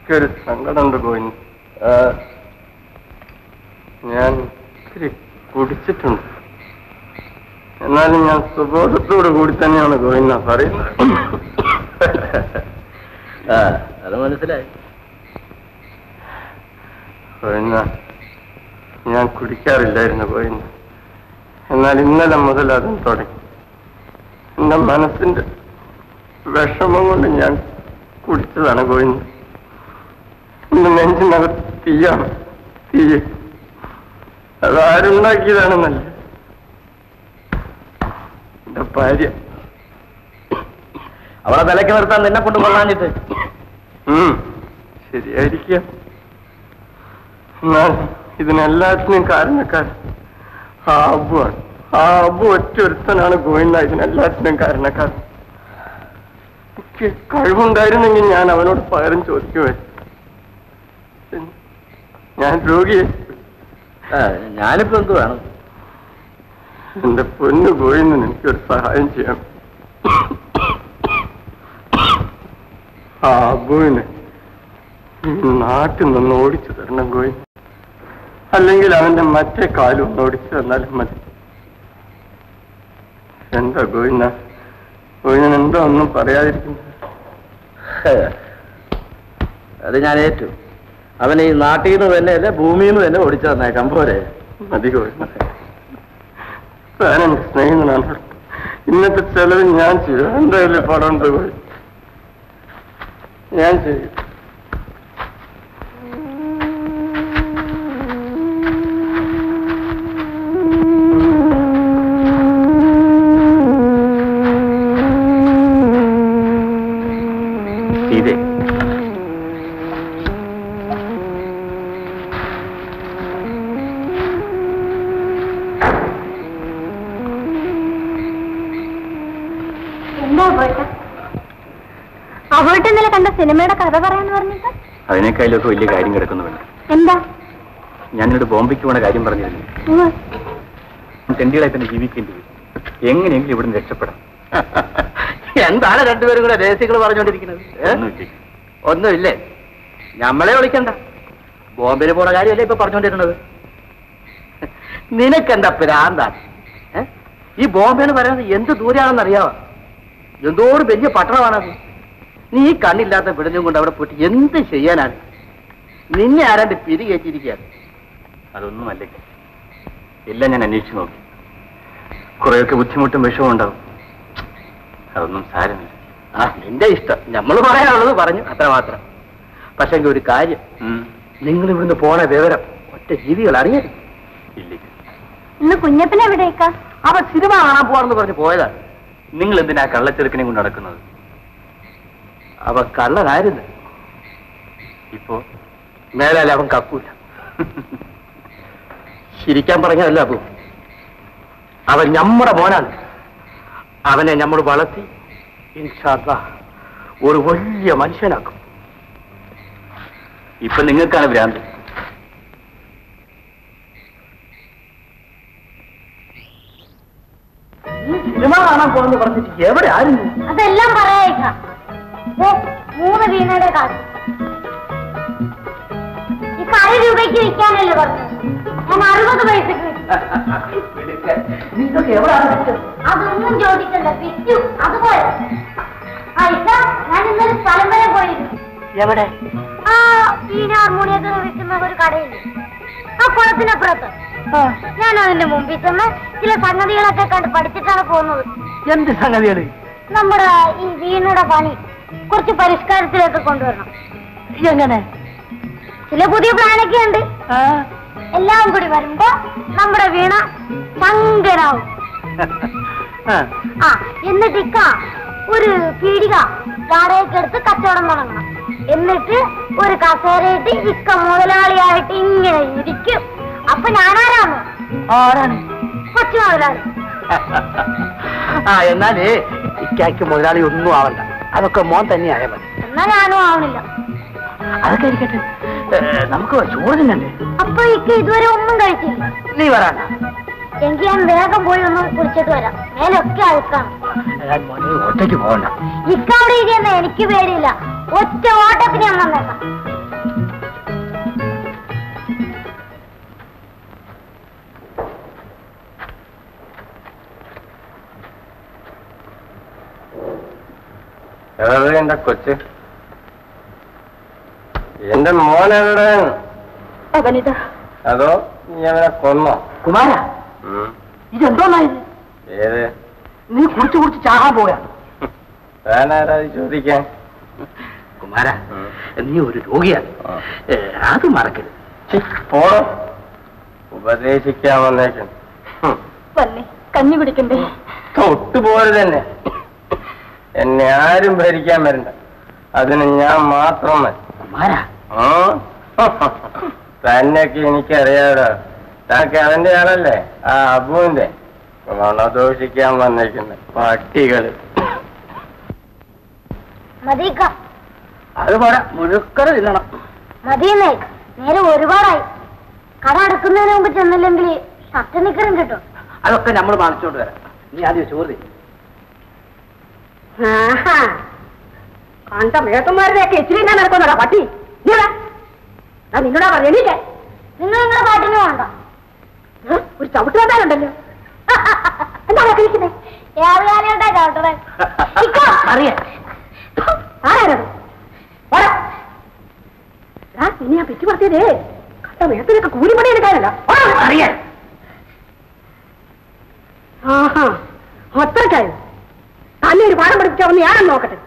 എനിക്കൊരു സങ്കടമുണ്ട് ഗോവിന്ദ് ഞാൻ ഇത്തിരി കുടിച്ചിട്ടുണ്ട് എന്നാലും ഞാൻ സുബോധത്തോടു കൂടി തന്നെയാണ് ഗോവിന്ദ പറയുന്നത് ആ അത് മനസ്സിലായി ഗോവിന്ദ ഞാൻ കുടിക്കാറില്ലായിരുന്നു ഗോവിന്ദ എന്നാൽ ഇന്നലെ മുതൽ അതും തുടങ്ങി എന്റെ മനസ്സിന്റെ വിഷമം കൊണ്ട് ഞാൻ കുടിച്ചതാണ് ഗോവിന്ദ എന്റെ നെഞ്ചിനകത്ത് തീയാണ് തീയ് അത് ആരുണ്ടാക്കിയതാണെന്നല്ല എന്റെ ഭാര്യ അവളെ വിലക്ക് നിർത്താൻ നിന്നെ കൊണ്ട് കൊള്ളാഞ്ഞിട്ട് ഉം, ശരിയായിരിക്കാം എന്നാൽ ഇതിനെല്ലാത്തിനും കാരണക്കാരൻ ആ അബുവാണ് ആ അബു ഒറ്റൊരുത്തനാണ് ഗോവിന്ദ ഇതിനെല്ലാത്തിനും കാരണക്കാരൻ എനിക്ക് കഴിവുണ്ടായിരുന്നെങ്കിൽ ഞാൻ അവനോട് പകരം ചോദിക്കുമായിരുന്നു ഞാൻ രോഗിയെ ആ, ഞാനിപ്പോ എന്ത് വേണം എന്റെ പൊന്നു ഗോവിന്ദൻ എനിക്കൊരു സഹായം ചെയ്യാം ആ അബുവിനെ ഈ നാട്ടിൽ നിന്ന് ഓടിച്ചു തരണം ഗോവിന്ദ് അല്ലെങ്കിൽ അവന്റെ മറ്റേ കാലും ഒന്ന് ഓടിച്ചു തന്നാലും മതി എന്താ ഗോവിന്ദ ഗോവിന്ദൻ എന്താ ഒന്നും പറയാതിരിക്കുന്നത് അത് ഞാൻ ഏറ്റു അവനെ ഈ നാട്ടിൽ നിന്ന് തന്നെ അല്ലേ ഭൂമിയിൽ നിന്ന് തന്നെ ഓടിച്ചു തന്നേക്കാം പോരെ മതി ഗോവിന്ദ താൻ എനിക്ക് സ്നേഹിതനാണ് ഇന്നത്തെ ചെലവ് ഞാൻ ചെയ്യും എന്റെ കയ്യിൽ പണം ഉണ്ട് പോയി ഞാൻ ചെയ്യും സീതേ എന്താ പോയിട്ട് അവളുടെ ഇന്നലെ കണ്ട സിനിമയുടെ കഥ പറയാന്ന് പറഞ്ഞിട്ട് അതിനേക്കാളൊക്കെ വലിയ കാര്യം കിടക്കുന്നുണ്ട് എന്താ ഞാൻ എന്നോട് ബോംബെക്ക് പോണ കാര്യം പറഞ്ഞിരുന്നു ഉവ്വ്. തെണ്ടികളായി തന്നെ ജീവിക്കേണ്ടി വരും എങ്ങനെയെങ്കിലും ഇവിടുന്ന് രക്ഷപ്പെടാം എന്താണ് രണ്ടുപേരും കൂടെ രഹസ്യങ്ങൾ പറഞ്ഞുകൊണ്ടിരിക്കുന്നത് ഏ? ഒന്നുമില്ലേ? ഒന്നുമില്ലേ ഞമ്മളെ വിളിക്കണ്ട ബോംബെയിൽ പോണ കാര്യമല്ലേ ഇപ്പൊ പറഞ്ഞുകൊണ്ടിരുന്നത് നിനക്കെന്താ പ്രാന്താണ് ഏ? ഈ ബോംബെ എന്ന് പറയുന്നത് എന്ത് ദൂരെയാണെന്ന് അറിയാവോ എന്തോട് വലിയ പട്ടണമാണത് നീ ഈ കണ്ണില്ലാത്ത വിടലും കൊണ്ട് അവിടെ പോയിട്ട് എന്ത് ചെയ്യാനാണ് നിന്നെ ആരാണ്ട് പിരി കയറ്റിയിരിക്കുകയാണ് അതൊന്നും അല്ലേ എല്ലാം ഞാൻ അന്വേഷിച്ചു നോക്കി കുറെയൊക്കെ ബുദ്ധിമുട്ടും വിഷമവും ഉണ്ടാവും അതൊന്നും സാരമില്ല ആ നിന്റെ ഇഷ്ടം നമ്മൾ പറയാനുള്ളത് പറഞ്ഞു അത്രമാത്രം പക്ഷെ ഒരു കാര്യം ഉം. നിങ്ങൾ ഇവിടുന്ന് പോണ വിവരം ഒറ്റ ജീവികൾ അറിയരുത് ഇല്ലേ ഇന്ന് കുഞ്ഞപ്പനെ എവിടേക്കാ അവൻ സിനിമ കാണാൻ പോവാണെന്ന് പറഞ്ഞ് പോയതാണ് നിങ്ങൾ എന്തിനാ കള്ളച്ചെറുക്കനെ കൊണ്ട് നടക്കുന്നത് അവൻ കള്ളനായിരുന്നു ഇപ്പോ മേലാൽ അവൻ കക്കൂല ചിരിക്കാൻ പറഞ്ഞതല്ല അപ്പു അവൻ നമ്മുടെ മോനാണ് അവനെ നമ്മൾ വളർത്തി ഇൻഷാ അല്ലാ, ഒരു വലിയ മനുഷ്യനാക്കും ഇപ്പൊ നിങ്ങൾക്കാണ് ഭ്രാന്ത് സിനിമ കാണാൻ പോണെന്ന് പറഞ്ഞിട്ട് എവിടെ ആയിരുന്നു അതെല്ലാം പറയാ മൂന്ന് വീണയുടെ കാശ് ഈ അര രൂപയ്ക്ക് വിൽക്കാനല്ലേ പറഞ്ഞു ഞാൻ അറുപത് പൈസക്ക് വിറ്റു. നിങ്ങൾക്ക് എവിടെയാണ് വെച്ചത്? അതൊന്നും ചോദിക്കണ്ട വിറ്റു അതുപോലെ ആ ഇക്ക ഞാൻ ഇന്നൊരു സ്ഥലം വരെ പോയിരുന്നു എവിടെ ആ വീണ ഹാർമോണിയൊക്കെ വിൽക്കുന്ന ഒരു കടയിൽ ആ കുളത്തിനപ്പുറത്ത് ഞാൻ അതിന്റെ മുമ്പിൽ ചെന്ന് ചില സംഗതികളൊക്കെ കണ്ട് പഠിച്ചിട്ടാണ് പോകുന്നത് എന്ത് സംഗതികള് നമ്മുടെ ഈ വീണയുടെ പണി കുറച്ച് പരിഷ്കാരത്തിലേക്ക് കൊണ്ടുവരണം എങ്ങനെ ചില പുതിയ പ്ലാനൊക്കെ ഉണ്ട് എല്ലാം കൂടി വരുമ്പോ നമ്മുടെ വീണ ശങ്കരാവും ആ എന്നിട്ട് ഇക്ക ഒരു പീടിക വാടകയ്ക്ക് എടുത്ത് കച്ചവടം തുടങ്ങണം എന്നിട്ട് ഒരു കസേരയിട്ട് ഇക്ക മുതലാളിയായിട്ട് ഇങ്ങനെ ഇരിക്കും അപ്പൊ ഞാനാരാമോ ആരാണ് കൊച്ചു മുതലാളി ആ എന്നാലേ ഇക്കായ്ക്ക് മുതലാളി ഒന്നും ആവണ്ട അതൊക്കെ മോൻ തന്നെ ആയാൽ മതി എന്നാ ഞാനും ആവണില്ല അതൊക്കെ ഇരിക്കട്ടെ ഏ, നമുക്ക് ചോറ് തിന്നണ്ടേ അപ്പൊ ഇക്ക ഇതുവരെ ഒന്നും കഴിച്ചില്ല നീ വരാന എങ്കിൽ ഞാൻ വേഗം പോയി ഒന്ന് കുളിച്ചിട്ട് വരാം മേലൊക്കെ അഴുക്കാണ് ഞാൻ മോനെ ഒറ്റയ്ക്ക് പോകണ്ട ഇക്ക അവിടെ ഇരിക്കുന്ന എനിക്ക് പേടിയില്ല ഒറ്റ ഓട്ടത്തിന് ഞാൻ വന്നേക്കാം ഏത് എന്റെ കൊച്ച് എന്റെ മോനെവിടെ അവനിതാ അതോ നീ അവനെ കൊന്നോ കുമാര ഉം. ഇതെന്തോന്നായത് ഏത് നീ കുടിച്ചു കുടിച്ച് ചാകാൻ പോയാ താനാരാ ഇത് ചോദിക്കാൻ കുമാര ഉം. നീ ഒരു രോഗിയാണ് ആ. ഏ, അത് മറക്കരുത് ഛി, പോടോ ഉപദേശിക്കാൻ വന്നേക്കും ഹും. വന്നേ കഞ്ഞി കുടിക്കണ്ടേ തൊട്ടുപോലെ തന്നെ എന്നെ ആരും ഭരിക്കാൻ വരണ്ട അതിന് ഞാൻ മാത്രം മതി കുമാര ആ? തന്നെയൊക്കെ എനിക്കറിയാലോ താക്ക് അവന്റെ ആളല്ലേ ആ അബുവിന്റെ ഗുണദോഷിക്കാൻ വന്നേക്കുന്ന പട്ടികള് മതിക്ക അത് പോരാ മുഴുക്കര തിന്നണം മതിയെന്നേ നേരെ ഒരുപാടായി കട അടക്കുന്നതിന് മുമ്പ് ചെന്നില്ലെങ്കിൽ ഷർട്ട് നിക്കറും കിട്ടും അതൊക്കെ നമ്മൾ വാങ്ങിച്ചോണ്ട് വരാം നീ ആദ്യം ചോറ് തിന്ന്. ആഹാ കണ്ട മേട്ടന്മാരുടെയൊക്കെ ഇച്ചിരി ഞാൻ നടക്കുന്നതാ പട്ടി നീ വാ. ഞാൻ നിന്നോടാ പറഞ്ഞു എണീറ്റേ നിങ്ങൾ നിങ്ങളുടെ പാട്ടിന് വേണ്ട ഏ? ഒരു ചവിട്ട് വന്നാലുണ്ടല്ലോ എന്താ കഴിക്കുന്നത് ഏറുകാലിയോട്ടാ ചവിട്ടണേ അറിയാം ആരാണത് പോടാ. ആ, ഇനി ഞാൻ പെറ്റി പറഞ്ഞതേ കണ്ട മേത്തിനൊക്കെ കൂലിപ്പണി എടുക്കാനല്ല അറിയാം ആഹാ അത്രയ്ക്കായോ തന്നെ ഒരു പാഠം പഠിപ്പിച്ചാവുന്ന ഞാനും നോക്കട്ടെ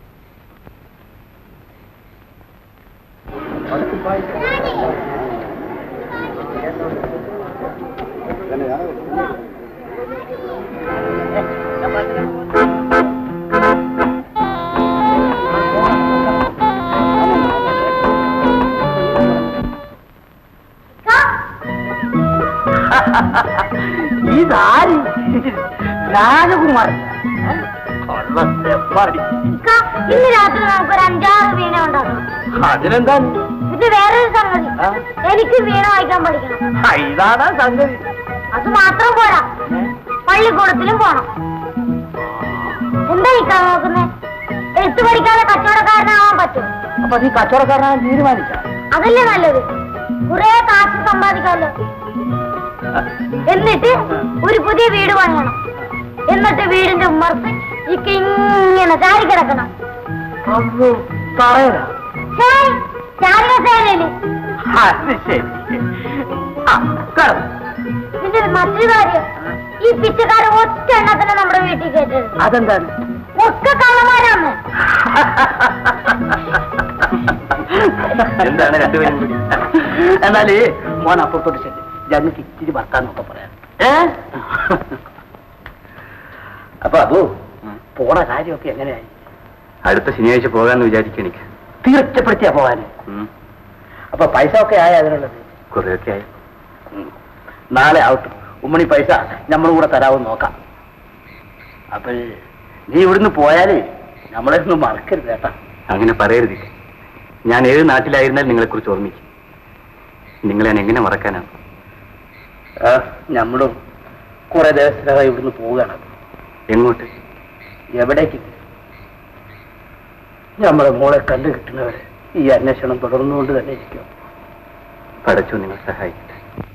ഇതാര് രാജകുമാരൻ കൊള്ളത്തെപ്പാടി ഇക്ക, ഇന്ന് രാത്രി നമുക്കൊരു അഞ്ചാറ് വീണ ഉണ്ടാക്കണം അതിനെന്താ ഇത് വേറൊരു സംഗതി ആ? എനിക്ക് വീണ വായിക്കാൻ പഠിക്കണം ആ, ഇതാണ് സംഗതി അത് മാത്രം പോരാ പള്ളിക്കൂടത്തിലും പോണം എന്താ ഇക്കാ നോക്കുന്നേ എഴുത്ത് പഠിക്കാതെ കച്ചവടക്കാരനാവാൻ പറ്റും അപ്പൊ നീ കച്ചവടക്കാരനാണ് തീരുമാനിച്ച അതല്ലേ നല്ലത് കുറെ കാശ് സമ്പാദിക്കാമല്ലോ എന്നിട്ട് ഒരു പുതിയ വീട് പണിയണം എന്നിട്ട് വീടിന്റെ ഉമ്മർത്ത് ഇക്ക ഇങ്ങനെ ചാരി കിടക്കണം പറയണ ഹേയ്, ചാരി കസേരയില് അത് ശരി ആ കടന്നു പിന്നെ ഒരു മറ്റൊരു കാര്യം ഈ പിച്ചക്കാരൻ ഒറ്റ എണ്ണത്തിന് നമ്മുടെ വീട്ടിൽ കയറ്റരുത് അതെന്താണ് ഒക്കെ കള്ളന്മാരാണ് എന്താണ് രണ്ടുപേരും കൂടി എന്നാല് മോൻ അപ്പുറത്തോട്ട് ചെല്ലു ഞങ്ങൾക്ക് ഇച്ചിരി വർത്താനൊക്കെ പറയാം ഏ അപ്പൊ അബു പോണ കാര്യമൊക്കെ എങ്ങനെയായി അടുത്ത ശനിയാഴ്ച പോകാന്ന് വിചാരിക്കും എനിക്ക് തീർച്ചപ്പെടുത്തിയാ പോവാന് അപ്പൊ പൈസ ഒക്കെ ആയ അതിനുള്ളത് കുറെയൊക്കെ ആയി ഉം. നാളെ ആവട്ടെ ഉമ്മണി പൈസ നമ്മൾ കൂടെ തരാമെന്ന് നോക്കാം അപ്പൊ നീ ഇവിടുന്ന് പോയാലേ നമ്മളെ ഒന്നും മറക്കരുത് കേട്ടാ അങ്ങനെ പറയരുത് ഞാൻ ഏത് നാട്ടിലായിരുന്നാൽ നിങ്ങളെ കുറിച്ച് ഓർമ്മിക്കും നിങ്ങളെ ഞാൻ എങ്ങനെ മറക്കാനാണ് ആ, നമ്മളും കുറെ ദിവസത്തിനകം ഇവിടുന്ന് പോവുകയാണ് എങ്ങോട്ട് എവിടേക്ക് നമ്മളെ മോളെ കണ്ടു കിട്ടുന്നവരെ ഈ അന്വേഷണം തുടർന്നുകൊണ്ട് തന്നെ ഇരിക്കും പടച്ചു നിങ്ങൾ സഹായിക്കട്ടെ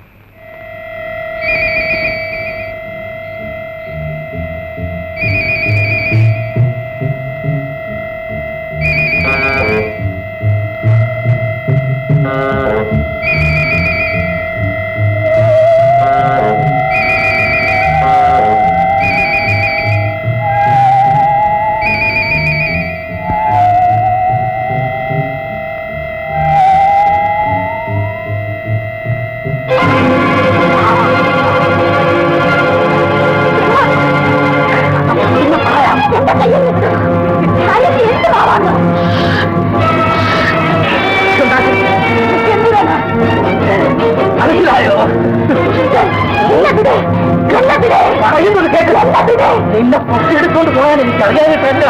മനസ്സിലായോ പറയുന്നത് കേൾക്കില്ല നിന്നെ പൊട്ടിയെടുത്തോണ്ട് പോയാൽ എനിക്ക് അറിയാനിട്ടല്ല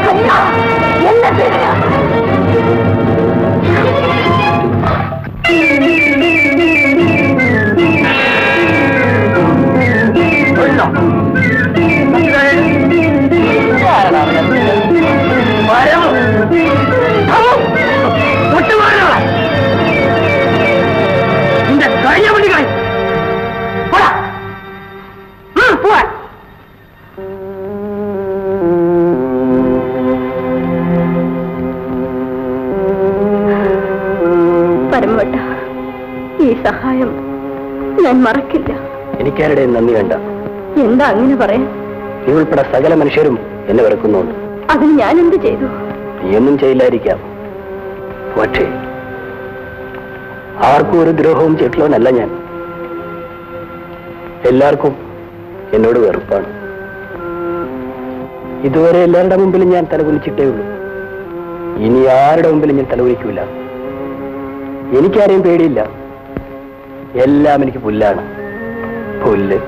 നിന്റെ കഴിഞ്ഞ വണ്ടികളെ പോടാ ഉം, പോവാൻ ഈ സഹായം ഞാൻ മറക്കില്ല എനിക്കാരുടെയും നന്ദി വേണ്ട എന്താ അങ്ങനെ പറയാൻ നീ ഉൾപ്പെടെ സകല മനുഷ്യരും എന്നെ വെറുക്കുന്നുണ്ട് അതിന് ഞാൻ എന്ത് ചെയ്തു നീയൊന്നും ചെയ്യില്ലായിരിക്കാം പക്ഷേ ആർക്കും ഒരു ദ്രോഹവും ചെയ്തിട്ടുള്ളവനല്ല ഞാൻ എല്ലാവർക്കും എന്നോട് വെറുപ്പാണ് ഇതുവരെ എല്ലാവരുടെ മുമ്പിലും ഞാൻ തലകുലിച്ചിട്ടേ ഉള്ളൂ ഇനി ആരുടെ മുമ്പിലും ഞാൻ തലകുലിക്കൂല എനിക്കാരെയും പേടിയില്ല എല്ലാം എനിക്ക് പുല്ലാണ് പുല്ല്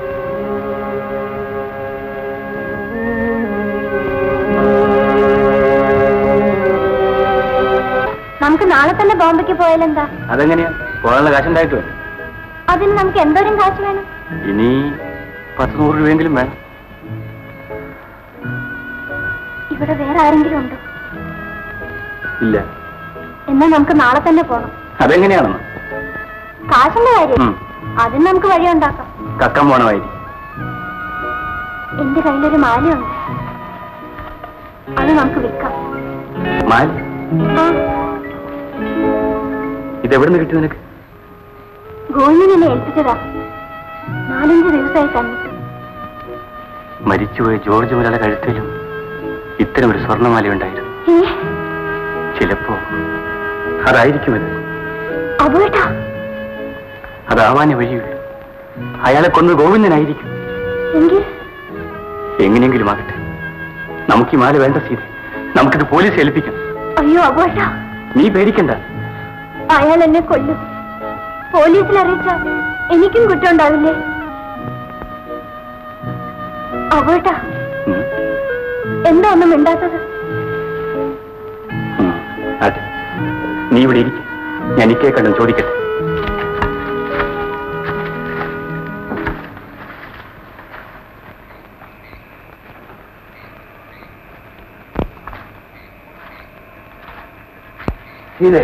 നമുക്ക് നാളെ തന്നെ ബോംബെക്ക് പോയാലെന്താ അതെങ്ങനെയാ പോകാനുള്ള കാശുണ്ടായിട്ട് വേണം അതിന് നമുക്ക് എന്തോരം കാശ് വേണം ഇനി പത്ത് നൂറ് രൂപയെങ്കിലും വേണം ഇവിടെ വേറെ ആരെങ്കിലും ഉണ്ടോ ഇല്ല എന്നാ നമുക്ക് നാളെ തന്നെ പോകണം അതെങ്ങനെയാണെന്ന് കാശിന്റെ കാര്യം ഉം. അതിന് നമുക്ക് വഴിയുണ്ടാക്കാം കക്കം പോണമായിരിക്കും എന്റെ കയ്യിലൊരു മാലയുണ്ട് അത് നമുക്ക് വിൽക്കാം മാൽ ആ ഇതെവിടുന്ന് കിട്ടി നിനക്ക് ഗോവിന്ദൻ എന്നെ ഏൽപ്പിച്ചതാ നാലഞ്ച് ദിവസമായി തന്നിട്ട് മരിച്ചുപോയ ജോർജ് മുരള കഴുത്തിലും ഇത്തരം ഒരു സ്വർണ്ണമാല ഉണ്ടായിരുന്നു ഏ ചിലപ്പോ അതായിരിക്കുമത് അബോട്ടാ അതാവാനേ വഴിയുള്ളൂ അയാളെ കൊന്ന് ഗോവിന്ദനായിരിക്കും എങ്കിൽ എങ്ങനെയെങ്കിലും ആകട്ടെ നമുക്ക് ഈ മാല വേണ്ട സീത നമുക്കിത് പോലീസ് ഏൽപ്പിക്കാം അയ്യോ അബോട്ടാ നീ പേടിക്കണ്ട അയാൾ എന്നെ കൊല്ലും പോലീസിൽ അറിയിച്ചാൽ എനിക്കും കുറ്റം ഉണ്ടാവില്ലേ അബോട്ടാ ഉം. എന്താ ഒന്നും മിണ്ടാത്തത് ഉം. അതെ നീ ഇവിടെ ഇരിക്കും ഞാൻ ഇക്കേ കണ്ടും ചോദിക്കട്ടെ ഇതേ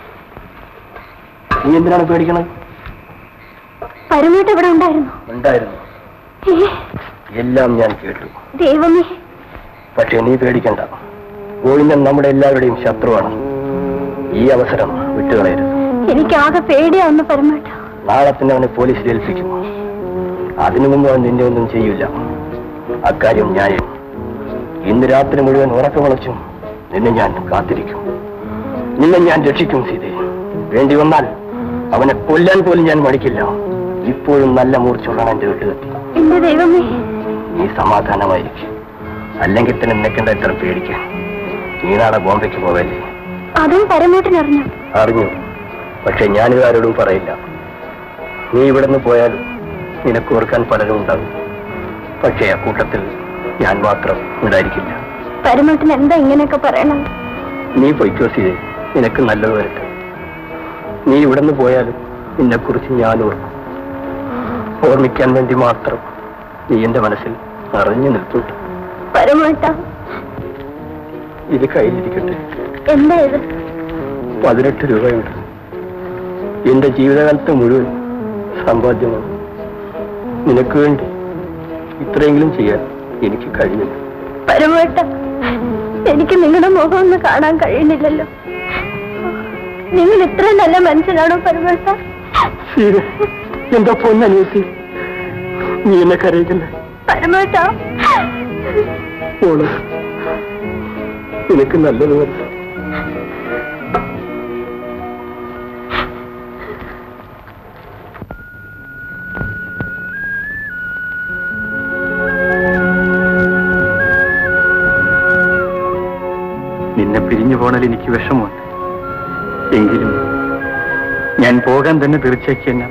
നീ എന്തിനാണ് പേടിക്കണത് പരമേട്ട് ഇവിടെ ഉണ്ടായിരുന്നു ഉണ്ടായിരുന്നു ഏ, എല്ലാം ഞാൻ കേട്ടു ദൈവമേ പക്ഷേ നീ പേടിക്കണ്ട ഗോവിന്ദൻ നമ്മുടെ എല്ലാവരുടെയും ശത്രുവാണ് ഈ അവസരം വിട്ടുകളയരുത് എനിക്കാകെ പേടിയാവുന്നു പരമേട്ട നാളെ തന്നെ അവനെ പോലീസിൽ ഏൽപ്പിക്കും അതിനു മുമ്പ് അവൻ നിന്നെ ഒന്നും ചെയ്യില്ല അക്കാര്യം ന്യായം ഇന്ന് രാത്രി മുഴുവൻ ഉറക്കമുളച്ചും നിന്നെ ഞാൻ കാത്തിരിക്കും നിന്നെ ഞാൻ രക്ഷിക്കും സീതേ വേണ്ടി വന്നാൽ അവനെ കൊല്ലാൻ പോലും ഞാൻ മടിക്കില്ല ഇപ്പോഴും നല്ല മൂർച്ചയുള്ളതാണ് എന്റെ വീട്ടിലെത്തി എന്റെ ദൈവമേ നീ സമാധാനമായിരിക്കും അല്ലെങ്കിൽ തന്നെ നിൽക്കേണ്ട ഇത്ര പേടിക്കാൻ നീ നാളെ ബോംബെക്ക് പോവല്ലേ അതും പരമേട്ടനറിഞ്ഞു അറിഞ്ഞു പക്ഷെ ഞാനിത് ആരോടും പറയില്ല നീ ഇവിടുന്ന് പോയാൽ നിനക്ക് ഓർക്കാൻ പലരും ഉണ്ടാകും പക്ഷേ ആ കൂട്ടത്തിൽ ഞാൻ മാത്രം ഉണ്ടായിരിക്കില്ല പരമേട്ടൻ എന്താ ഇങ്ങനെയൊക്കെ പറയണം നീ പൊയ്ക്കോ സീതെ നിനക്ക് നല്ലത് വരട്ടെ നീ ഇവിടുന്ന് പോയാലും നിന്നെക്കുറിച്ച് ഞാൻ ഓർക്കും ഓർമ്മിക്കാൻ വേണ്ടി മാത്രം നീ എന്റെ മനസ്സിൽ അറിഞ്ഞു നിൽക്കുന്നുണ്ട് പരമേട്ട ഇത് കയ്യിലിരിക്കട്ടെ എന്താ ഇത് പതിനെട്ട് രൂപയുണ്ട് എന്റെ ജീവിതകാലത്ത് മുഴുവൻ സമ്പാദ്യമാണ് നിനക്ക് വേണ്ടി ഇത്രയെങ്കിലും ചെയ്യാൻ എനിക്ക് കഴിഞ്ഞു പരമേട്ട എനിക്ക് നിങ്ങളുടെ മുഖം ഒന്ന് കാണാൻ കഴിയുന്നില്ലല്ലോ നിങ്ങൾ ഇത്ര നല്ല മനുഷ്യനാണോ പരമേട്ട എന്താ പൊന്നനിയത്തി നീ എന്നെ കരയിക്കല്ലേ പരമേട്ട മോള് നിനക്ക് നല്ലത് വരും നിന്നെ പിരിഞ്ഞു പോണതിൽ എനിക്ക് വിഷമമുണ്ട് എങ്കിലും ഞാൻ പോകാൻ തന്നെ തീർച്ചയാക്കി എന്നെ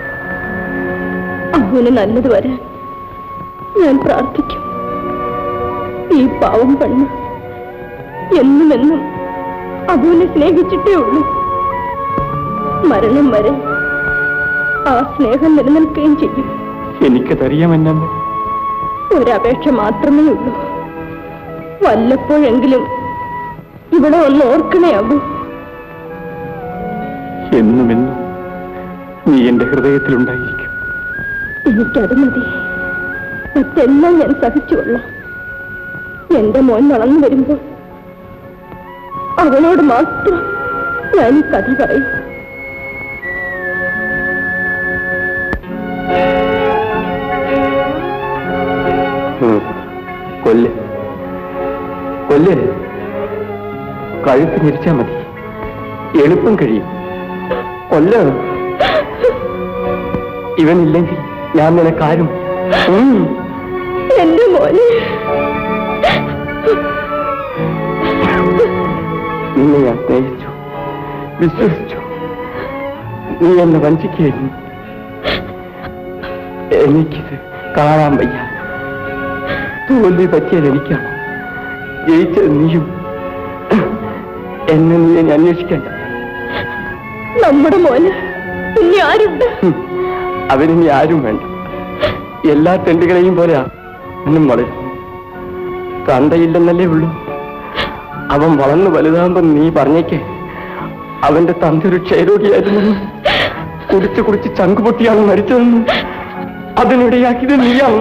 അവന് നല്ലത് വരാൻ ഞാൻ പ്രാർത്ഥിക്കും ഈ പാവം പെണ്ണ് എന്നും എന്നും അവനെ സ്നേഹിച്ചിട്ടേ ഉള്ളൂ മരണം വരെ ആ സ്നേഹം നിലനിൽക്കുകയും ചെയ്യും എനിക്കതറിയാമെന്നമ്മ ഒരപേക്ഷ മാത്രമേ ഉള്ളൂ വല്ലപ്പോഴെങ്കിലും ഇവിടെ ഒന്ന് ഓർക്കണേ അബു എന്നും എന്നും നീ എന്റെ ഹൃദയത്തിലുണ്ടായിരിക്കും എനിക്കത് മതി മറ്റെല്ലാം ഞാൻ സഹിച്ചുകൊള്ളാം എന്റെ മോൻ വളർന്നു വരുമ്പോൾ അവനോട് മാത്രം ഞാൻ ഈ കഥ പറയും കൊല്ല് കൊല്ല് കഴുത്ത് ഞെരിച്ചാ മതി എളുപ്പം കഴിയും കൊല്ല ഇവനില്ലെങ്കിൽ ഞാൻ നിനക്കാരും ഉം. എന്റെ മോനെ നിന്നെ ഞാൻ സ്നേഹിച്ചു വിശ്വസിച്ചു നീ എന്നെ വഞ്ചിക്കുകയായിരുന്നു എനിക്കിത് കാണാൻ വയ്യ തോൽവി പറ്റിയത് എനിക്കാണ് ജയിച്ചത് നീയും എന്നെ നീ ഇനി അന്വേഷിക്കണ്ട നമ്മുടെ മോന് ഇനി ആരുണ്ട് ഹും, അവരിനി ആരും വേണ്ട എല്ലാ തെണ്ടുകളെയും പോലെ അവനും വളരും തന്തയില്ലെന്നല്ലേ ഉള്ളൂ അവൻ വളർന്നു വലുതാകുമ്പോ നീ പറഞ്ഞേക്കേ അവന്റെ തന്ത ഒരു ക്ഷയരോഗിയായിരുന്നു കുടിച്ച് കുടിച്ച് ചങ്കുപൊട്ടിയാണ് മരിച്ചതെന്ന് അതിനിടയാക്കിയത് നീയാണ്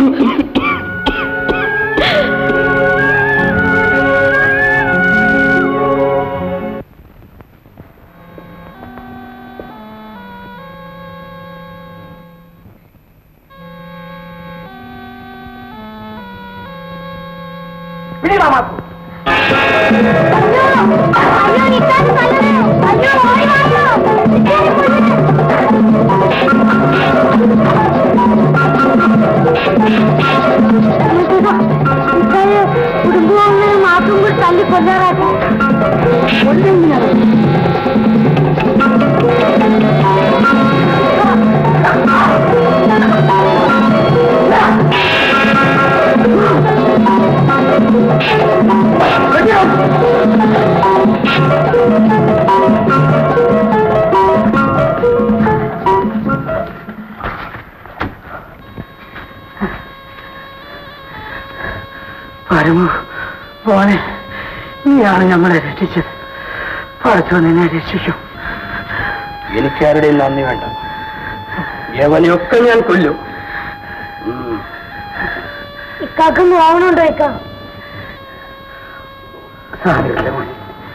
കുടുംബങ്ങൾ മാത്രം കൂടി തല്ലി കൊല്ലാറാട്ടെ പരമു പോനെ നീയാണ് നമ്മളെ രക്ഷിച്ചത് പഠിച്ചോ നിന്നെ രക്ഷിക്കും എനിക്കാരുടെയും നന്ദി വേണ്ട യവനെയൊക്കെ ഞാൻ കൊല്ലും ഇക്കാക്ക് നോവണുണ്ടോ ഇക്ക സാരമില്ല മോനെ.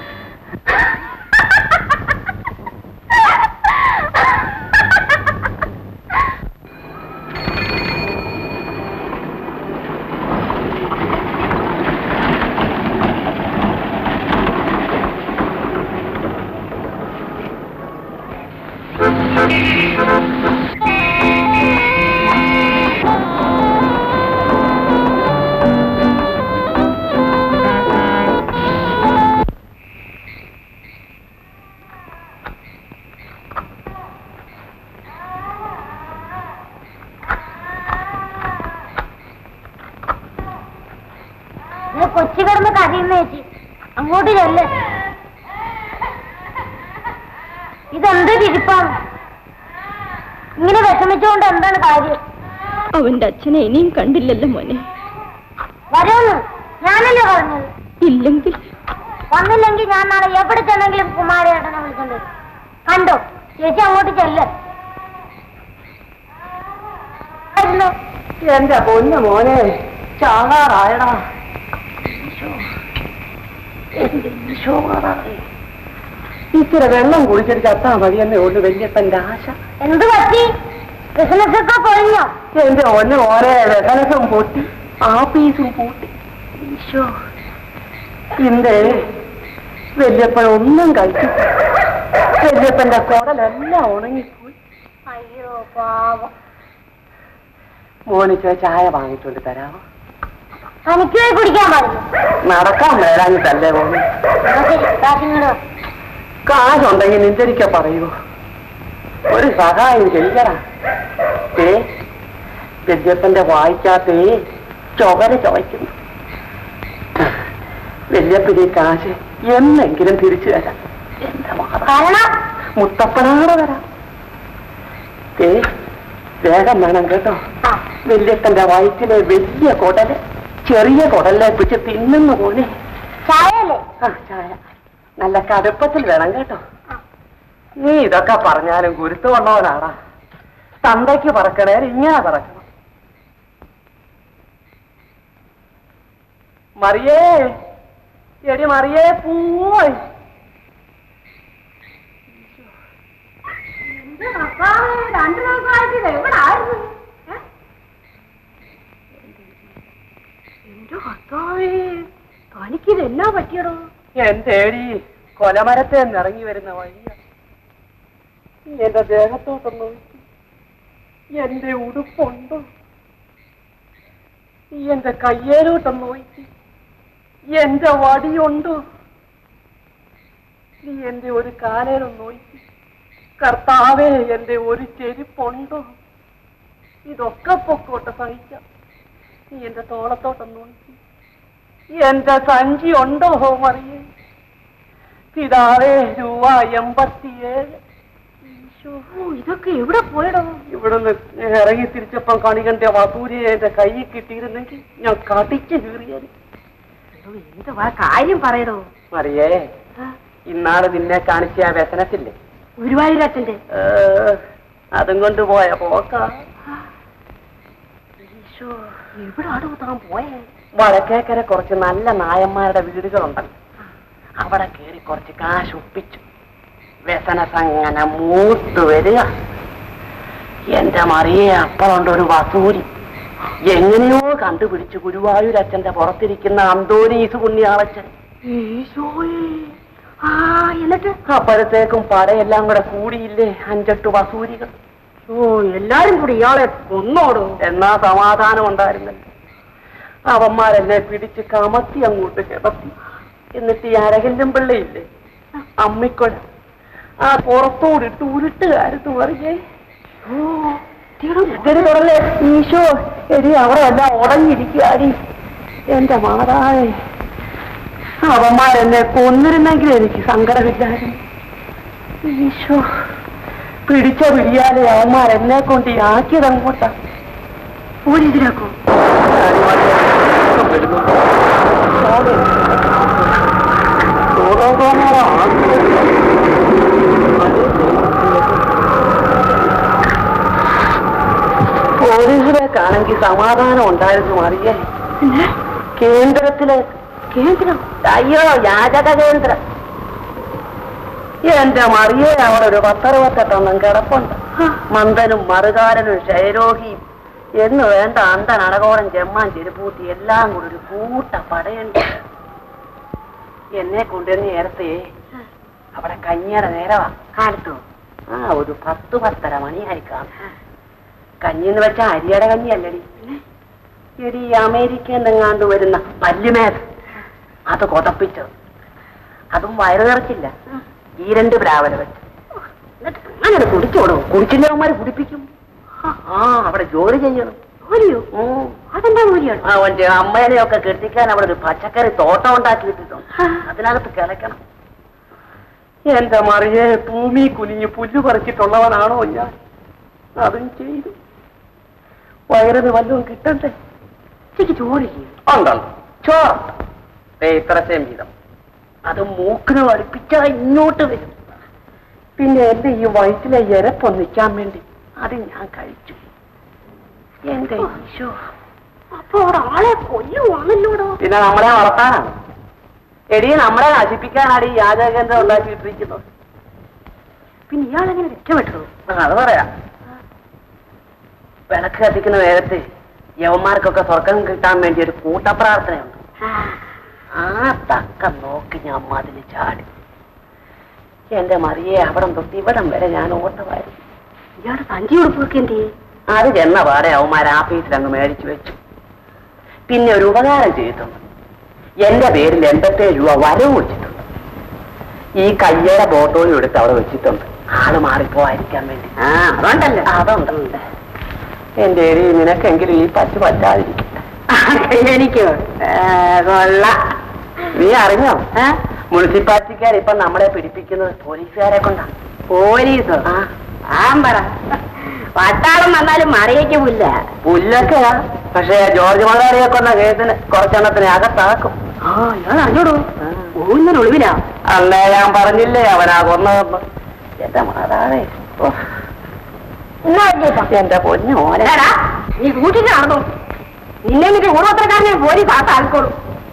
ഇത് കൊച്ചു കിടന്ന് കരയുന്ന ചേച്ചി അങ്ങോട്ട് ചെല്ല് ഇതെന്ത് തിരിപ്പാണ് ഇങ്ങനെ വിഷമിച്ചുകൊണ്ട് എന്താണ് കാര്യം അവന്റെ അച്ഛനെ ഇനിയും കണ്ടില്ലല്ലോ മോനെ വരോന്ന് ഞാനല്ലേ പറഞ്ഞത് ഇല്ലെങ്കിൽ വന്നില്ലെങ്കിൽ ഞാൻ നാളെ എവിടെ ചെന്നെങ്കിലും കുമാരേട്ടനെ വിളിച്ചോണ്ട് വരും. കണ്ടോ ചേച്ചി അങ്ങോട്ട് ചെല്ല് ആയിരുന്നു. എന്റെ പൊന്നു മോനെ ചാകാറായടാ ഇച്ചിരി വെള്ളം കുടിച്ചിട്ട് ചത്താ മതി എന്നെ ഉള്ളു വല്യപ്പന്റെ ആശ എന്ത് പറ്റി ബിസിനസ് ഒക്കെ പൊളിഞ്ഞോ എന്റെ ഒന്ന് ഓരോ വെകലസം പൊട്ടി ആപ്പീസും പൂട്ടി ഈശോ ഇന്തേ വല്യപ്പഴൊന്നും കഴിച്ചു വല്യപ്പന്റെ കുടലെല്ലാം ഉണങ്ങിപ്പോയി അയ്യോ പാവം മോനിച്ച് ചായ വാങ്ങിച്ചോണ്ട് തരാമോ എനിക്ക് പോയി കുടിക്കാൻ പറഞ്ഞു നടക്കാൻ മേലാഞ്ഞിട്ടല്ലേ മോനെ കാശിങ്ങടോ കാശുണ്ടെങ്കിൽ നിന്ദരിക്ക പറയൂ ഒരു സഹായം ചെയ്യടാ ഏ വല്യപ്പന്റെ വായിക്കാത്തേ ചൊവര ചവയ്ക്കുന്നു വല്യപ്പന് ഈ കാശ് എന്നെങ്കിലും തിരിച്ചു തരാം എന്റെ മാറ കാരണം മുത്തപ്പനാറ് തരാം ഏ വേഗം വേണം കേട്ടോ ആ, വല്യപ്പന്റെ വയറ്റിലെ വലിയ കുടല് ചെറിയ കുടലിനെ പിടിച്ച് തിന്നുന്നു പോലെ ചായയല്ലേ ആ ചായ നല്ല കടുപ്പത്തിൽ വേണം കേട്ടോ നീ ഇതൊക്കെ പറഞ്ഞാലും ഗുരുത്വമുള്ളവനാടാ തന്തയ്ക്ക് പറക്കണേ ഇങ്ങനെ പറക്കണം മറിയേ എടി മറിയേ പോയി രണ്ടു ദിവസമായിട്ട് എവിടെ ആയിരുന്നു എന്തോ തനിക്കിത് എന്നാ പറ്റിയടോ എന്റെ ഏടി കൊലമരത്തെ ഇറങ്ങി വരുന്ന വഴിയ എന്റെ ദേഹത്തോട്ടൊന്ന് നോക്കി എന്റെ ഉടുപ്പുണ്ടോ എന്റെ കയ്യേലോട്ടൊന്ന് നോക്കി എന്റെ വടിയുണ്ടോ നീ എന്റെ ഒരു കാലേലൊന്ന് നോക്കി കർത്താവേ എന്റെ ഒരു ചെരുപ്പുണ്ടോ ഇതൊക്കെ പൊക്കോട്ടെ സഹിക്കാം നീ എന്റെ തോളത്തോട്ടൊന്ന് നോക്കി എന്റെ സഞ്ചി ഉണ്ടോ മറിയേ പിതാവേ രൂപ എൺപത്തിയേഴ് ഈശോ, ഇതൊക്കെ എവിടെ പോയടോ ഇവിടുന്ന് ഇറങ്ങി തിരിച്ചപ്പം കണികന്റെ വസൂരിയെ എന്റെ കയ്യിൽ കിട്ടിയിരുന്നെങ്കിൽ ഞാൻ കടിച്ചു കീറിയത് എന്തുവാ കാര്യം പറയടോ മറിയേ ഇന്നാള് നിന്നെ കാണിച്ച ആ വ്യസനത്തില്ലേ ഗുരുവായൂരച്ഛന്റെ ഏ, അതും കൊണ്ട് പോയ പോക്ക ഈശോ എവിടാടോ താൻ പോയേ വടക്കേക്കര കുറച്ച് നല്ല നായന്മാരുടെ വീടുകളുണ്ടല്ലോ അവിടെ കയറി കുറച്ച് കാശ് ഒപ്പിച്ചു വ്യസനസങ്ങനെ മൂത്ത് വരിക എന്റെ മറിയെ അപ്പുറമുണ്ട് ഒരു വസൂരി എങ്ങനെയോ കണ്ടുപിടിച്ചു ഗുരുവായൂരച്ഛന്റെ പുറത്തിരിക്കുന്ന അന്തോനീസ് പുണ്യാളച്ചൻ ഈശോയേ ആ എന്നിട്ട് അപ്പോഴത്തേക്കും പടയെല്ലാം കൂടെ കൂടിയില്ലേ അഞ്ചെട്ട് വസൂരികൾ ഓ എല്ലാരും കൂടി ഇയാളെ കൊന്നോടോ എന്നാ സമാധാനം ഉണ്ടായിരുന്നല്ലോ അവന്മാരെന്നെ പിടിച്ച് കമത്തി അങ്ങോട്ട് കിടത്തി എന്നിട്ട് ഈ അരകല്ലും പിള്ളയില്ലേ അമ്മിക്കൊഴ ആ പുറത്തോടിട്ട് ഉരുട്ടുകാരത്ത് മറിയേ തുടല്ലേ ഈശോ എടി അവിടെ എല്ലാം ഉടഞ്ഞിരിക്കുകയാടി എന്റെ മാതാവേ അവന്മാരെന്നെ കൊന്നിരുന്നെങ്കിൽ എനിക്ക് സങ്കടമില്ലായിരുന്നു ഈശോ പിടിച്ച പിടിയാലെ അവന്മാരെന്നെ കൊണ്ട് ഈ ആക്കിയത് അങ്ങോട്ടാ പോലീസിലാക്കോ പോലീസിലേക്കാണെങ്കിൽ സമാധാനം ഉണ്ടായിരുന്നു അറിയേ കേന്ദ്രത്തിലെ കേന്ദ്രം അയ്യോ യാചക കേന്ദ്രം എന്റെ മറിയെ അവിടെ ഒരു പത്തറുപത്തെട്ടെണ്ണം കിടപ്പുണ്ട് മന്ദനും മറുകാരനും ക്ഷയരോഗിയും എന്ന് വേണ്ട അന്തൻ അടകോടൻ ചെമ്മാൻ ചെരുപ്പൂത്തി എല്ലാം കൂടി ഒരു കൂട്ട പടയുണ്ട് എന്നെ കൊണ്ടുവരുന്ന നേരത്തെ അവിടെ കഞ്ഞിയുടെ നേരവാ കാലത്തോ ആ ഒരു പത്ത് പത്തര മണിയായി കാണും കഞ്ഞി എന്ന് വെച്ചാൽ അരിയുടെ കഞ്ഞിയല്ലടി എടി അമേരിക്കയിൽ നിന്നെങ്ങാണ്ട് വരുന്ന പല്ലുമേത് അത് കൊതപ്പിച്ചത് അതും വയറ് നിറച്ചില്ല ഈ രണ്ട് ബ്രാവല വെച്ച് അങ്ങനെ കുടിച്ചോടോ കുടിച്ചില്ലവന്മാര് കുടിപ്പിക്കും ആ അവിടെ ജോലി ചെയ്യണം ജോലിയോ അതെന്താ ജോലിയാണ് അവന്റെ അമ്മേനെയൊക്കെ കെട്ടിക്കാൻ അവിടെ ഒരു പച്ചക്കറി തോട്ടം ഉണ്ടാക്കി ഇട്ടിട്ടുണ്ട് അതിനകത്ത് കിളയ്ക്കണം എന്റെ മറിയെ ഭൂമി കുനിഞ്ഞ് പുല്ല് പറിച്ചിട്ടുള്ളവനാണോ ഞാൻ അതും ചെയ്തു വയറിന് വല്ലതും കിട്ടണ്ടേ ഉച്ചയ്ക്ക് ജോലി ചെയ്യും ഉണ്ടുണ്ട് ചോറുണ്ട് ദേ ഇത്രയും വീതം അത് മൂക്കിന് വടിപ്പിച്ചാ ഇങ്ങോട്ട് വരും പിന്നെ എന്റെ ഈ വയറ്റിലെ എരപ്പൊന്ന് നിൽക്കാൻ വേണ്ടി അത് ഞാൻ കഴിച്ചു എന്റെ ഈശോ അപ്പൊ അവിടെ ആളെ കൊല്ലുവാണല്ലോടോ പിന്നെ നമ്മളെ വളർത്താനാണ് എടി നമ്മളെ നശിപ്പിക്കാനാണ് ഈ യാചകേന്ദ്രം ഉണ്ടാക്കിയിട്ടിരിക്കുന്നത് പിന്നെ ഇയാളെങ്ങനെ രക്ഷപ്പെട്ടോ ആ, അത് പറയാം വിളക്ക് കത്തിക്കുന്ന നേരത്തെ യവന്മാർക്കൊക്കെ സ്വർഗം കിട്ടാൻ വേണ്ടി ഒരു കൂട്ടപ്രാർത്ഥനയുണ്ട് ആ തക്കം നോക്കി ഞാൻ മതിന് ചാടി എന്റെ മറിയെ അവിടം തൊട്ട് ഇവിടം വരെ ഞാൻ ഓട്ടമായിരുന്നു ഇയാളുടെ സഞ്ചി ഉടുപ്പൊക്കെ എന്ത് ചെയ്യും അത് ചെന്ന പാടെ അവന്മാർ ആഫീസിൽ അങ്ങ് മേടിച്ചു വെച്ചു പിന്നെ ഒരു ഉപകാരം ചെയ്തിട്ടുണ്ട് എന്റെ പേരിൽ എൺപത്തേഴ് രൂപ വരവ് വെച്ചിട്ടുണ്ട് ഈ കയ്യേടെ ഫോട്ടോയും എടുത്ത് അവിടെ വെച്ചിട്ടുണ്ട് ആള് മാറിപ്പോവാതിരിക്കാൻ വേണ്ടി ആ അതുണ്ടല്ലോ അതുണ്ട് എന്റെ ഏരി നിനക്കെങ്കിലും ഈ പറ്റു പറ്റാതിരിക്കും എനിക്ക് കൊള്ള നീ അറിഞ്ഞോ മുനിസിപ്പാലിറ്റിക്കാർ ഇപ്പൊ നമ്മളെ പിടിപ്പിക്കുന്നത് പോലീസുകാരെ കൊണ്ടാണ് പോലീസോ ആ ആ പറ പട്ടാളം വന്നാലും മറിയിക്കുമില്ല പുല്ലൊക്കെയാ പക്ഷേ ജോർജ് മലയാളിയെ കൊന്ന കേസിന് കുറച്ചെണ്ണത്തിന് അകത്താക്കും ആ ഇയാൾ അറിഞ്ഞോടോ പോകുന്നതിന് ഒളിവിലാ അന്നേ ഞാൻ പറഞ്ഞില്ലേ അവനാ കൊന്നതെന്ന് എന്റെ മാതാവേ ഓ, എന്നാ വല്യേപ്പാ? എന്റെ പൊന്നു മോനെ എടാ, നീ കൂട്ടിട്ട് നടന്നു നിന്നെ എന്നിട്ട് ഊടോത്രക്കാരനെ പോലീസ് ആ താൽക്കോളും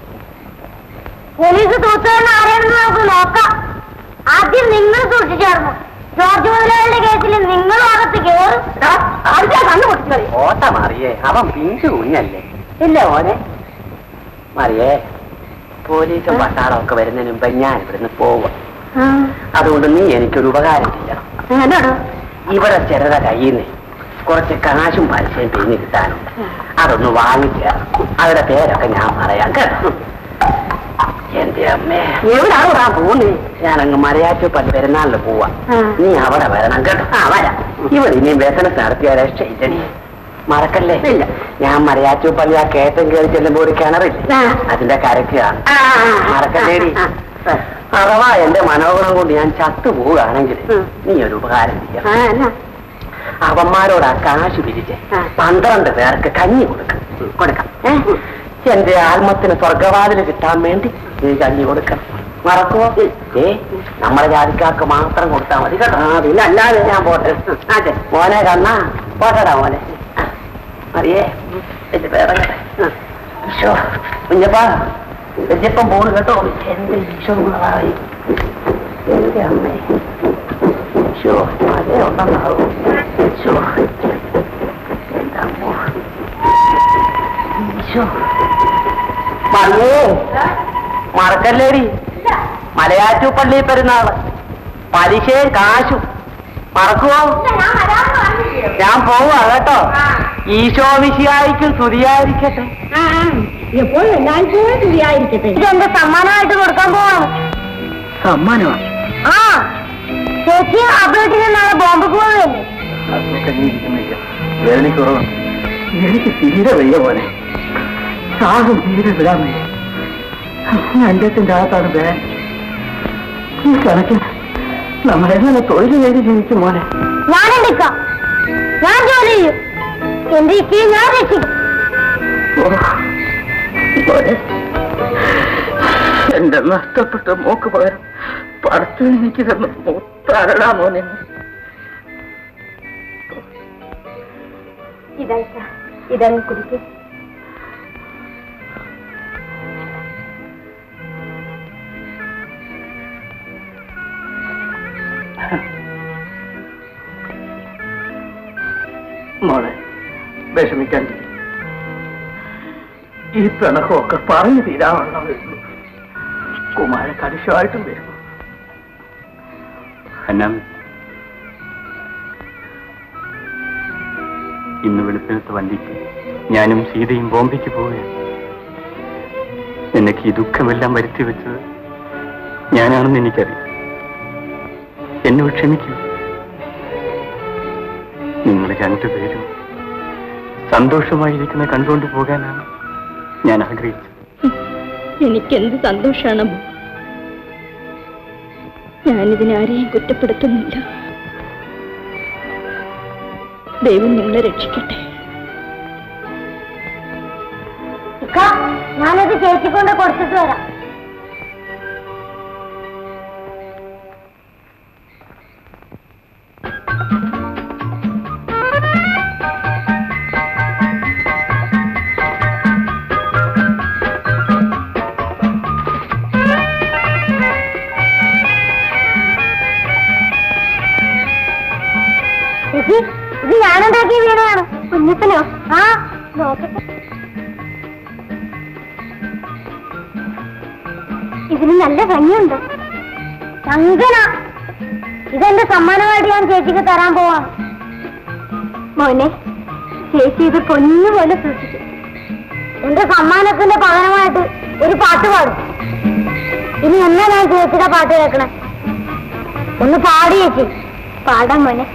പോലീസ് തൂത്തുകൊണ്ട് ആരെയെന്ന് നമുക്ക് നോക്കാം ആദ്യം നിങ്ങൾ സൂക്ഷിച്ചായിരുന്നു ജോർജ് മുതലാളിയുടെ കേസിൽ നിങ്ങളും അകത്ത് കയറും ആദ്യം കണ്ണു പൊട്ടിച്ചോളി ഓട്ട മാറിയേ അവൻ പിഞ്ചു കുഞ്ഞല്ലേ ഇല്ല മോനെ മറിയേ പോലീസും പട്ടാളം ഒക്കെ വരുന്നതിന് മുമ്പ് ഞാൻ ഇവിടുന്ന് പോവുക അതുകൊണ്ട് നീ എനിക്കൊരു ഉപകാരം ചെയ്യണം എന്നോടോ ഇവിടെ ചിലരുടെ കയ്യിൽ നിന്ന് കുറച്ച് കാശും പലിശയും പിരിഞ്ഞ് കിട്ടാനുണ്ട് അതൊന്ന് വാങ്ങിക്കുക അവരുടെ പേരൊക്കെ ഞാൻ പറയാം കേട്ടോ എന്റെ അമ്മേ എവിടാണ് വിടാൻ പോകുന്നേ ഞാനങ്ങ് മലയാറ്റു പള്ളി പെരുന്നാളിന് പോവാ ആ. നീ അവിടെ വരണം കേട്ടോ ആ വരാം ഇവിടെ ഇനിയും ബിസിനസ് നടത്തിയ രക്ഷയില്ലടി മറക്കല്ലേ ഇല്ല. ഞാൻ മലയാറ്റു പള്ളി ആ കയറ്റം കയറി ചെല്ലുമ്പോ ഒരു കിണറില്ല ആ. അതിന്റെ കരക്കാണ് ആ, ആ, ആ. മറക്കല്ലേടി ആ, ആ. അഥവാ എന്റെ മനോഗുണം കൊണ്ട് ഞാൻ ചത്തു പോവുകയാണെങ്കിൽ ഉം. നീ ഒരു ഉപകാരം ചെയ്യാം ആ എന്നാ അവന്മാരോട് ആ കാശ് പിരിച്ച് ആ. പന്ത്രണ്ട് പേർക്ക് കഞ്ഞി കൊടുക്കാം കൊടുക്കാം ഏ? എന്റെ ആത്മത്തിന് സ്വർഗവാതിൽ കിട്ടാൻ വേണ്ടി നീ കഞ്ഞി കൊടുക്കണം മറക്കുവോ ഏ നമ്മളെ ജാതിക്കാർക്ക് മാത്രം കൊടുത്താൽ മതി കേട്ടോ ആ പിന്നെ അല്ലാതെ ഞാൻ പോട്ടെ അതെ മോനെ കണ്ണാ പോട്ടടാ മോനെ ആ, മതിയേ എന്റെ പേരങ്ങട്ടെ ഈശോ കുഞ്ഞപ്പാ വല്യപ്പം പോണ് കേട്ടോ എന്റെ ഈശോ ഗുണമായി എന്റെ അമ്മേ ഈശോ മഴ ഉണ്ടെന്നാവും ഈശോ എന്റെ അമ്മോ ഈശോ മറിയേ മറക്കല്ലേടി മലയാറ്റു പള്ളി പെരുന്നാള് പലിശയും കാശും മറക്കുവോ ഞാൻ പോവാ കേട്ടോ ഈശോ വിശിയായിരിക്കും സ്തുതിയായിരിക്കട്ടെ എപ്പോഴും എല്ലായ്പ്പോഴും ശരിയായിരിക്കട്ടെ ഇതെന്റെ സമ്മാനമായിട്ട് കൊടുക്കാൻ പോവാണ് സമ്മാനമാണ് ആ ചേച്ചി അപ്പോഴത്തേക്ക് നാളെ ബോംബക്ക് പോവല്ലേ വേദനയ്ക്ക് കുറവുണ്ട് എനിക്ക് തീരെ വയ്യ പോലെ ശ്വാസം തീരെ വിടാൻ വയ്യ അഞ്ചത്തിന്റെ അകത്താണ് ബാൻ ഈ കണക്കിന് നമ്മളെങ്ങനെ തൊഴിൽ ചെയ്ത് ജീവിക്കും മോനെ ഞാൻ എടുക്കാം ഞാൻ ജോലി ചെയ്യും എന്റെ ഇക്കയെ ഞാൻ രക്ഷിക്കും ഓ, മോനെ എന്റെ നഷ്ടപ്പെട്ട മോക്ക് പകരം പടത്തു എനിക്ക് തന്നു മുത്താരടാ മോനെ ഇതായിട്ട ഇതങ്ങ് കുടിക്കും മോളെ വിഷമിക്കാണ്ടിരി ഈ പിണക്കമൊക്കെ പറഞ്ഞു തീരാനുള്ള കുമാര കടിശമായിട്ടും വരും അന്നാമി ഇന്ന് വെളുപ്പിനത്തെ വണ്ടിക്ക് ഞാനും സീതയും ബോംബെക്ക് പോവുകയാണ് നിനക്ക് ഈ ദുഃഖമെല്ലാം വരുത്തി വെച്ചത് ഞാനാണെന്ന് എനിക്കറിയാം എന്നോട് ക്ഷമിക്കൂ നിങ്ങൾ രണ്ടുപേരും സന്തോഷമായിരിക്കുന്ന കണ്ടുകൊണ്ട് പോകാനാണ് ഞാൻ ആഗ്രഹിച്ചത് എനിക്കെന്ത് സന്തോഷാണ് ഞാനിതിനാരെയും കുറ്റപ്പെടുത്തുന്നില്ല ദൈവം നിങ്ങളെ രക്ഷിക്കട്ടെ ഇക്ക ഞാനത് ചേച്ചി കൊണ്ട് കൊടുത്തിട്ട് വരാം ചേച്ചി ഇത് ഞാനുണ്ടാക്കിയ വീണയാണ് കുഞ്ഞപ്പനോ ആ നോക്കട്ടെ ഇതിന് നല്ല ഭംഗിയുണ്ട് ചങ്കന ഇതെന്റെ സമ്മാനമായിട്ട് ഞാൻ ചേച്ചിക്ക് തരാൻ പോവാണ് മോനെ ചേച്ചി ഇത് പൊന്നു പോലെ സൂക്ഷിച്ചു എന്റെ സമ്മാനത്തിന്റെ പകരമായിട്ട് ഒരു പാട്ട് പാടും ഇനി എന്നാ ഞാൻ ചേച്ചിയുടെ പാട്ട് കേൾക്കണേ ഒന്ന് പാടി ചേച്ചി പാടാൻ മോനെ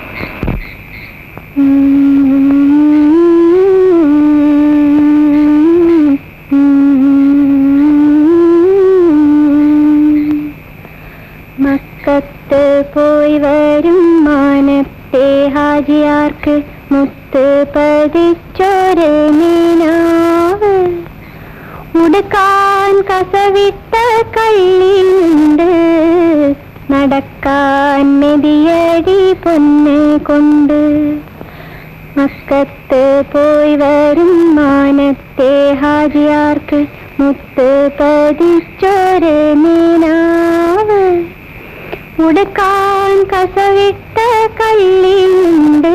മക്കത്ത് പോയി വരും മാനത്തെ ഹാജിയാർക്ക് മുത്ത് പതിച്ചൊരു മീനാവ് ഉടുക്കാൻ കസവിട്ട കള്ളിയുണ്ട് നടക്കാൻ മെതിയടി പൊന്ന് കൊണ്ട് മക്കത്ത് പോയി വരും മാനത്തെ ഹാജിയാർക്ക് മുത്ത് പതിച്ചൊരു മീനാവ് ഉടുക്കാൻ കസവിട്ട കള്ളിയുണ്ട്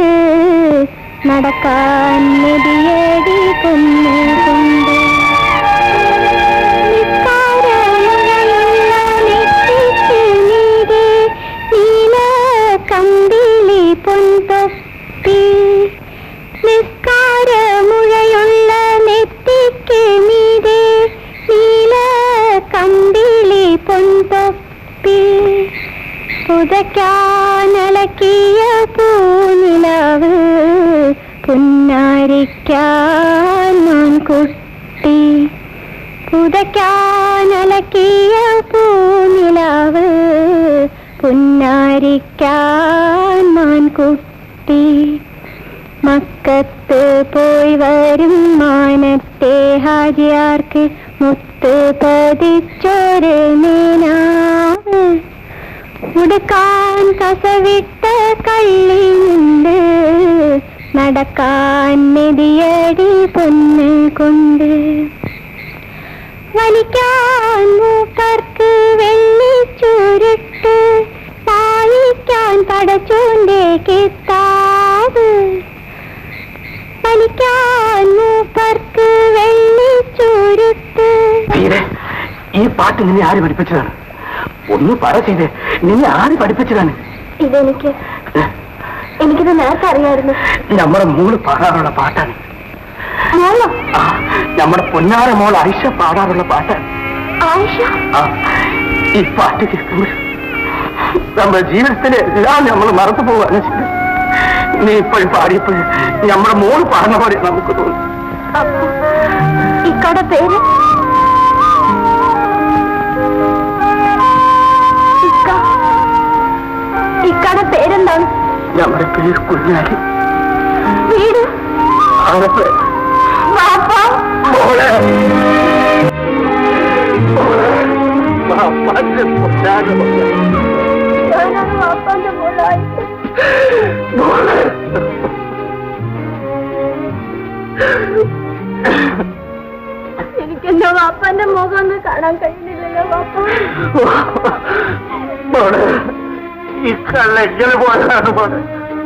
നടക്കാൻ മെതിയടി പൊന്ന് കൊണ്ട് കുട്ടി നിസ്കാരമുഴയുള്ള നെറ്റിക്ക് മീതെ നീല കമ്പിളി പൊൻതൊപ്പി പുതയ്ക്കാനലക്കിയ പൂനിലവ് പുന്നാരിക്കാൻ കുട്ടി പുതയ്ക്കാനലക്കിയ പൂനിലവ് പുന്നാരിക്കാൻ മാൻകുട്ടി മക്കത്ത് പോയി വരും മാനത്തെ ഹാജിയാർക്ക് മുത്ത് പതിച്ചൊരു മീനാവ് ഉടുക്കാൻ കസവിട്ട കള്ളിയുണ്ട് നടക്കാൻ നെതിയടി പൊന്ന് കൊണ്ട് വലിക്കാൻ മൂക്കർക്ക് വെള്ളിച്ചുരുട്ട് പാലിക്കാൻ പടച്ചോന്റെ കിത്താവ് വലിക്കാൻ മൂക്കർക്ക് വെള്ളിച്ചുരുട്ട് തീരെ ഈ പാട്ട് നിന്നെ ആര് പഠിപ്പിച്ചതാണ് ഒന്ന് പറ ചെയ്തേ നിന്നെ ആര് പഠിപ്പിച്ചതാണ് ഇതെനിക്ക് എനിക്കിത് നേരത്തെ അറിയായിരുന്നു നമ്മുടെ മോള് പാടാറുള്ള പാട്ടാണ് മോളോ ആ നമ്മുടെ പൊന്നാര മോൾ ഐഷ പാടാറുള്ള പാട്ടാണ് ആയിഷ ആ ഈ പാട്ട് കേൾക്കുമ്പോൾ നമ്മുടെ ജീവിതത്തിലെ എല്ലാം നമ്മൾ മറന്നു പോവാണ് ചെയ്തത്. നീ ഇപ്പോഴും പാടിയപ്പോൾ നമ്മുടെ മോള് പാടുന്ന പോലെ നമുക്ക് തോന്നി അപ്പൊ ഇക്കടെ പേര് ഇക്ക ഇക്കടെ പേരെന്താണ് നമ്മുടെ പേര് കുഞ്ഞാലി വീട് അവനെ വാപ്പ മോളെ മോളെ വാപ്പാന്റെ പൊന്നാര മോളെ. ഞാനാണ് വാപ്പാന്റെ മോളായിട്ട് മോളെ എനിക്ക് എന്റെ വാപ്പാന്റെ മുഖം ഒന്ന് കാണാൻ കഴിയുന്നില്ലല്ലോ വാപ്പ മോളെ ഈ കള്ളെങ്ങനെ പോയതാണ് മോളെ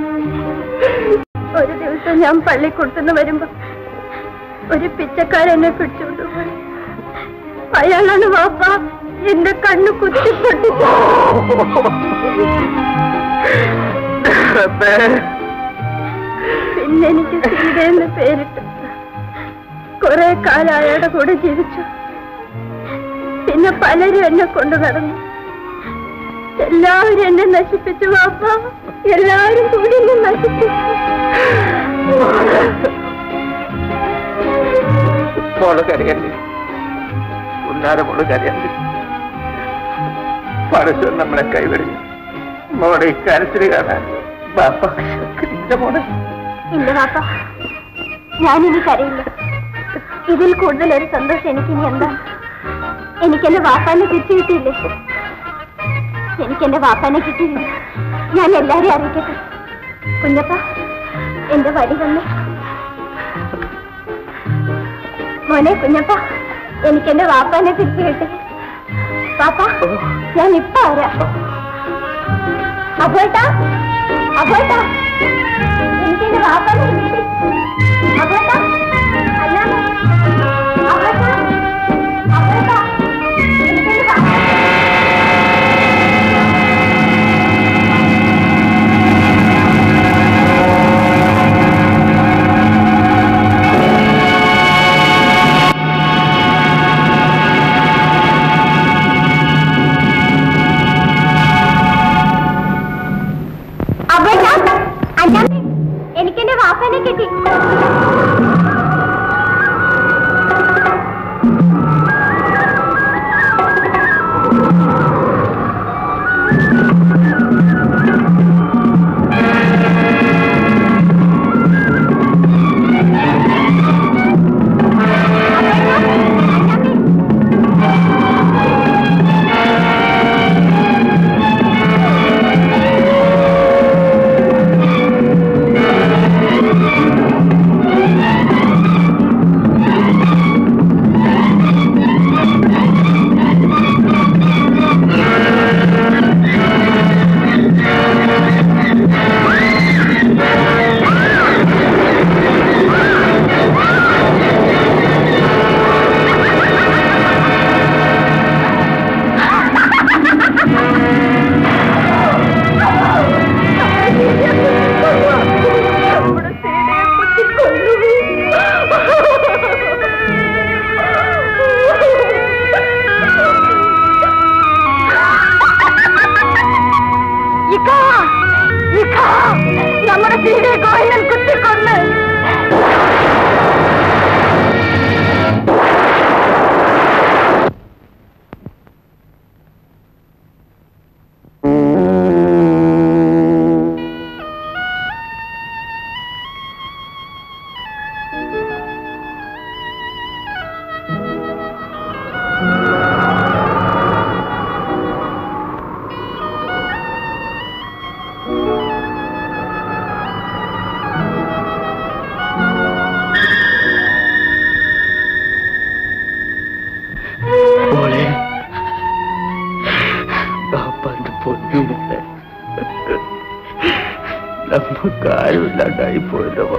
ഒരു ദിവസം ഞാൻ പള്ളിക്കൂടത്തുനിന്ന് വരുമ്പോ ഒരു പിച്ചക്കാരൻ എന്നെ പിടിച്ചുകൊണ്ടുപോയി അയാളാണ് വാപ്പ എന്റെ കണ്ണു കുത്തിപ്പൊട്ടി പിന്നെ എനിക്ക് സീത എന്ന് പേരിട്ടു കുറെ കാലം അയാളുടെ കൂടെ ജീവിച്ചു പിന്നെ പലരും എന്നെ കൊണ്ടു നടന്നു എല്ലാവരും എന്നെ നശിപ്പിച്ചു വാപ്പ എല്ലാവരും കൂടി എന്നെ നശിപ്പിച്ചു മോള് കരയല്ലേ ഉന്നാര മോള് കരയല്ലേ പരസ്യം നമ്മളെ കൈവരിഞ്ഞു മോളെ ഇക്കാര്യത്തിൽ കാണാൻ ബാപ്പ നിന്റെ മോളെ ഇല്ല വാപ്പ ഞാനിനി കരയില്ല ഇതിൽ കൂടുതൽ ഒരു സന്തോഷം എനിക്കിനി എന്താ എനിക്കെന്റെ വാപ്പാനെ തിരിച്ചു കിട്ടിയില്ലേ എനിക്കെന്റെ വാപ്പാനെ കിട്ടിയില്ല ഞാൻ എല്ലാരെയും അറിയിക്കട്ടെ കുഞ്ഞപ്പ എന്റെ വടി തന്നെ മോനെ കുഞ്ഞപ്പ എനിക്കെന്റെ വാപ്പാനെ തിരിച്ചു കിട്ടി പാപ്പ ഞാൻ ഇപ്പൊ വരാം അപ്പോട്ടാ അപ്പോട്ടാ എനിക്കെന്റെ വാപ്പാനെ കിട്ടി അപ്പോട്ടാ അല്ലാതെ അപ്പോട്ടാ അപ്പോട്ടാ എനിക്കെന്റെ വാപ്പാനെ അപ്പോട്ടാ അല്ലാതെ എനിക്കെന്റെ വാപ്പാനെ കിട്ടി മോളെ പയ്യൻ കുത്തിക്കൊന്ന് മോളെ പാപ്പാന്റെ പൊന്നു മോളെ നമുക്ക് ആരുമില്ലാണ്ടായി പോയല്ലോ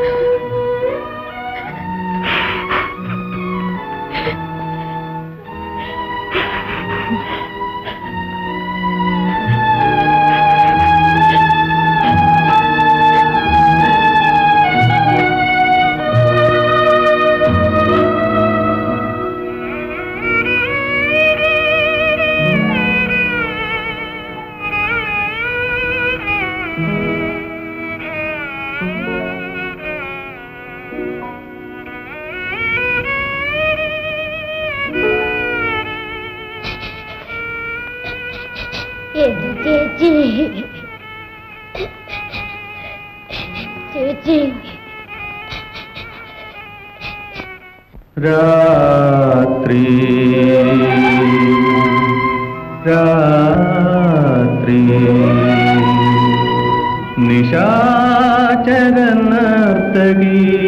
ചേച്ചി ചേച്ചി രാത്രി രാത്രി നിശാചര നർത്തകീ